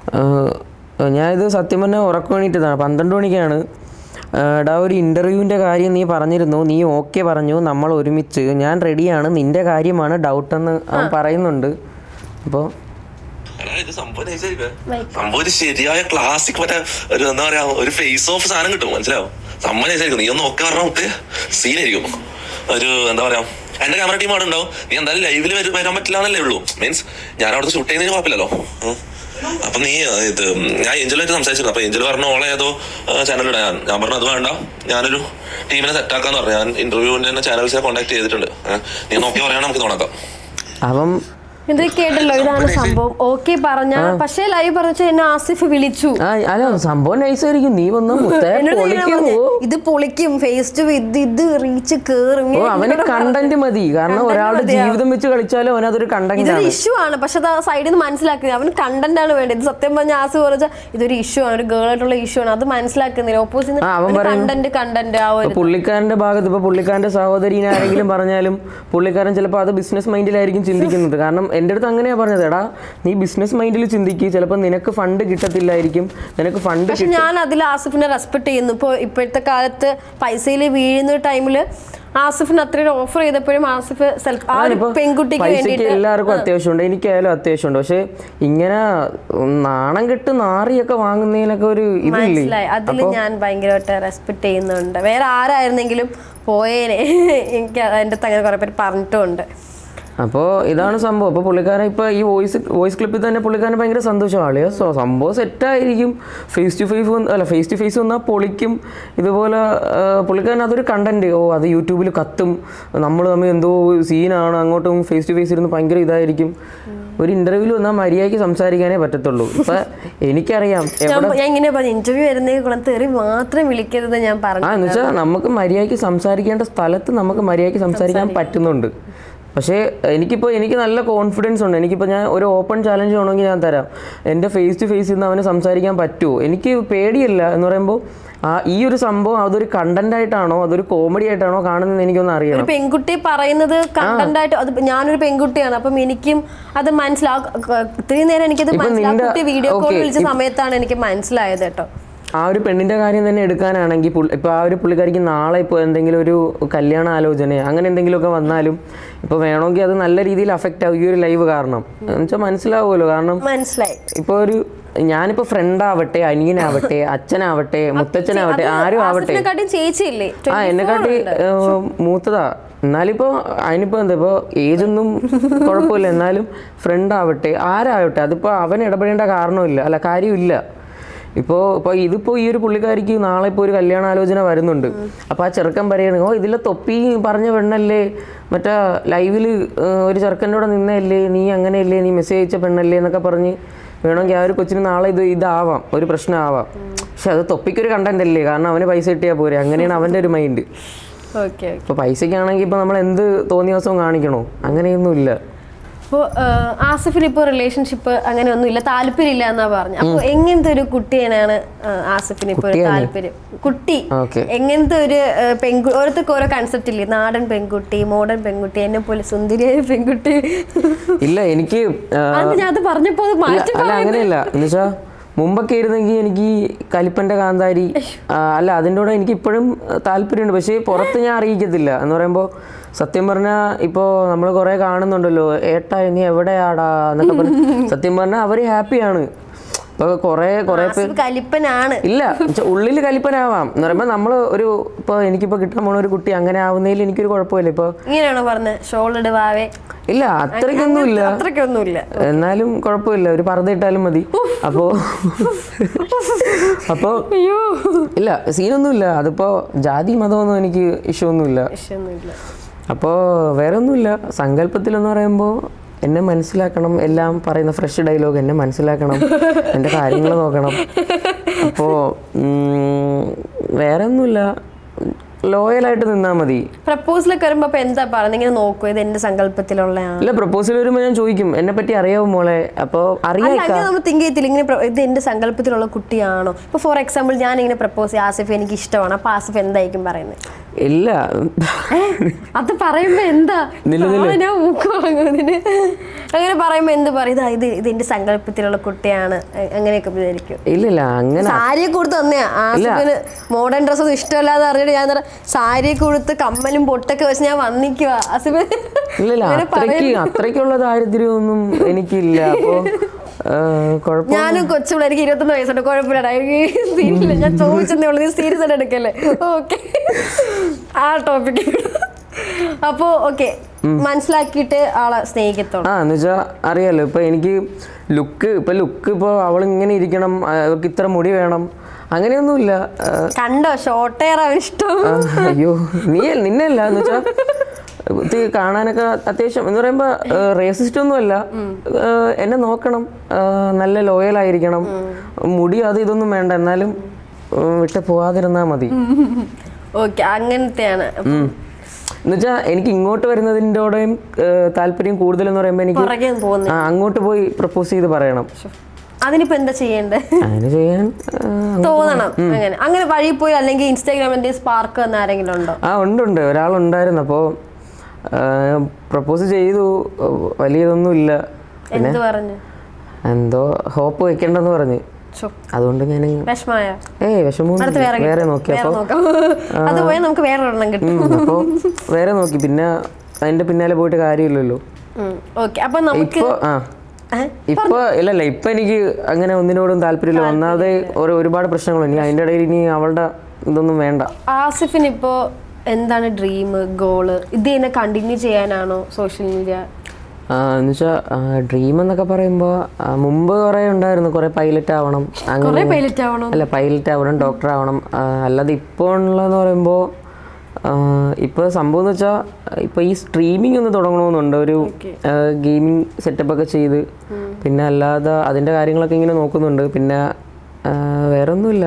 ഞാൻ ഇത് സത്യം പറഞ്ഞാൽ ഉറക്കം വേണ്ടിയിട്ടതാണ് പന്ത്രണ്ട് മണിക്കാണ് എടാ ഒരു ഇൻ്റർവ്യൂവിൻ്റെ കാര്യം നീ പറഞ്ഞിരുന്നു നീ ഓക്കെ പറഞ്ഞു നമ്മൾ ഒരുമിച്ച് ഞാൻ റെഡിയാണ് നിൻ്റെ കാര്യമാണ് ഡൗട്ടെന്ന് അവൻ പറയുന്നുണ്ട് അപ്പോൾ എടാ, ഇത് സംഭവം നൈസായിരിക്കും. സംഭവം ഒരു ശരിയായ ക്ലാസിക് മറ്റേ ഒരു എന്താ പറയാ ഒരു ഫേസ് ഓഫ് സാധനം കിട്ടും മനസ്സിലാവും സംഭവം നൈസായിരിക്കും നീ ഒന്ന് ഒക്കെ പറഞ്ഞാൽ മുട്ട് സീനായിരിക്കും ഒരു എന്താ പറയാ എന്റെ ക്യാമറ ടീം അവിടെ ഉണ്ടാവും നീ എന്തായാലും ലൈവിൽ വരാൻ പറ്റില്ല എന്നല്ലേ ഉള്ളൂ മീൻസ് ഞാൻ അവിടെ ഷൂട്ട് ചെയ്യുന്നതിന് കുഴപ്പമില്ലല്ലോ ഉം. അപ്പൊ നീ ആ, ഇത് ഞാൻ ഏഞ്ചലുമായിട്ട് സംസാരിച്ചിരുന്നു അപ്പൊ ഏഞ്ചൽ പറഞ്ഞ ഓളെ ഏതോ ചാനലിടാൻ ഞാൻ ഞാൻ പറഞ്ഞു അത് വേണ്ട ഞാനൊരു ടീമിനെ സെറ്റാക്കാന്ന് പറഞ്ഞു ഞാൻ ഇന്റർവ്യൂവിന്റെ തന്നെ ചാനൽസിനെ കോൺടാക്ട് ചെയ്തിട്ടുണ്ട് ഏ, നീ നോക്കി പറയണം നമുക്ക് തുടങ്ങാം അവൻ ഇത് കേട്ടല്ലോ ഇതാണ് സംഭവം ഓക്കെ പറഞ്ഞ പക്ഷേ ലൈവ് പറഞ്ഞ എന്നെ ആസിഫ് വിളിച്ചു ആ അല്ല സംഭവം നൈസായിരിക്കും നീ വന്ന് മുത്തേ എന്നോട് ഇങ്ങനെ പൊളിക്കും പറഞ്ഞെ, ഓ ഇത് പൊളിക്കും ഫേസ് ടു ഇത് ഇത് റീച്ച് കേറും ഓ അവന് കണ്ടന്റ് മതി കാരണം Content ഒരാളുടെ മതിയാ. ജീവിതം വെച്ച് കളിച്ചാലും അവനതൊരു കണ്ടന്റ് ഇതൊരു ആണ് ഇഷ്യൂ ആണ് പക്ഷെ അത് സൈഡിൽ നിന്ന് മനസ്സിലാക്കുന്നത് അവന് കണ്ടന്റ് ആണ് വേണ്ടത് ഇത് സത്യം പറഞ്ഞ ആസ് പറഞ്ഞാൽ ഇതൊരു ഇഷ്യൂ ആണ് ഒരു ഗേൾ ആയിട്ടുള്ള ഇഷ്യൂ ആണ് അത് മനസ്സിലാക്കുന്നില്ല ആ, അവൻ ഓപ്പോസിറ്റ് പറയും- കണ്ടന്റ് കണ്ടന്റ് ആ ഒരു ഇപ്പൊ പുള്ളിക്കാരന്റെ ഭാഗത്ത് ഇപ്പൊ പുള്ളിക്കാരന്റെ സഹോദരീനെ ആരെങ്കിലും പറഞ്ഞാലും പുള്ളിക്കാരൻ ചിലപ്പോൾ അത് ബിസിനസ് മൈൻഡിലായിരിക്കും ചിന്തിക്കുന്നത് കാരണം എൻ്റെ അടുത്ത് അങ്ങനെയാ പറഞ്ഞത് എടാ നീ ബിസിനസ് മൈൻഡിൽ ചിന്തിക്കുക ചിലപ്പോൾ നിനക്ക് ഫണ്ട് കിട്ടത്തില്ലായിരിക്കും നിനക്ക് ഫണ്ട് പക്ഷെ ഞാൻ അതിൽ ആസിഫിനെ റെസ്പെക്ട് ചെയ്യുന്നു ഇപ്പോൾ ഇപ്പോഴത്തെ കാലത്ത് പൈസയിൽ വീഴുന്ന ടൈമിൽ ആസിഫിന് അത്രയും ഓഫർ ചെയ്തപ്പോഴും ആസിഫ് സെൽഫ് ആ ഒരു ഞാനിപ്പോ പെൺകുട്ടിക്ക് പൈസയ്ക്ക് വേണ്ടിയിട്ട് എല്ലാവർക്കും അത്യാവശ്യമുണ്ട് എനിക്കായാലും അത്യാവശ്യമുണ്ട് പക്ഷെ ഇങ്ങനെ നാണം കെട്ട് നാറിയൊക്കെ വാങ്ങുന്നതിനൊക്കെ ഒരു ഇതില്ലേ മനസ്സിലായി അതിൽ ഞാൻ ഭയങ്കരമായിട്ട് റെസ്പെക്ട് ചെയ്യുന്നുണ്ട് വേറെ ആരായിരുന്നെങ്കിലും പോയേനെ എനിക്ക് അതിൻ്റെ അടുത്ത് അങ്ങനെ കുറെ പേര് പറഞ്ഞിട്ടുമുണ്ട് അപ്പോൾ ഇതാണ് സംഭവം അപ്പോൾ പുള്ളിക്കാരൻ ഇപ്പോൾ ഈ വോയിസ് വോയിസ് ക്ലിപ്പിൽ തന്നെ പുള്ളിക്കാരൻ ഭയങ്കര സന്തോഷമാണ് സോ സംഭവം സെറ്റായിരിക്കും ഫേസ് ടു ഫേസ് അല്ല ഫേസ് ടു ഫേസ് വന്നാൽ പൊളിക്കും ഇതുപോലെ ആ, പുള്ളിക്കാരൻ അതൊരു കണ്ടന്റ് ഓ അത് യൂട്യൂബിൽ കത്തും നമ്മൾ തമ്മിൽ എന്തോ സീനാണ് അങ്ങോട്ടും ഫേസ് ടു ഫേസ് ഇരുന്ന് ഭയങ്കര ഇതായിരിക്കും ഒരു ഇൻ്റർവ്യൂവിൽ വന്നാൽ മര്യാദയ്ക്ക് സംസാരിക്കാനേ പറ്റത്തുള്ളൂ ഇപ്പം എനിക്കറിയാം ഞാൻ ഞാൻ ഇങ്ങനെ പറഞ്ഞു ഇന്റർവ്യൂ വരുന്നേ കുളം തെറി മാത്രം വിളിക്കരുത് ഞാൻ ആ പറഞ്ഞു എന്ന് വെച്ചാൽ നമുക്ക് മര്യാദയ്ക്ക് സംസാരിക്കേണ്ട സ്ഥലത്ത് നമുക്ക് മര്യാദയ്ക്ക് സംസാരിക്കാൻ പറ്റുന്നുണ്ട് പക്ഷേ എനിക്കിപ്പോൾ എനിക്ക് നല്ല കോൺഫിഡൻസ് ഉണ്ട് എനിക്കിപ്പോൾ ഞാൻ ഒരു ഓപ്പൺ ചാലഞ്ച് വേണമെങ്കിൽ ഞാൻ തരാം എൻ്റെ ഫേസ് ടു ഫേസ് നിന്ന് അവന് സംസാരിക്കാൻ പറ്റുമോ എനിക്ക് പേടിയില്ല എന്ന് പറയുമ്പോൾ ആ ഈ ഒരു സംഭവം അതൊരു കണ്ടന്റ് ആയിട്ടാണോ അതൊരു കോമഡി ആയിട്ടാണോ കാണുന്നത് എനിക്കൊന്ന് ഒരു അറിയണം പെൺകുട്ടി പറയുന്നത് കണ്ടന്റ് ആയിട്ട് അത് ഞാനൊരു പെൺകുട്ടിയാണ് അപ്പം എനിക്കും അത് മനസ്സിലാവും ഇത്രയും നേരം എനിക്കത് ഇപ്പൊ നിന്റെ- മനസ്സിലാക്കി വീഡിയോ കോൾ okay, വിളിച്ച സമയത്താണ് എനിക്ക് മനസ്സിലായത് കേട്ടോ ആ ഒരു പെണ്ണിന്റെ കാര്യം തന്നെ എടുക്കാനാണെങ്കിൽ പുള്ളി- ഇപ്പൊ ആ ഒരു പുള്ളിക്കാരിക്ക് നാളെ ഇപ്പോൾ എന്തെങ്കിലും ഒരു കല്യാണ ആലോചന അങ്ങനെ എന്തെങ്കിലുമൊക്കെ വന്നാലും ഇപ്പൊ വേണമെങ്കിൽ അത് നല്ല രീതിയിൽ അഫക്റ്റ് ആവും ഈ ഒരു ലൈവ് കാരണം എന്നുവെച്ചാൽ മനസ്സിലാവുമല്ലോ കാരണം മനസ്സിലായി ഇപ്പോൾ ഒരു ഞാനിപ്പോൾ ഫ്രണ്ട് ആവട്ടെ അനിയനാവട്ടെ അച്ഛനാവട്ടെ മുത്തച്ഛനാവട്ടെ ആരും ആവട്ടെ ആസിഫിനെക്കാട്ടിയും ചേച്ചിയില്ലേ ആ എന്നെക്കാട്ടി ഏഹ്, മൂത്തതാ എന്നാലിപ്പോൾ അതിനിപ്പോൾ എന്താ ഇപ്പോൾ ഏജൊന്നും കുഴപ്പമില്ല എന്നാലും ഫ്രണ്ട് ആവട്ടെ ആരാവട്ടെ അതിപ്പോൾ അവൻ ഇടപെടേണ്ട കാരണമില്ല അല്ല കാര്യമില്ല ഇപ്പോൾ ഇപ്പോൾ ഇതിപ്പോൾ ഈ ഒരു പുള്ളിക്കാരിക്ക് നാളെ ഇപ്പോൾ ഒരു കല്യാണാലോചന വരുന്നുണ്ട് അപ്പോൾ ആ ചെറുക്കൻ പറയണ ഓ ഇതിലെ തൊപ്പി പറഞ്ഞ പെണ്ണല്ലേ മറ്റേ ലൈവിൽ ഒരു ചെറുക്കൻ്റെ കൂടെ നിന്നല്ലേ നീ അങ്ങനെയല്ലേ നീ മെസ്സേജ് അയച്ച പെണ്ണല്ലേ എന്നൊക്കെ പറഞ്ഞ് വേണമെങ്കിൽ ആ ഒരു കൊച്ചിന് നാളെ ഇത് ഇതാവാം ഒരു പ്രശ്നമാവാം പക്ഷെ അത് തൊപ്പിക്കൊരു കണ്ടന്റ് അല്ലേ കാരണം അവന് പൈസ കിട്ടിയാൽ പോരെ അങ്ങനെയാണ് അവൻ്റെ ഒരു മൈൻഡ് ഓക്കെ ഇപ്പോൾ പൈസയ്ക്കാണെങ്കിൽ ഇപ്പോൾ നമ്മൾ എന്ത് തോന്നിയ ദിവസവും കാണിക്കണോ അങ്ങനെയൊന്നുമില്ല അപ്പോൾ ആസിഫിന് ഇപ്പോൾ റിലേഷൻഷിപ്പ് അങ്ങനെ ഒന്നുമില്ല താല്പര്യമില്ല എന്നാ പറഞ്ഞു അപ്പോൾ എങ്ങനത്തെ ഒരു കുട്ടിയാണ് ആസിഫിന് ഇപ്പോൾ ഒരു താല്പര്യം കുട്ടി ഓക്കെ എങ്ങനത്തെ ഒരു ഏഹ്, പെൺകു ഓരോരുത്തർക്ക് ഓരോ കൺസെപ്റ്റ് ഇല്ലേ നാടൻ പെൺകുട്ടി മോഡേൺ പെൺകുട്ടി എന്നെ പോലെ സുന്ദരിയായ പെൺകുട്ടി ഇല്ല എനിക്ക് ആ, അത് ഞാൻ അത് പറഞ്ഞപ്പോ അത് ഇല്ല, മാറ്റി അല്ല അങ്ങനെയല്ല എന്നുവെച്ചാ മുമ്പൊക്കെ ഇരുന്നെങ്കിൽ എനിക്ക് കലിപ്പന്റെ കാന്താരി ആ, അല്ല അതിൻ്റെ കൂടെ എനിക്ക് ഇപ്പോഴും താല്പര്യമുണ്ട് പക്ഷേ പുറത്ത് ഞാൻ അറിയിക്കത്തില്ല എന്ന് പറയുമ്പോൾ സത്യം പറഞ്ഞാൽ ഇപ്പോൾ നമ്മൾ കുറേ കാണുന്നുണ്ടല്ലോ ഏട്ടാ നീ എവിടെയാടാ എന്നൊക്കെ പറഞ്ഞ് സത്യം പറഞ്ഞാൽ അവർ ഹാപ്പിയാണ് ഇപ്പോൾ കുറേ കുറേ പേര് ആസിഫ് കലിപ്പനാണ് ഇല്ല എന്നുവെച്ചാ ഉള്ളിൽ കലിപ്പനാവാം എന്ന് പറയുമ്പോൾ നമ്മൾ ഒരു ഇപ്പോൾ എനിക്കിപ്പോൾ കിട്ടാൻ പോണ ഒരു കുട്ടി അങ്ങനെ ആവുന്നതിൽ എനിക്കൊരു കുഴപ്പമില്ല ഇപ്പോൾ ഇങ്ങനെയാണോ പറഞ്ഞത് ഷോൾ ഇടുവാവേ ഇല്ല അത്രയ്ക്കൊന്നും ഇല്ല അത്രയ്ക്കൊന്നുമില്ല എന്നാലും കുഴപ്പമില്ല ഒരു പർദ്ദ ഇട്ടാലും മതി അപ്പോ അപ്പോ അയ്യോ ഇല്ല സീനൊന്നുമില്ല അതിപ്പോ ജാതി മതമൊന്നും എനിക്ക് ഇഷ്യൂ ഒന്നുമില്ല വിഷയമൊന്നുമില്ല അപ്പോൾ വേറെ ഒന്നുമില്ല സങ്കല്പത്തിലെന്ന് പറയുമ്പോൾ എന്നെ മനസ്സിലാക്കണം എല്ലാം പറയുന്ന ഫ്രഷ് ഡയലോഗ് എന്നെ മനസ്സിലാക്കണം എൻ്റെ കാര്യങ്ങൾ നോക്കണം അപ്പോൾ വേറെ ഒന്നുമില്ല ലോയലായിട്ട് നിന്നാൽ മതി പ്രപ്പോസലൊക്കെ വരുമ്പോ അപ്പൊ എന്താ പറയുന്നത് ഇങ്ങനെ നോക്കൂ ഇത് എന്റെ സങ്കല്പത്തിലുള്ളതാണ് ഇല്ല പ്രപ്പോസൽ വരുമ്പോൾ ഞാൻ ചോദിക്കും എന്നെ പറ്റി അറിയാവോ മോളെ അപ്പോൾ അല്ല അറിയാം അങ്ങനെ നമ്മൾ തിങ്ക് ചെയ്യത്തില്ല ഇങ്ങനെ പ്ര- ഇത് എന്റെ സങ്കല്പത്തിലുള്ള കുട്ടിയാണോ ഇപ്പൊ ഫോർ എക്സാമ്പിൾ ഞാൻ ഇങ്ങനെ പ്രപ്പോസ് ചെയ്യും ആസിഫ് എനിക്ക് ഇഷ്ടമാണ് അപ്പൊ ആസിഫ് എന്തായിരിക്കും പറയുന്നത് ഇല്ല അത് പറയുമ്പോ എന്താ നില്ല് നില്ല്. ആ, ഞാൻ മൂക്ക് വാങ്ങുന്നതിന് അങ്ങനെ പറയുമ്പോ എന്ത് പറയും ഇതാ ഇത് ഇത് എന്റെ സങ്കല്പത്തിലുള്ള കുട്ടിയാണ് എ- അങ്ങനെയൊക്കെ വിചാരിക്കും ഇല്ലില്ല അങ്ങനെ സാരിയെ കൊടുത്ത് തന്നെയാ ആസിഫിന് മോഡേൺ ഡ്രസ് ഒന്നും ഇഷ്ടമല്ലാതെ അറിഞ്ഞിട്ട് ഞാൻ സാരിയെ കൊടുത്ത് കമ്മലും പൊട്ടൊക്കെ വെച്ച് ഞാൻ വന്നിക്കുക ആസിഫ് ഇല്ലില്ല അങ്ങനെ അത്രയ്ക്ക് അത്രയ്ക്കുള്ള ദാരിദ്ര്യമൊന്നും എനിക്കില്ല അപ്പോ കുഴപ്പം ഞാനും കൊച്ചു പിള്ളേർക്ക് ഇരുപത്തൊന്ന് വയസ്സുണ്ട് കുഴപ്പമില്ല എനിക്ക് സീരിയല്ല ഞാൻ ചോദിച്ചതേ ഉള്ളൂ സീരിയസ് ആയിട്ട് എടുക്കല്ലേ ഓക്കെ ആ ടോപ്പിക് അപ്പോ ഓക്കെ മനസ്സിലാക്കിയിട്ട് ആളെ സ്നേഹിക്കത്തോളൂ ആ എന്ന് വെച്ചാൽ അറിയാലോ ഇപ്പൊ എനിക്ക് ലുക്ക് ഇപ്പൊ ലുക്ക് ഇപ്പൊ അവൾ ഇങ്ങനെ ഇരിക്കണം ആ, അവൾക്ക് ഇത്ര മുടി വേണം അങ്ങനെയൊന്നുമില്ല ആ, കണ്ടോ ഷോർട്ട് ഹെയർ അവൻ ഇഷ്ടം ആ, അയ്യോ നീ നിന്നല്ല എന്ന് വെച്ചാൽ ഇത് കാണാനൊക്കെ അത്യാവശ്യം എന്ന് പറയുമ്പോൾ റേസിസ്റ്റ് ഒന്നുമല്ല ആ, എന്നെ നോക്കണം ആ, നല്ല ലോയൽ ആയിരിക്കണം മുടി അത് ഇതൊന്നും വേണ്ട എന്നാലും ഉം, വിട്ട് പോവാതിരുന്നാൽ മതി ഓക്കെ അങ്ങനത്തെയാണ് എന്നുവെച്ചാൽ എനിക്ക് ഇങ്ങോട്ട് വരുന്നതിൻ്റെയും താല്പര്യം കൂടുതലെന്ന് പറയുമ്പോൾ എനിക്ക് പുറകെ പോകുന്നു ആ, അങ്ങോട്ട് പോയി പ്രപ്പോസ് ചെയ്ത് പറയണം അതിനിപ്പോ എന്താ ചെയ്യണ്ടേ അങ്ങനെ ചെയ്യാൻ ആ, തോന്നണം അങ്ങനെ അങ്ങനെ വഴി പോയി അല്ലെങ്കിൽ ഇൻസ്റ്റാഗ്രാമിന്റെ സ്പാർക്ക് എന്ന ആരെങ്കിലും ഉണ്ടോ ആ ഉണ്ട് ഉണ്ട് ഒരാളുണ്ടായിരുന്നു അപ്പോൾ പ്രപ്പോസ് ചെയ്തു വലിയതൊന്നും ഇല്ല എന്ത് പറഞ്ഞു എന്തോ ഹോപ്പ് വെക്കണ്ടെന്ന് പറഞ്ഞ് ചോ, അതുകൊണ്ട് ഞാൻ വിഷമായ ഏയ് വിഷമം അടുത്ത് വേറെ വേറെ കിട്ടും. നോക്കി വേറെ അപ്പോൾ നോക്കാം അത് പോയാൽ നമുക്ക് വേറെ ഒരെണ്ണം കിട്ടും അപ്പോൾ വേറെ നോക്കി പിന്നെ അതിന്റെ പിന്നാലെ പോയിട്ട് കാര്യമില്ലല്ലോ ഓക്കെ അപ്പൊ നമുക്ക് ഇപ്പോൾ ആ ഏ? ഇപ്പൊ ഇല്ലല്ല ഇപ്പൊ എനിക്ക് അങ്ങനെ ഒന്നിനോടും താല്പര്യമില്ല ഒന്നാമത് ഒരു ഒരുപാട് പ്രശ്നങ്ങളുണ്ട് ഇനി അതിന്റെ ഇടയിൽ ഇനി അവളുടെ ഇതൊന്നും വേണ്ട ആസിഫിന് ഇപ്പോ എന്താണ് ഡ്രീം ഗോള് ഇത് തന്നെ കണ്ടിന്യൂ ചെയ്യാനാണോ സോഷ്യൽ മീഡിയ എന്ന് വെച്ചാൽ ഡ്രീം എന്നൊക്കെ പറയുമ്പോൾ മുമ്പ് കുറേ ഉണ്ടായിരുന്നു കുറേ പൈലറ്റ് ആവണം അങ്ങനെ കുറെ പൈലറ്റ് ആവണം അല്ല പൈലറ്റ് ആവണം ഡോക്ടർ ആവണം ആ, അല്ലാതെ ഇപ്പോൾ ഉള്ളതെന്ന് പറയുമ്പോൾ ഇപ്പോൾ സംഭവം എന്ന് വെച്ചാൽ ഇപ്പോൾ ഈ സ്ട്രീമിംഗ് ഒന്ന് തുടങ്ങണമെന്നുണ്ട് ഒരു ഗെയിമിംഗ് സെറ്റപ്പ് ഒക്കെ ചെയ്ത് പിന്നെ അല്ലാതെ അതിൻ്റെ കാര്യങ്ങളൊക്കെ ഇങ്ങനെ നോക്കുന്നുണ്ട് പിന്നെ ആ, വേറെ ഒന്നുമില്ല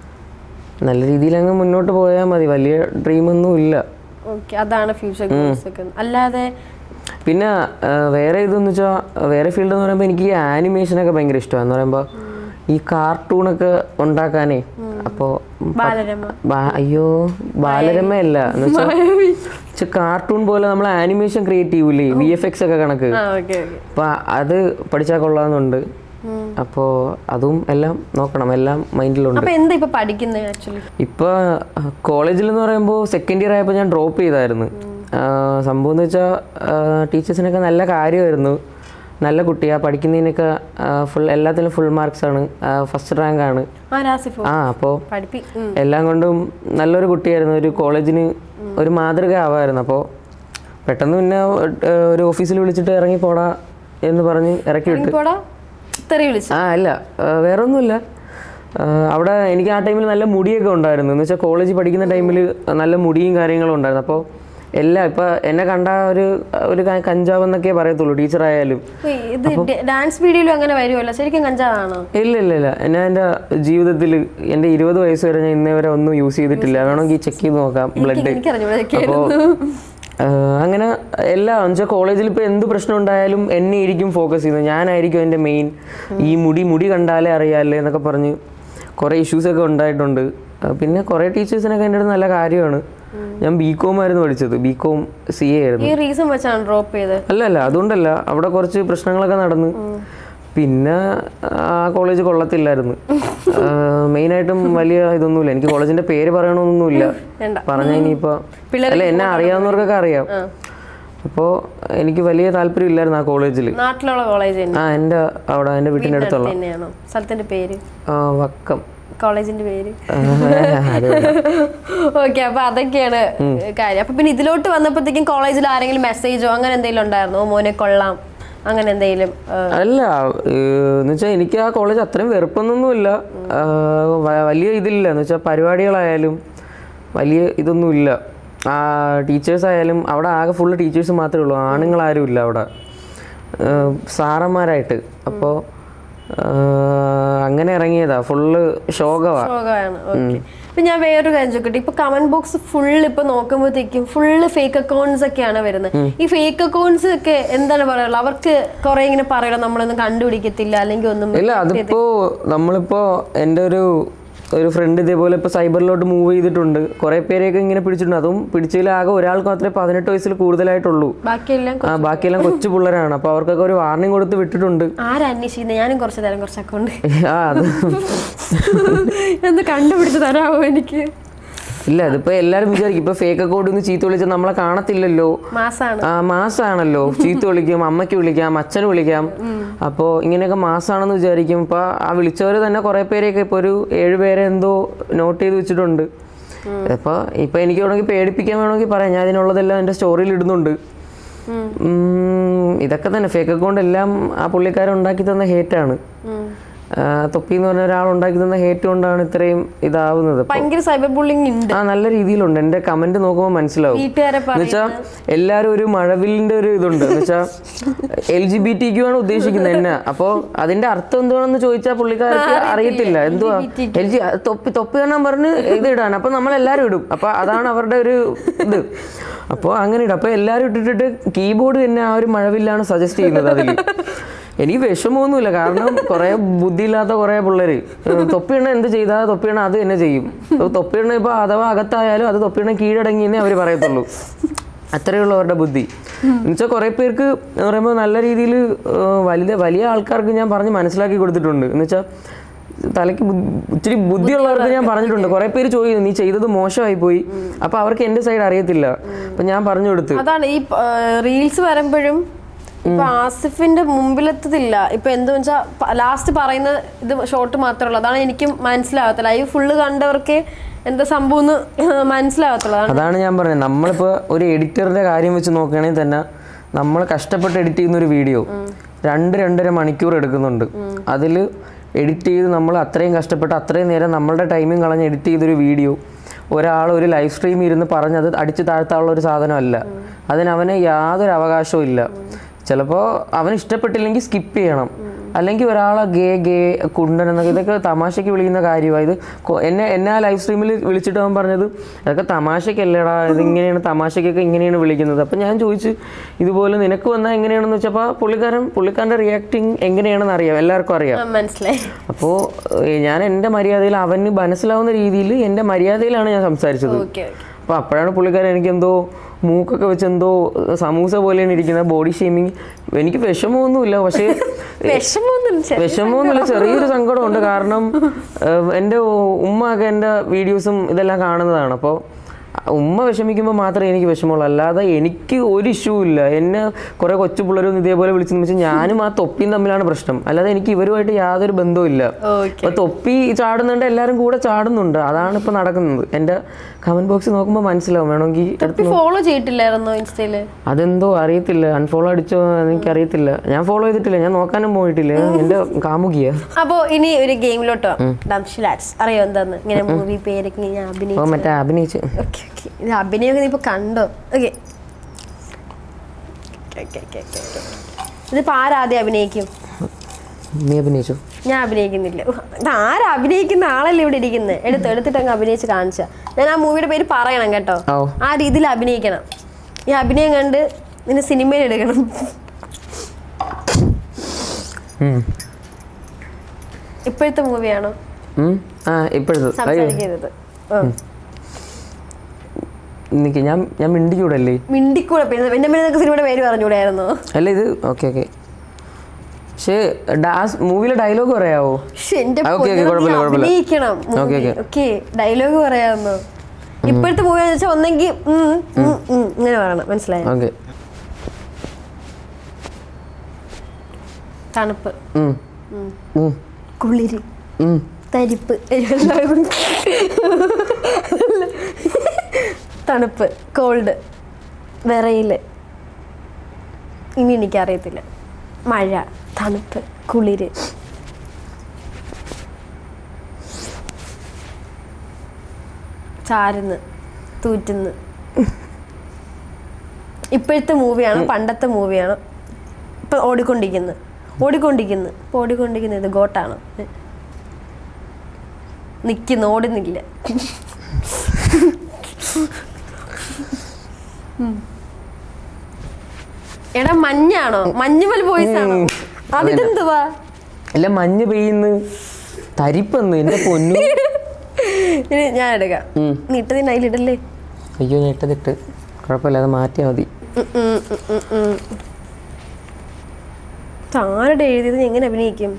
നല്ല രീതിയിൽ അങ്ങ് മുന്നോട്ട് പോയാൽ മതി വലിയ ഡ്രീമൊന്നും ഇല്ല ഓക്കെ അതാണ് ഫ്യൂച്ചർ ഗോൾസ് ഒക്കെ അല്ലാതെ പിന്നെ ആ, വേറെ ഇതെന്ന് വെച്ചാൽ വേറെ ഫീൽഡ് എന്ന് പറയുമ്പോൾ എനിക്ക് ഈ ആനിമേഷനൊക്കെ ഭയങ്കര ഇഷ്ടമാണ് എന്ന് പറയുമ്പോൾ ഈ കാർട്ടൂണൊക്കെ ഉണ്ടാക്കാനേ അപ്പോൾ ബാലരമ അയ്യോ ബാലരമയല്ല എന്ന് വെച്ചാൽ കാർട്ടൂൺ പോലെ നമ്മൾ ആനിമേഷൻ ക്രിയേറ്റ് ചെയ്യൂലേ വി എഫ് എക്സ് ഒക്കെ കണക്ക് ആ ഓക്കെ ഓക്കെ അപ്പോൾ അത് പഠിച്ചാൽ കൊള്ളാമെന്നുണ്ട് അപ്പോൾ അതും എല്ലാം നോക്കണം എല്ലാം മൈൻഡിലുണ്ട് അപ്പൊ എന്താ ഇപ്പൊ പഠിക്കുന്നത് ആക്ച്വലി ഇപ്പോൾ കോളേജിൽ എന്ന് പറയുമ്പോൾ സെക്കൻഡ് ഇയർ ആയപ്പോൾ ഞാൻ ഡ്രോപ്പ് ചെയ്തായിരുന്നു ആ, സംഭവം എന്ന് വെച്ചാൽ ടീച്ചേഴ്സിനൊക്കെ നല്ല കാര്യമായിരുന്നു നല്ല കുട്ടിയാണ് പഠിക്കുന്നതിനൊക്കെ ഫുൾ എല്ലാത്തിലും ഫുൾ മാർക്സ് ആണ് ഫസ്റ്റ് റാങ്ക് ആണ് ആ രാസിഫോ ആ അപ്പോൾ പഠിപ്പി ഉം. എല്ലാം കൊണ്ടും നല്ലൊരു കുട്ടിയായിരുന്നു ഒരു കോളേജിന് ഒരു മാതൃക ആവായിരുന്നു അപ്പോൾ പെട്ടെന്ന് പിന്നെ ഏഹ്, ഒരു ഓഫീസിൽ വിളിച്ചിട്ട് ഇറങ്ങി പോടാ എന്ന് പറഞ്ഞ് ഇറക്കി വിട്ടു പോടാ തെറി വിളിച്ചു ആ അല്ല ഏഹ്, വേറെ ഒന്നുമില്ല ഏഹ്, അവിടെ എനിക്ക് ആ ടൈമിൽ നല്ല മുടിയൊക്കെ ഉണ്ടായിരുന്നു എന്ന് വെച്ചാൽ കോളേജിൽ പഠിക്കുന്ന ടൈമിൽ നല്ല മുടിയും കാര്യങ്ങളും ഉണ്ടായിരുന്നു അപ്പോൾ എല്ലാം ഇപ്പം എന്നെ കണ്ട ഒരു ഒരു ക- കഞ്ചാവ് എന്നൊക്കെ പറയത്തുള്ളൂ ടീച്ചറായാലും ഉയ്, ഇത് ഡാൻസ് വീഡിയോയിലും അങ്ങനെ വരുമല്ലോ ശരിക്കും കഞ്ചാവാണോ ഇല്ല ഇല്ല ഇല്ല ഞാൻ എൻ്റെ ജീവിതത്തിൽ എൻ്റെ ഇരുപത് വയസ്സ് വരെ ഞാൻ ഇന്നേ വരെ ഒന്നും യൂസ് ചെയ്തിട്ടില്ല വേണമെങ്കിൽ ചെക്ക് ചെയ്ത് നോക്കാം ബ്ലഡ് എനിക്കറിഞ്ഞൂടെ അപ്പോൾ അങ്ങനെ എല്ലാം എന്നുവെച്ചാൽ കോളേജിൽ ഇപ്പോൾ എന്ത് പ്രശ്നം ഉണ്ടായാലും എന്നെ ആയിരിക്കും ഫോക്കസ് ചെയ്യുന്നത് ഞാനായിരിക്കും എൻ്റെ മെയിൻ ഈ മുടി മുടി കണ്ടാലേ അറിയാല്ലേ എന്നൊക്കെ പറഞ്ഞ് കുറേ ഇഷ്യൂസൊക്കെ ഉണ്ടായിട്ടുണ്ട് ആ, പിന്നെ കുറേ ടീച്ചേഴ്സിനൊക്കെ എൻ്റെ അടുത്ത് നല്ല കാര്യമാണ് ഞാൻ ബി കോം ആയിരുന്നു പഠിച്ചത് ബി കോം സി എ ആയിരുന്നു ഈ റീസൺ വെച്ചാണ് ഡ്രോപ്പ് ചെയ്ത് അല്ല അല്ല അതുകൊണ്ടല്ല അവിടെ കുറച്ച് പ്രശ്നങ്ങളൊക്കെ നടന്നു പിന്നെ ആ കോളേജ് കൊള്ളത്തില്ലായിരുന്നു മെയിനായിട്ടും വലിയ ഇതൊന്നുമില്ല എനിക്ക് കോളേജിന്റെ പേര് പറയണമെന്നൊന്നുമില്ല വേണ്ട പറഞ്ഞ ഇനിയിപ്പോ പിള്ളേർക്ക് അല്ല എന്നെ അറിയാവുന്നവർക്കൊക്കെ അറിയാം ആ. അപ്പോൾ എനിക്ക് വലിയ താല്പര്യം ഇല്ലായിരുന്നു ആ കോളേജിൽ നാട്ടിലുള്ള കോളേജ് തന്നെ ആ എൻ്റെ അവിടെ എൻ്റെ വീട്ടിൻ്റെ അടുത്തുള്ള തന്നെയാണോ സ്ഥലത്തിന്റെ പേര് ആ, വക്കം കോളേജിന്റെ പേര് ആ, അത് ഓക്കെ അപ്പൊ അതൊക്കെയാണ് കാര്യം അപ്പൊ പിന്നെ ഇതിലോട്ട് വന്നപ്പോഴത്തേക്കും കോളേജിൽ ആരെങ്കിലും മെസ്സേജോ അങ്ങനെ എന്തെങ്കിലും ഉണ്ടായിരുന്നോ മോനെ കൊള്ളാം അങ്ങനെ എന്തെങ്കിലും അല്ല എന്ന് വെച്ചാൽ എനിക്ക് ആ കോളേജ് അത്രയും വെറുപ്പൊന്നൊന്നുമില്ല ആ, വ- വലിയ ഇതില്ല എന്ന് വെച്ചാൽ പരിപാടികളായാലും വലിയ ഇതൊന്നുമില്ല ആ ടീച്ചേഴ്സ് ആയാലും അവിടെ ആകെ ഫുള്ള് ടീച്ചേഴ്സ് മാത്രമേ ഉള്ളൂ ആണുങ്ങളാരും ഇല്ല അവിടെ ആ, സാറന്മാരായിട്ട് അപ്പോൾ അങ്ങനെ ഇറങ്ങിയതാ ഫുള്ള് ശോകവാ ശോകമാണ് ഓക്കെ ഇപ്പൊ ഞാൻ വേറൊരു കാര്യം ചോദിക്കട്ടെ ഇപ്പൊ കമന്റ് ബോക്സ് ഫുൾ ഇപ്പൊ നോക്കുമ്പോഴത്തേക്കും ഫുള്ള് ഫേക്ക് അക്കൗണ്ട്സ് ഒക്കെയാണ് വരുന്നത് ഈ ഫേക്ക് അക്കൗണ്ട്സ് ഒക്കെ എന്താണ് പറയാനുള്ളത് അവർക്ക് കുറെ ഇങ്ങനെ പറയണം നമ്മളൊന്നും കണ്ടുപിടിക്കത്തില്ല അല്ലെങ്കിൽ ഒന്നും ഇല്ല അതിപ്പോ നമ്മളിപ്പോ എൻ്റെ ഒരു ഒരു ഫ്രണ്ട് ഇതേപോലെ ഇപ്പോൾ സൈബറിലോട്ട് മൂവ് ചെയ്തിട്ടുണ്ട് കുറേ പേരെയൊക്കെ ഇങ്ങനെ പിടിച്ചിട്ടുണ്ട് അതും പിടിച്ചതിൽ ആകെ ഒരാൾക്ക് മാത്രമേ പതിനെട്ട് വയസ്സിൽ കൂടുതലായിട്ടുള്ളൂ ബാക്കിയെല്ലാം ആ ബാക്കിയെല്ലാം കൊച്ചു പിള്ളേരാണ് അപ്പോൾ അവർക്കൊക്കെ ഒരു വാർണിംഗ് കൊടുത്ത് വിട്ടിട്ടുണ്ട് ആരാ അന്വേഷിക്കുന്നത് ഞാനും കുറച്ച് തരാം കുറച്ച് അക്കൗണ്ട് ആ അത് എന്ന് കണ്ടുപിടിച്ച് തരാമോ എനിക്ക് ഇല്ല അതിപ്പോൾ എല്ലാവരും വിചാരിക്കും ഇപ്പോൾ ഫേക്ക് അക്കൗണ്ട് ഒന്ന് ചീത്ത വിളിച്ചാൽ നമ്മളെ കാണത്തില്ലല്ലോ മാസാണ് ആ മാസമാണല്ലോ ചീത്ത വിളിക്കാം അമ്മയ്ക്ക് വിളിക്കാം അച്ഛന് വിളിക്കാം അപ്പോൾ ഇങ്ങനെയൊക്കെ മാസമാണെന്ന് വിചാരിക്കും ഇപ്പോൾ ആ വിളിച്ചവർ തന്നെ കുറേ പേരെയൊക്കെ ഇപ്പോൾ ഒരു ഏഴ് പേരെ എന്തോ നോട്ട് ചെയ്ത് വെച്ചിട്ടുണ്ട് അപ്പോൾ ഇപ്പോൾ എനിക്ക് വേണമെങ്കിൽ പേടിപ്പിക്കാൻ വേണമെങ്കിൽ പറയാം ഞാൻ അതിനുള്ളതെല്ലാം എൻ്റെ സ്റ്റോറിയിൽ ഇടുന്നുണ്ട് ഉം, ഇതൊക്കെ തന്നെ ഫേക്ക് അക്കൗണ്ട് എല്ലാം ആ പുള്ളിക്കാരൻ ഉണ്ടാക്കി തന്ന ഹേറ്റാണ് തൊപ്പി എന്ന് പറഞ്ഞ ഒരാൾ ഉണ്ടാക്കി തന്ന ഹേറ്റ് കൊണ്ടാണ് ഇത്രയും ഇതാവുന്നത് ഭയങ്കര സൈബർ ബുള്ളിങ് ഉണ്ട് ആ നല്ല രീതിയിലുണ്ട് എൻ്റെ കമന്റ് നോക്കുമ്പോൾ മനസ്സിലാവും വീട്ടുകാരെ എന്ന് വെച്ചാൽ എല്ലാവരും ഒരു മഴവില്ലിന്റെ ഒരു ഇതുണ്ട് എന്ന് വെച്ചാൽ L G B T Q ആണ് ഉദ്ദേശിക്കുന്നത് എന്നെ അപ്പോൾ അതിന്റെ അർത്ഥം എന്തുവാണെന്ന് ചോദിച്ചാൽ പുള്ളിക്കാർക്ക് അറിയത്തില്ല എന്തുവാ എൽ ജി തൊപ്പി തൊപ്പി കാണാൻ പറഞ്ഞ് ഇത് ഇടാൻ അപ്പൊ നമ്മൾ എല്ലാവരും ഇടും അപ്പൊ അതാണ് അവരുടെ ഒരു ഇത് അപ്പോൾ അങ്ങനെ ഇടും അപ്പോൾ എല്ലാവരും ഇട്ടിട്ടിട്ട് കീബോർഡ് തന്നെ ആ ഒരു മഴവില്ലാണ് സജസ്റ്റ് ചെയ്യുന്നത് അതിൽ എനിക്ക് വിഷമമൊന്നുമില്ല കാരണം കുറേ ബുദ്ധിയില്ലാത്ത കുറേ പിള്ളേർ തൊപ്പിയണ്ണ എന്ത് ചെയ്താൽ തൊപ്പിയണ്ണ അത് തന്നെ ചെയ്യും ഇപ്പൊ തൊപ്പിയണ്ണ ഇപ്പോൾ അഥവാ അകത്തായാലും അത് തൊപ്പിയണ്ണ കീഴടങ്ങിയെന്നേ അവർ പറയത്തുള്ളൂ അത്രയേ ഉള്ളൂ അവരുടെ ബുദ്ധി എന്നുവെച്ചാൽ കുറേ പേർക്ക് എന്ന് പറയുമ്പോൾ നല്ല രീതിയിൽ വലിയ വലിയ ആൾക്കാർക്ക് ഞാൻ പറഞ്ഞ് മനസ്സിലാക്കി കൊടുത്തിട്ടുണ്ട് എന്നുവെച്ചാൽ തലയ്ക്ക് ബു- ഇച്ചിരി ബുദ്ധിയുള്ളവർക്ക് ഞാൻ പറഞ്ഞിട്ടുണ്ട് കുറേ പേര് ചോദിക്കുന്നു നീ ചെയ്തത് മോശമായി പോയി അപ്പോൾ അവർക്ക് എൻ്റെ സൈഡ് അറിയത്തില്ല അപ്പം ഞാൻ പറഞ്ഞു കൊടുത്ത് അതാണ് ഈ റീൽസ് വരുമ്പോഴും ഇപ്പൊ ആസിഫിന്റെ മുമ്പിലെത്തതില്ല ഇപ്പൊ എന്ത് വെച്ചാൽ ലാസ്റ്റ് പറയുന്ന ഇത് ഷോട്ട് മാത്രമേ ഉള്ളൂ അതാണ് എനിക്കും മനസ്സിലാവത്തില്ല ഈ ഫുള്ള് കണ്ടവർക്ക് എന്താ സംഭവം എന്ന് മനസ്സിലാവത്തുള്ളൂ അതാണ് അതാണ് ഞാൻ പറഞ്ഞത് നമ്മളിപ്പോൾ ഒരു എഡിറ്ററിന്റെ കാര്യം വെച്ച് നോക്കുകയാണെങ്കിൽ തന്നെ നമ്മൾ കഷ്ടപ്പെട്ട് എഡിറ്റ് ചെയ്യുന്ന ഒരു വീഡിയോ രണ്ട് രണ്ടര മണിക്കൂർ എടുക്കുന്നുണ്ട് അതിൽ എഡിറ്റ് ചെയ്ത് നമ്മൾ അത്രയും കഷ്ടപ്പെട്ട് അത്രയും നേരം നമ്മളുടെ ടൈമിങ് കളഞ്ഞ് എഡിറ്റ് ചെയ്തൊരു വീഡിയോ ഒരാൾ ഒരു ലൈവ് സ്ട്രീം ഇരുന്ന് പറഞ്ഞ് അത് അടിച്ചു താഴ്ത്താനുള്ള ഒരു സാധനമല്ല അതിന് അവന് യാതൊരു അവകാശവും ഇല്ല ചിലപ്പോൾ അവന് ഇഷ്ടപ്പെട്ടില്ലെങ്കിൽ സ്കിപ്പ് ചെയ്യണം അല്ലെങ്കിൽ ഒരാളെ ഗേ ഗേ കുണ്ടൻ എന്നൊക്കെ ഇതൊക്കെ തമാശയ്ക്ക് വിളിക്കുന്ന കാര്യമാണ് ഇത് കൊ- എന്നെ എന്നെ ആ ലൈവ് സ്ട്രീമിൽ വിളിച്ചിട്ട് അവൻ പറഞ്ഞത് അതൊക്കെ തമാശയ്ക്കല്ലേടാ ഇത് ഇങ്ങനെയാണ് തമാശയ്ക്കൊക്കെ ഇങ്ങനെയാണ് വിളിക്കുന്നത് അപ്പം ഞാൻ ചോദിച്ചു ഇതുപോലെ നിനക്ക് വന്നാൽ എങ്ങനെയാണെന്ന് വെച്ചപ്പോൾ പുള്ളിക്കാരൻ പുള്ളിക്കാരൻ്റെ റിയാക്ടിങ് എങ്ങനെയാണെന്ന് അറിയാം എല്ലാവർക്കും അറിയാം ആ, മനസ്സിലായി അപ്പോൾ ഞാൻ എൻ്റെ മര്യാദയിൽ അവന് മനസ്സിലാവുന്ന രീതിയിൽ എൻ്റെ മര്യാദയിലാണ് ഞാൻ സംസാരിച്ചത് ഓക്കെ ഓക്കെ അപ്പോൾ അപ്പോഴാണ് പുള്ളിക്കാരൻ എനിക്കെന്തോ മൂക്കൊക്കെ വെച്ച് എന്തോ സമൂസ പോലെയാണ് ഇരിക്കുന്നത് ബോഡി ഷേമിങ് എനിക്ക് വിഷമമൊന്നുമില്ല പക്ഷേ വിഷമമൊന്നും ചെ- വിഷമമൊന്നുമില്ല ചെറിയൊരു സങ്കടമുണ്ട് കാരണം ഏഹ്, എൻ്റെ ഉമ്മ ഒക്കെ എൻ്റെ വീഡിയോസും ഇതെല്ലാം കാണുന്നതാണ് അപ്പോൾ ഉമ്മ വിഷമിക്കുമ്പോൾ മാത്രമേ എനിക്ക് വിഷമമുള്ളൂ അല്ലാതെ എനിക്ക് ഒരു ഇഷ്യൂ ഇല്ല എന്നെ കുറേ കൊച്ചു പിള്ളേരും ഇതേപോലെ വിളിച്ചെന്ന് വെച്ചാൽ ഞാനും ആ തൊപ്പിയും തമ്മിലാണ് പ്രശ്നം അല്ലാതെ എനിക്ക് ഇവരുമായിട്ട് യാതൊരു ബന്ധവും ഇല്ല ഓക്കെ അപ്പൊ തൊപ്പി ചാടുന്നുണ്ട് എല്ലാവരും കൂടെ ചാടുന്നുണ്ട് അതാണ് ഇപ്പൊ നടക്കുന്നത് എന്റെ കമന്റ് ബോക്സ് നോക്കുമ്പോൾ മനസ്സിലാവും വേണമെങ്കിൽ തൊപ്പി ഫോളോ ചെയ്തിട്ടില്ലായിരുന്നോ ഇൻസ്റ്റയില് അതെന്തോ അറിയത്തില്ല അൺഫോളോ അടിച്ചോ എനിക്ക് അറിയത്തില്ല ഞാൻ ഫോളോ ചെയ്തിട്ടില്ല ഞാൻ നോക്കാനും പോയിട്ടില്ല എന്റെ കാമുകിയ അപ്പോ ഇനി ഒരു ഗെയിമിലോട്ടോ ഡംഷിലാറ്റ്സ് അറിയോ എന്താന്ന് ഇങ്ങനെ മൂവി പേരൊക്കെ ഇങ്ങനെ ഓ അഭിനയിച്ചു മറ്റേ അഭിനയിച്ച് ഓക്കെ ഓക്കെ ഇത് അഭിനയമൊക്കെ നീ ഇപ്പൊ കണ്ടോ ഓക്കെ ഇതിപ്പോ ആരാദ്യം അഭിനയിക്കും നീ അഭിനയിച്ചു ഞാൻ അഭിനയിക്കുന്നില്ല ഉഹ്, ഇത് ആരാ അഭിനയിക്കുന്ന ആളല്ലേ ഇവിടെ ഇരിക്കുന്നത് എടുത്ത് എടുത്തിട്ട് അങ്ങ് അഭിനയിച്ച് കാണിച്ച ഞാൻ ആ മൂവിയുടെ പേര് പറയണം കേട്ടോ ഓ ആ രീതിയിൽ അഭിനയിക്കണം ഈ അഭിനയം കണ്ട് നിന്നെ സിനിമയിൽ എടുക്കണം ഉം. ഇപ്പോഴത്തെ മൂവിയാണോ ഉം. ആ ഇപ്പോഴത്തെ അയ്യോ സംസാരിക്കരുത് ആ. നിക്ക് ഞാൻ ഞാൻ മിണ്ടിക്കൂടല്ലേ മിണ്ടിക്കൂടെ പിന്നെ പിന്നെ പിന്നെ നിനക്ക് സിനിമയുടെ പേര് പറഞ്ഞുകൂടായിരുന്നോ അല്ല ഇത് ഓക്കെ ഓക്കെ പക്ഷേ ഡാസ് മൂവിയിലെ ഡയലോഗ് പറയാവോ ശ്ശെ, എന്റെ ആ, ഓക്കേ, ഓക്കേ, പൊന്നോ, നീ കുഴപ്പമില്ല, കുഴപ്പമില്ല. അഭിനയിക്കണം ഓക്കേ, ഓക്കേ. ഓക്കെ ഡയലോഗ് പറയാമെന്നോ ഇപ്പോഴത്തെ മൂവി എന്ന് വെച്ചാൽ ഒന്നെങ്കിൽ ഇങ്ങനെ പറയണം മനസ്സിലായോ ഓക്കെ തണുപ്പ് കുളിര് തരിപ്പ് എല്ലാം. തണുപ്പ് കോൾഡ് വിറയില് ഇനി എനിക്കറിയത്തില്ല മഴ തണുപ്പ് കുളിര് ചാരുന്ന് തൂറ്റുന്ന് ഇപ്പോഴത്തെ മൂവിയാണ് പണ്ടത്തെ മൂവിയാണ് ഇപ്പൊ ഓടിക്കൊണ്ടിരിക്കുന്നത് ഓടിക്കൊണ്ടിരിക്കുന്നു ഇപ്പൊ ഓടിക്കൊണ്ടിരിക്കുന്നത് ഇത് ഗോട്ടാണ് നിക്കുന്നു ഓടുന്നില്ല ഉം. എടാ മഞ്ഞാണോ മഞ്ഞുമൽ ബോയ്സ് ആണോ അതിനെന്തുവാ അല്ല മഞ്ഞ് പെയ്യുന്നു തരിപ്പെന്ന് എന്റെ പൊന്നു ഇനി ഞാൻ എടുക്കാം ഉം. നീ ഇട്ടതിന് അതിലിടല്ലേ അയ്യോ ഞാൻ ഇട്ടതിട്ട് കുഴപ്പമില്ല അത് മാറ്റിയാൽ മതി ആരുടെ എഴുതിയത് ഞാൻ എങ്ങനെ അഭിനയിക്കും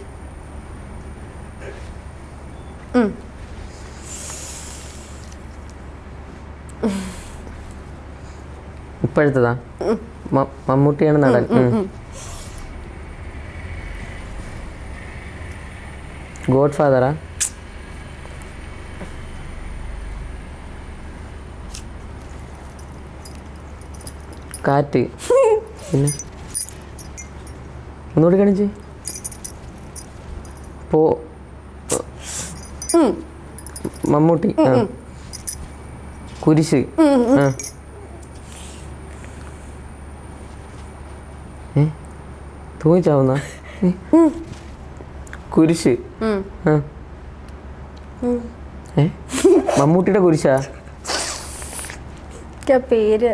ഉം. ഇപ്പോഴത്തതാ മ- മമ്മൂട്ടിയാണ് നടൻ ഗോഡ് ഫാദറാ കാറ്റ് പിന്നെ ഒന്നുകൂടി കാണിച്ച് പോ മമ്മൂട്ടി ആ കുരിശ് ആ ഏ തൂങ്ങിച്ചാവുന്ന കുരിശ് ഉം. ആ ഏ മമ്മൂട്ടിയുടെ കുരിശാ എനിക്ക് ആ പേര്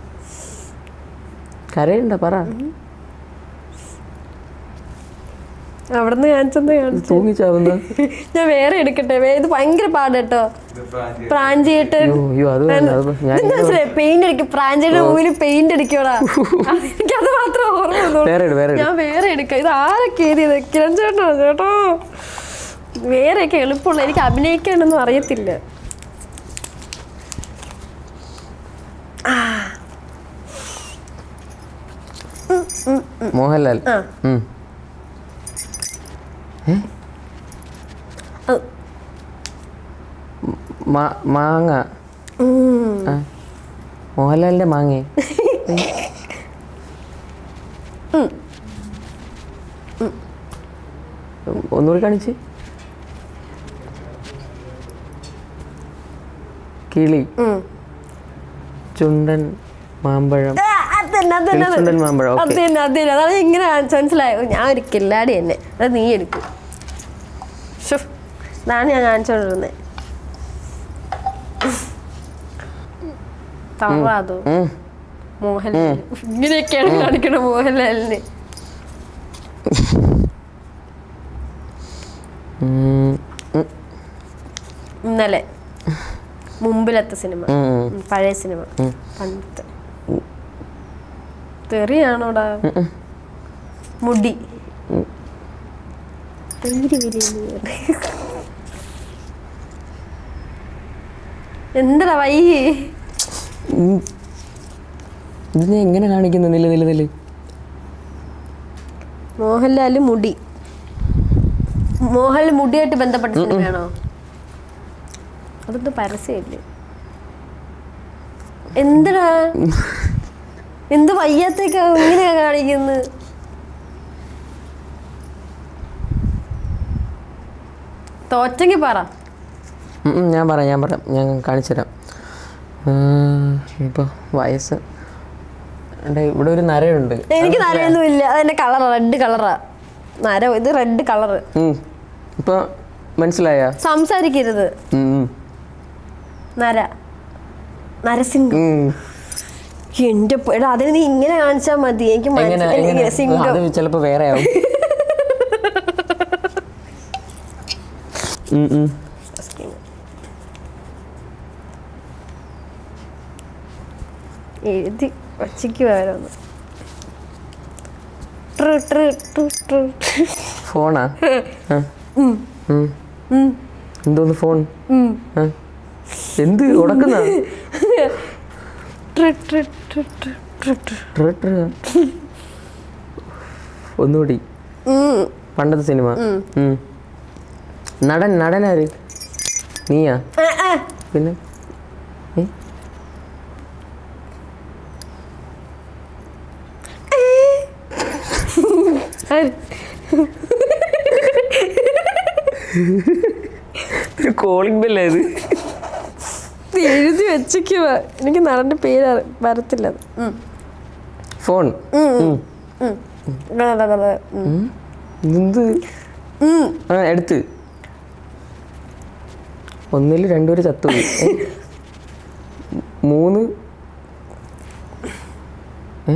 കരയുണ്ട പറ അവിടുന്ന് കാണിച്ചെന്ന് കാണിച്ചു തൂങ്ങിച്ചാവുന്ന ഞാൻ വേറെ എടുക്കട്ടെ വേ- ഇത് ഭയങ്കര പാട് കേട്ടോ പ്രാഞ്ചിയിട്ട് അയ്യോ അയ്യോ അത് വേണ്ട അത് ഞാൻ പെയിന്റ് അടിക്കും പ്രാഞ്ചിയുടെ മൂവിൽ പെയിന്റ് അടിക്കോടാ എനിക്ക് അത് മാത്രം ഓർമ്മ വന്നുള്ളൂ. വേറെ ഇട് വേറെ ഇട് ഞാൻ വേറെ എടുക്കാം ഇത് ആരൊക്കെ എഴുതിയത് കിരൺ ചേട്ടനോ ചേട്ടോ വേറെയൊക്കെ എളുപ്പമുള്ള എനിക്ക് അഭിനയിക്കാനൊന്നും അറിയത്തില്ല മോഹൻലാൽ ആ. ഉം. ആ. മാ- മാങ്ങ ഉം. ആ. മോഹൻലാലിന്റെ മാങ്ങ ഒന്നുകൂടി കാണിച്ച് കിളി ഉം. ചുണ്ടൻ മാമ്പഴം ആ, അത് തന്നെ, അത് തന്നെ, അത് കിളിച്ചുണ്ടൻ തന്നെ. മാമ്പഴം അത് ഓക്കെ തന്നെ അത് തന്നെ അതാണ് ഇങ്ങനെ കാണിച്ചു മനസ്സിലായോ ഞാൻ ഒരു കില്ലാടി തന്നെ അത് നീ എടുക്കും ശ്ശോ, ഇതാണ് ഞാൻ കാണിച്ചോണ്ടിരുന്നത് തറാതോ മോഹൻലാൽ ഇങ്ങനെയൊക്കെയാണ് കാണിക്കണ മോഹൻലാലിന് ഇന്നലെ മുമ്പിലത്തെ സിനിമ ഉം, പഴയ സിനിമ പണ്ടത്തെ തെറിയാണോടാ മുടി തെരി വിരിയുന്നു പോലെ. എന്തടാ വയ്യേ ഇത് ഞാൻ എങ്ങനെ കാണിക്കുന്നു നില നില നില മോഹൻലാല് മുടി മോഹൻലാൽ മുടിയായിട്ട് ബന്ധപ്പെട്ട സിനിമയാണോ അതൊന്നും പരസ്യമില്ലേ എന്തിനാ എന്ത് വയ്യാത്തേക്കാ ഇങ്ങനെയാ കാണിക്കുന്നത് തോറ്റെങ്കി പറ ഉം, ഉം, ഞാൻ പറയാം ഞാൻ പറയാം ഞാൻ കാണിച്ചു തരാം ഇപ്പോൾ വയസ്സ് എന്റെ ഇവിടെ ഒരു നരയുണ്ട് എനിക്ക് നരയൊന്നും ഇല്ല അതെന്റെ കളറാ റെഡ് കളറാ നര ഇത് റെഡ് കളറ് ഉം. ഇപ്പൊ മനസ്സിലായ സംസാരിക്കരുത് നര നരസിംഹം എന്റെ പൊ- എടാ അതിന് നീ ഇങ്ങനെ കാണിച്ചാ മതി എനിക്ക് എങ്ങനെ മനസ്സിലായി എങ്ങനെ ഇങ്ങനെ സിംഹം അത് ചിലപ്പോ വേറെ ആവും ഉം, ഉം. എഴുതി വച്ചിക്ക് വരോന്ന് ട്രു ട്രു ട്രു ട്രു. ഫോണാ ആ. ഉം. ഉം. ഉം. എന്തോന്ന് ഫോൺ ഉം. ആ. എന്ത് ഉടക്കുന്ന true true true true true true. ഒന്നുകൂടി ഉം. പണ്ടത്തെ സിനിമ ഉം. നടൻ നടനാര് നീയാ ആ, ആ. പിന്നെ ഏ? ആര്? ഒരു കോളിംഗ് ബെല്ലേ ഇത് ഇത് എഴുതി വെച്ചിക്കുക എനിക്ക് നടന്റെ പേര് അറി- വരത്തില്ല അത്. ഉം. ഫോൺ ഉം. ഉം. ഗള ഗള ഗള. ഉം. എന്ത് ഉം. ആ എടുത്ത് ഒന്നിൽ രണ്ടുപേര് ചത്തുപോയി ഏ? മൂന്ന് ഏ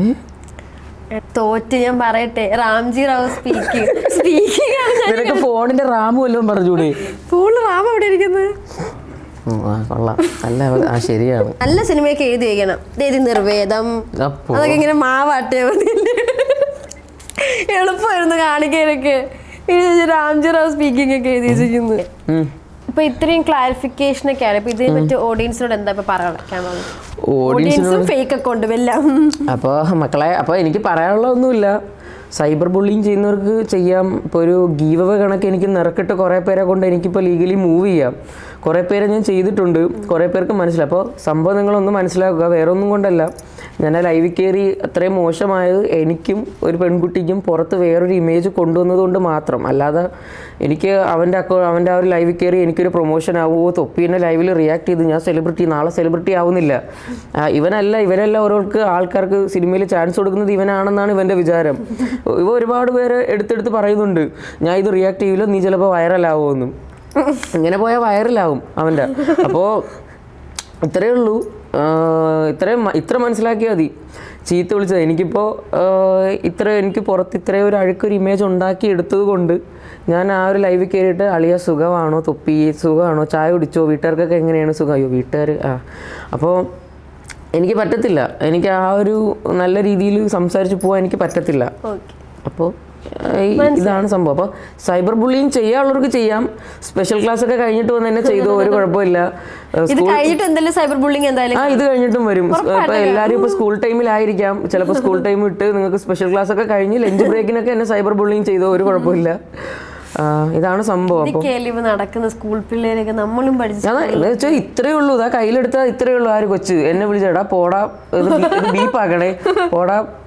തോറ്റ് ഞാൻ പറയട്ടെ റാംജി റാവു സ്പീക്കിംഗ് സ്പീക്കിംഗ് ആണ് ഞാൻ നിനക്ക് ഫോണിന്റെ റാം വല്ലതും പറഞ്ഞൂടെ ഫുള്ള് റാം എവിടെ ഇരിക്കുന്നത് ഉം, ആ കൊള്ളാം അല്ല ആ ശരിയാണ് നല്ല സിനിമയൊക്കെ എഴുതി വെക്കണം രതി നിർവേദം അപ്പോ അതൊക്കെ ഇങ്ങനെ മാവാട്ടിയാ മതി എളുപ്പമായിരുന്നു കാണിക്കാനൊക്കെ ഇത് രാംജി റാവു സ്പീക്കിംഗ് ഒക്കെ എഴുതി വെച്ചിരിക്കുന്നത് ഉം. ഇപ്പൊ ഇത്രയും ക്ലാരിഫിക്കേഷൻ ഒക്കെയാണ് ഇപ്പൊ ഇതിനെ പറ്റി ഓഡിയൻസിനോട് എന്താ ഇപ്പൊ പറയാനുള്ളത് ഓഡിയൻസിനോട് ഓഡിയൻസും ഫേക്ക് അക്കൗണ്ടും എല്ലാം അപ്പോൾ മക്കളെ അപ്പോൾ എനിക്ക് പറയാനുള്ള ഒന്നുമില്ല സൈബർ ബുള്ളിങ് ചെയ്യുന്നവർക്ക് ചെയ്യാം ഇപ്പോൾ ഒരു ഗീവ് അവ കണക്ക് എനിക്ക് നിറക്കിട്ട് കുറേ പേരെ കൊണ്ട് എനിക്കിപ്പോൾ ലീഗലി മൂവ് ചെയ്യാം കുറേ പേരെ ഞാൻ ചെയ്തിട്ടുണ്ട് കുറേ പേർക്ക് മനസ്സിലായി അപ്പോൾ സംഭവം നിങ്ങളൊന്ന് മനസ്സിലാക്കുക വേറെ ഒന്നും കൊണ്ടല്ല ഞാൻ ആ ലൈവിൽ കയറി അത്രയും മോശമായത് എനിക്കും ഒരു പെൺകുട്ടിക്കും പുറത്ത് വേറൊരു ഇമേജ് കൊണ്ടുവന്നത് കൊണ്ട് മാത്രം അല്ലാതെ എനിക്ക് അവൻ്റെ അക്കൗ അവൻ്റെ ആ ഒരു ലൈവിൽ കയറി എനിക്കൊരു പ്രൊമോഷൻ ആവുമോ തൊപ്പീനെ ലൈവിൽ റിയാക്ട് ചെയ്ത് ഞാൻ സെലിബ്രിറ്റി നാളെ സെലിബ്രിറ്റി ആവുന്നില്ല ആ, ഇവനല്ല ഇവരെല്ലാം ഓരോർക്ക് ആൾക്കാർക്ക് സിനിമയിൽ ചാൻസ് കൊടുക്കുന്നത് ഇവനാണെന്നാണ് ഇവൻ്റെ വിചാരം ഇവ ഒരുപാട് പേര് എടുത്തെടുത്ത് പറയുന്നുണ്ട് ഞാൻ ഇത് റിയാക്ട് ചെയ്യില്ല നീ ചിലപ്പോൾ വൈറലാവുമെന്നും ഇങ്ങനെ പോയാൽ വൈറലാവും അവൻ്റെ അപ്പോൾ ഇത്രയേ ഉള്ളൂ ആഹ് ഇത്രയും മ- ഇത്ര മനസ്സിലാക്കിയാൽ മതി ചീത്ത വിളിച്ചത് എനിക്കിപ്പോൾ ആഹ് ഇത്ര എനിക്ക് പുറത്ത് ഇത്രയും ഒരു അഴുക്കൊരു ഇമേജ് ഉണ്ടാക്കി എടുത്തത് കൊണ്ട് ഞാൻ ആ ഒരു ലൈവിൽ കയറിയിട്ട് അളിയ സുഖമാണോ തൊപ്പി സുഖമാണോ ചായ കുടിച്ചോ വീട്ടുകാർക്കൊക്കെ എങ്ങനെയാണ് സുഖം അയ്യോ വീട്ടുകാർ ആ അപ്പോൾ എനിക്ക് പറ്റത്തില്ല എനിക്ക് ആ ഒരു നല്ല രീതിയിൽ സംസാരിച്ച് പോകാൻ എനിക്ക് പറ്റത്തില്ല ഓക്കെ അപ്പോൾ ഇതാണ് സംഭവം അപ്പോൾ സൈബർ ബുള്ളിങ് ചെയ്യാനുള്ളവർക്ക് ചെയ്യാം സ്പെഷ്യൽ ക്ലാസ് ഒക്കെ കഴിഞ്ഞിട്ട് വന്ന് തന്നെ ചെയ്തു ഒരു കുഴപ്പമില്ല ഏഹ് ഇത് സ്കൂൾ കഴിഞ്ഞിട്ട് എന്തായാലും സൈബർ ബുള്ളിങ് എന്തായാലും ആ ഇത് കഴിഞ്ഞിട്ടും വരും ഇപ്പൊ എല്ലാവരും ഇപ്പൊ സ്കൂൾ ടൈമിലായിരിക്കാം ചിലപ്പോൾ സ്കൂൾ ടൈം വിട്ട് നിങ്ങൾക്ക് സ്പെഷ്യൽ ക്ലാസ് ഒക്കെ കഴിഞ്ഞ് ലഞ്ച് ബ്രേക്കിനൊക്കെ എന്നെ സൈബർ ബുള്ളിങ് ചെയ്തോ ഒരു കുഴപ്പമില്ല ആ, ഇതാണ് സംഭവം അപ്പോൾ ഇതൊക്കെയല്ലേ ഇപ്പൊ നടക്കുന്ന സ്കൂൾ പിള്ളേരൊക്കെ നമ്മളും പഠിച്ചു ഞാൻ എന്ന് വെച്ചാൽ ഇത്രേ ഉള്ളൂ ഇതാ കയ്യിലെടുത്താൽ ഇത്രേ ഉള്ളൂ ആര് കൊച്ച് എന്നെ വിളിച്ചേടാ പോടാ ഇത് ബീ- ഇത് ബീപ്പാക്കണേ പോടാ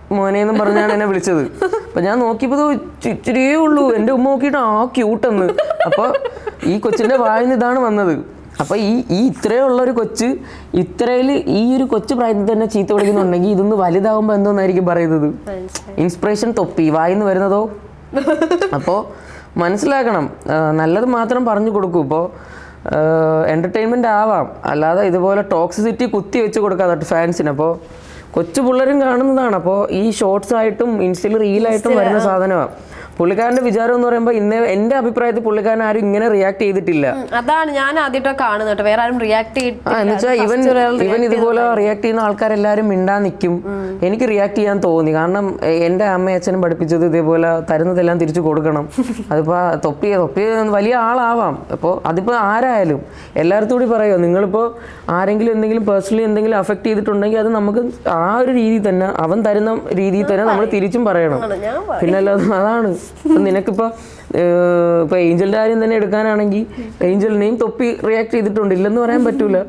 മോനെന്നും പറഞ്ഞാണ് എന്നെ വിളിച്ചത് അപ്പൊ ഞാൻ നോക്കിയപ്പോ ഇത് ഇച്ചി- ഇച്ചിരിയേ ഉള്ളൂ എൻ്റെ ഉമ്മ നോക്കിയിട്ട് ആ ക്യൂട്ടെന്ന് അപ്പൊ ഈ കൊച്ചിന്റെ വായിന്ന് ഇതാണ് വന്നത് അപ്പൊ ഈ ഈ ഇത്രയുള്ള ഒരു കൊച്ച് ഇത്രയിൽ ഈ ഒരു കൊച്ചു പ്രായത്തിൽ തന്നെ ചീത്ത വിളിക്കുന്നുണ്ടെങ്കിൽ ഇതൊന്ന് വലുതാവുമ്പോ എന്തോന്നായിരിക്കും പറയുന്നത് ഇൻസ്പിറേഷൻ തൊപ്പി വായിന്ന് വരുന്നതോ അപ്പോൾ മനസ്സിലാക്കണം ആ, നല്ലത് മാത്രം പറഞ്ഞു കൊടുക്കൂ ഇപ്പോൾ എൻ്റർടൈൻമെൻ്റ് ആവാം അല്ലാതെ ഇതുപോലെ ടോക്സിസിറ്റി കുത്തി വെച്ച് കൊടുക്കാതെ ഫാൻസിന് അപ്പോൾ കൊച്ചു പിള്ളേരും കാണുന്നതാണ് അപ്പോൾ ഈ ഷോർട്സ് ആയിട്ടും ഇൻസ്റ്റയിൽ റീലായിട്ടും വരുന്ന സാധനമാണ് പുള്ളിക്കാരൻ്റെ വിചാരം എന്ന് പറയുമ്പോൾ ഇന്നേ എൻ്റെ അഭിപ്രായത്തിൽ പുള്ളിക്കാരൻ ആരും ഇങ്ങനെ റിയാക്ട് ചെയ്തിട്ടില്ല ഉം, അതാണ് ഞാൻ ആദ്യമായിട്ട് കാണുന്നത് കേട്ടോ വേറെ ആരും റിയാക്ട് ആ എന്നുവെച്ചാൽ ഇവൻ ഇവൻ ഇതുപോലെ റിയാക്ട് ചെയ്യുന്ന ആൾക്കാരെല്ലാരും മിണ്ടാൻ നിൽക്കും എനിക്ക് റിയാക്ട് ചെയ്യാൻ തോന്നി കാരണം എ- എൻ്റെ അമ്മയും അച്ഛനും പഠിപ്പിച്ചത് ഇതേപോലെ തരുന്നതെല്ലാം തിരിച്ചു കൊടുക്കണം അതിപ്പോൾ തൊപ്പി തൊപ്പി വലിയ ആളാവാം അപ്പോൾ അതിപ്പോൾ ആരായാലും എല്ലായിടത്തും കൂടി പറയുമോ നിങ്ങളിപ്പോൾ ആരെങ്കിലും എന്തെങ്കിലും പേഴ്സണലി എന്തെങ്കിലും അഫക്റ്റ് ചെയ്തിട്ടുണ്ടെങ്കിൽ അത് നമുക്ക് ആ ഒരു രീതിയിൽ തന്നെ അവൻ തരുന്ന രീതിയിൽ തന്നെ നമ്മൾ തിരിച്ചും പറയണം ഞാൻ പിന്നെ അല്ലാതെ അതാണ് ഇപ്പൊ നിനക്കിപ്പോ ഏഹ്, ഇപ്പൊ ഏഞ്ചലിന്റെ കാര്യം തന്നെ എടുക്കാനാണെങ്കിൽ ഏഞ്ചലിനെയും തൊപ്പി റിയാക്ട് ചെയ്തിട്ടുണ്ട് ഇല്ലെന്ന് പറയാൻ പറ്റൂല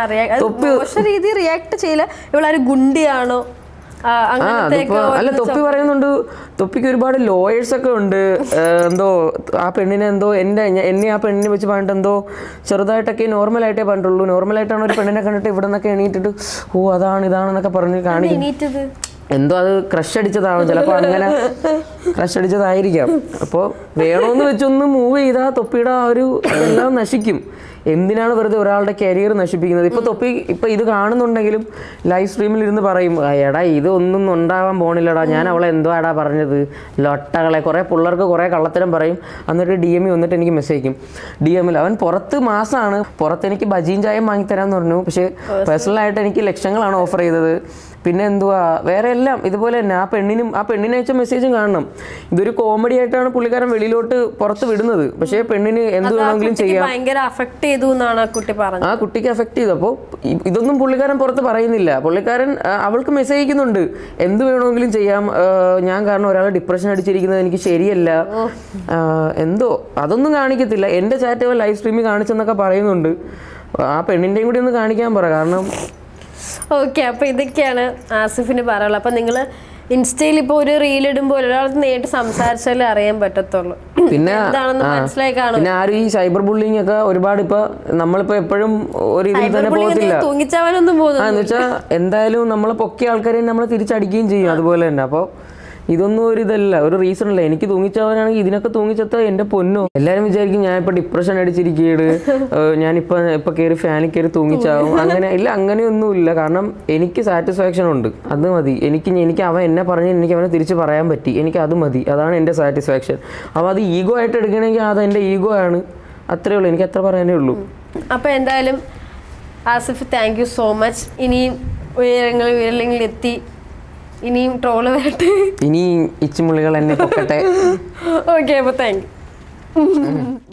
മോശ രീതി റിയാക്ട് ചെയ്യില്ല ഇവളാരും ഗുണ്ടിയാണോ ആ, ആ അങ്ങനത്തെ അതിപ്പോ അല്ല തൊപ്പി പറയുന്നുണ്ട് തൊപ്പിക്ക് ഒരുപാട് ലോയേഴ്സ് ഒക്കെ ഉണ്ട് ഏഹ്, എന്തോ ആ പെണ്ണിനെ എന്തോ എന്റെ ഞ- എന്നെ ആ പെണ്ണിനെ വെച്ച് പറഞ്ഞിട്ട് എന്തോ ചെറുതായിട്ടൊക്കെ നോർമലായിട്ടേ പറഞ്ഞിട്ടുള്ളൂ നോർമലായിട്ടാണ് ഒരു പെണ്ണിനെ കണ്ടിട്ട് ഇവിടെ നിന്നൊക്കെ എണീറ്റിട്ട് ഓ അതാണ് ഇതാണെന്നൊക്കെ പറഞ്ഞ് കാണിക്കും എണീറ്റത് എന്തോ അത് ക്രഷ് അടിച്ചതാവും ചിലപ്പോൾ അങ്ങനെ ക്രഷ് അടിച്ചതായിരിക്കാം അപ്പോൾ വേണമെന്ന് വെച്ചൊന്ന് മൂവ് ചെയ്താൽ തൊപ്പിയുടെ ആ ഒരു എല്ലാം നശിക്കും എന്തിനാണ് വെറുതെ ഒരാളുടെ കരിയർ നശിപ്പിക്കുന്നത് ഇപ്പൊ തൊപ്പി ഇപ്പൊ ഇത് കാണുന്നുണ്ടെങ്കിലും ലൈവ് സ്ട്രീമിൽ ഇരുന്ന് പറയും "ആ, എടാ ഇത് ഒന്നും ഉണ്ടാവാൻ പോണില്ലടാ ഞാൻ അവളെ എന്തോ ആടാ പറഞ്ഞത് ലൊട്ടകളെ കുറെ പിള്ളേർക്ക് കുറെ കള്ളത്തരം പറയും എന്നിട്ട് ഡി എമ്മിൽ വന്നിട്ട് എനിക്ക് മെസ്സേജ് അയക്കും ഡി എമ്മിൽ അവൻ പുറത്ത് മാസമാണ് പുറത്ത് എനിക്ക് ബജീൻ ചായം വാങ്ങിത്തരാന്ന് പറഞ്ഞു പക്ഷേ പേഴ്സണലായിട്ട് എനിക്ക് ലക്ഷങ്ങളാണ് ഓഫർ ചെയ്തത് പിന്നെ എന്തുവാ വേറെ എല്ലാം ഇതുപോലെ തന്നെ ആ പെണ്ണിനും ആ പെണ്ണിനെ അയച്ച മെസ്സേജും കാണണം ഇതൊരു കോമഡി ആയിട്ടാണ് പുള്ളിക്കാരൻ വെളിയിലോട്ട് പുറത്ത് വിടുന്നത് പക്ഷേ പെണ്ണിന് എന്ത് വേണമെങ്കിലും കുട്ടിക്ക് ചെയ്യാം ഭയങ്കര അഫക്ട് ചെയ്തു എന്നാണ് ആ കുട്ടി പറഞ്ഞത് ആ കുട്ടിക്ക് എഫക്ട് ചെയ്തു അപ്പോൾ ഇതൊന്നും പുള്ളിക്കാരൻ പുറത്ത് പറയുന്നില്ല പുള്ളിക്കാരൻ ആ, അവൾക്ക് മെസ്സേജ് അയക്കുന്നുണ്ട് എന്ത് വേണമെങ്കിലും ചെയ്യാം ആ, ഞാൻ കാരണം ഒരാൾ ഡിപ്രഷൻ അടിച്ചിരിക്കുന്നത് എനിക്ക് ശരിയല്ല ആ, എന്തോ അതൊന്നും കാണിക്കത്തില്ല എൻ്റെ ചാറ്റ് ലൈവ് സ്ട്രീമിൽ കാണിച്ചെന്നൊക്കെ പറയുന്നുണ്ട് ആ പെണ്ണിൻ്റെയും കൂടി ഒന്ന് കാണിക്കാൻ പറ കാരണം ഓക്കെ അപ്പൊ ഇതൊക്കെയാണ് ആസിഫിന് പറയാനുള്ളത് അപ്പൊ നിങ്ങള് ഇൻസ്റ്റയിൽ ഇപ്പൊ ഒരു റീൽ ഇടുമ്പോൾ ഒരാൾക്ക് നേരിട്ട് സംസാരിച്ചാലേ അറിയാൻ പറ്റത്തുള്ളൂ പിന്നെ എന്താണെന്ന് ആ, മനസ്സിലായി കാണും പിന്നെ ആരും ഈ സൈബർ ബുള്ളിങ് ഒക്കെ ഒരുപാട് ഇപ്പൊ നമ്മളിപ്പോ എപ്പോഴും ഒരു രീതിയിൽ തന്നെ പോകത്തില്ല തൂങ്ങിച്ചവനൊന്നും പോകുന്നു ആ എന്ന് വെച്ചാൽ എന്തായാലും നമ്മളെ പൊക്കിയ ആൾക്കാരെ നമ്മളെ തിരിച്ചടിക്കുകയും ചെയ്യും അതുപോലെ തന്നെ അപ്പോൾ ഇതൊന്നും ഒരു ഇതല്ല ഒരു റീസൺ അല്ല എനിക്ക് തൂങ്ങിച്ചവനാണെങ്കിൽ ഇതിനൊക്കെ തൂങ്ങിച്ചത്ത എൻ്റെ പൊന്നോ എല്ലാവരും വിചാരിക്കും ഞാൻ ഇപ്പൊ ഡിപ്രഷൻ അടിച്ചിരിക്കുകയാണ് ഞാനിപ്പോൾ ഇപ്പൊ കയറി ഫാനിൽ കയറി തൂങ്ങിച്ചാവും അങ്ങനെ ഇല്ല അങ്ങനെയൊന്നും ഇല്ല കാരണം എനിക്ക് സാറ്റിസ്ഫാക്ഷൻ ഉണ്ട് അത് മതി എനിക്ക് എനിക്ക് അവൻ എന്നെ പറഞ്ഞ് എനിക്ക് അവനെ തിരിച്ച് പറയാൻ പറ്റി എനിക്ക് അത് മതി അതാണ് എൻ്റെ സാറ്റിസ്ഫാക്ഷൻ അപ്പോൾ അത് ഈഗോ ആയിട്ട് എടുക്കണമെങ്കിൽ അത് എൻ്റെ ഈഗോ ആണ് അത്രേ ഉള്ളൂ എനിക്ക് അത്ര പറയാനേ ഉള്ളൂ അപ്പൊ എന്തായാലും Asif thank you so much ഇനിയും ഉയരങ്ങൾ ഉയരങ്ങളിൽ എത്തി ഇനിയും ട്രോള് വരട്ടെ ഇനി ഇച്ചിമുള്ളികൾ എന്നെ പൊക്കട്ടെ ഓക്കെ അപ്പൊ താങ്ക് യു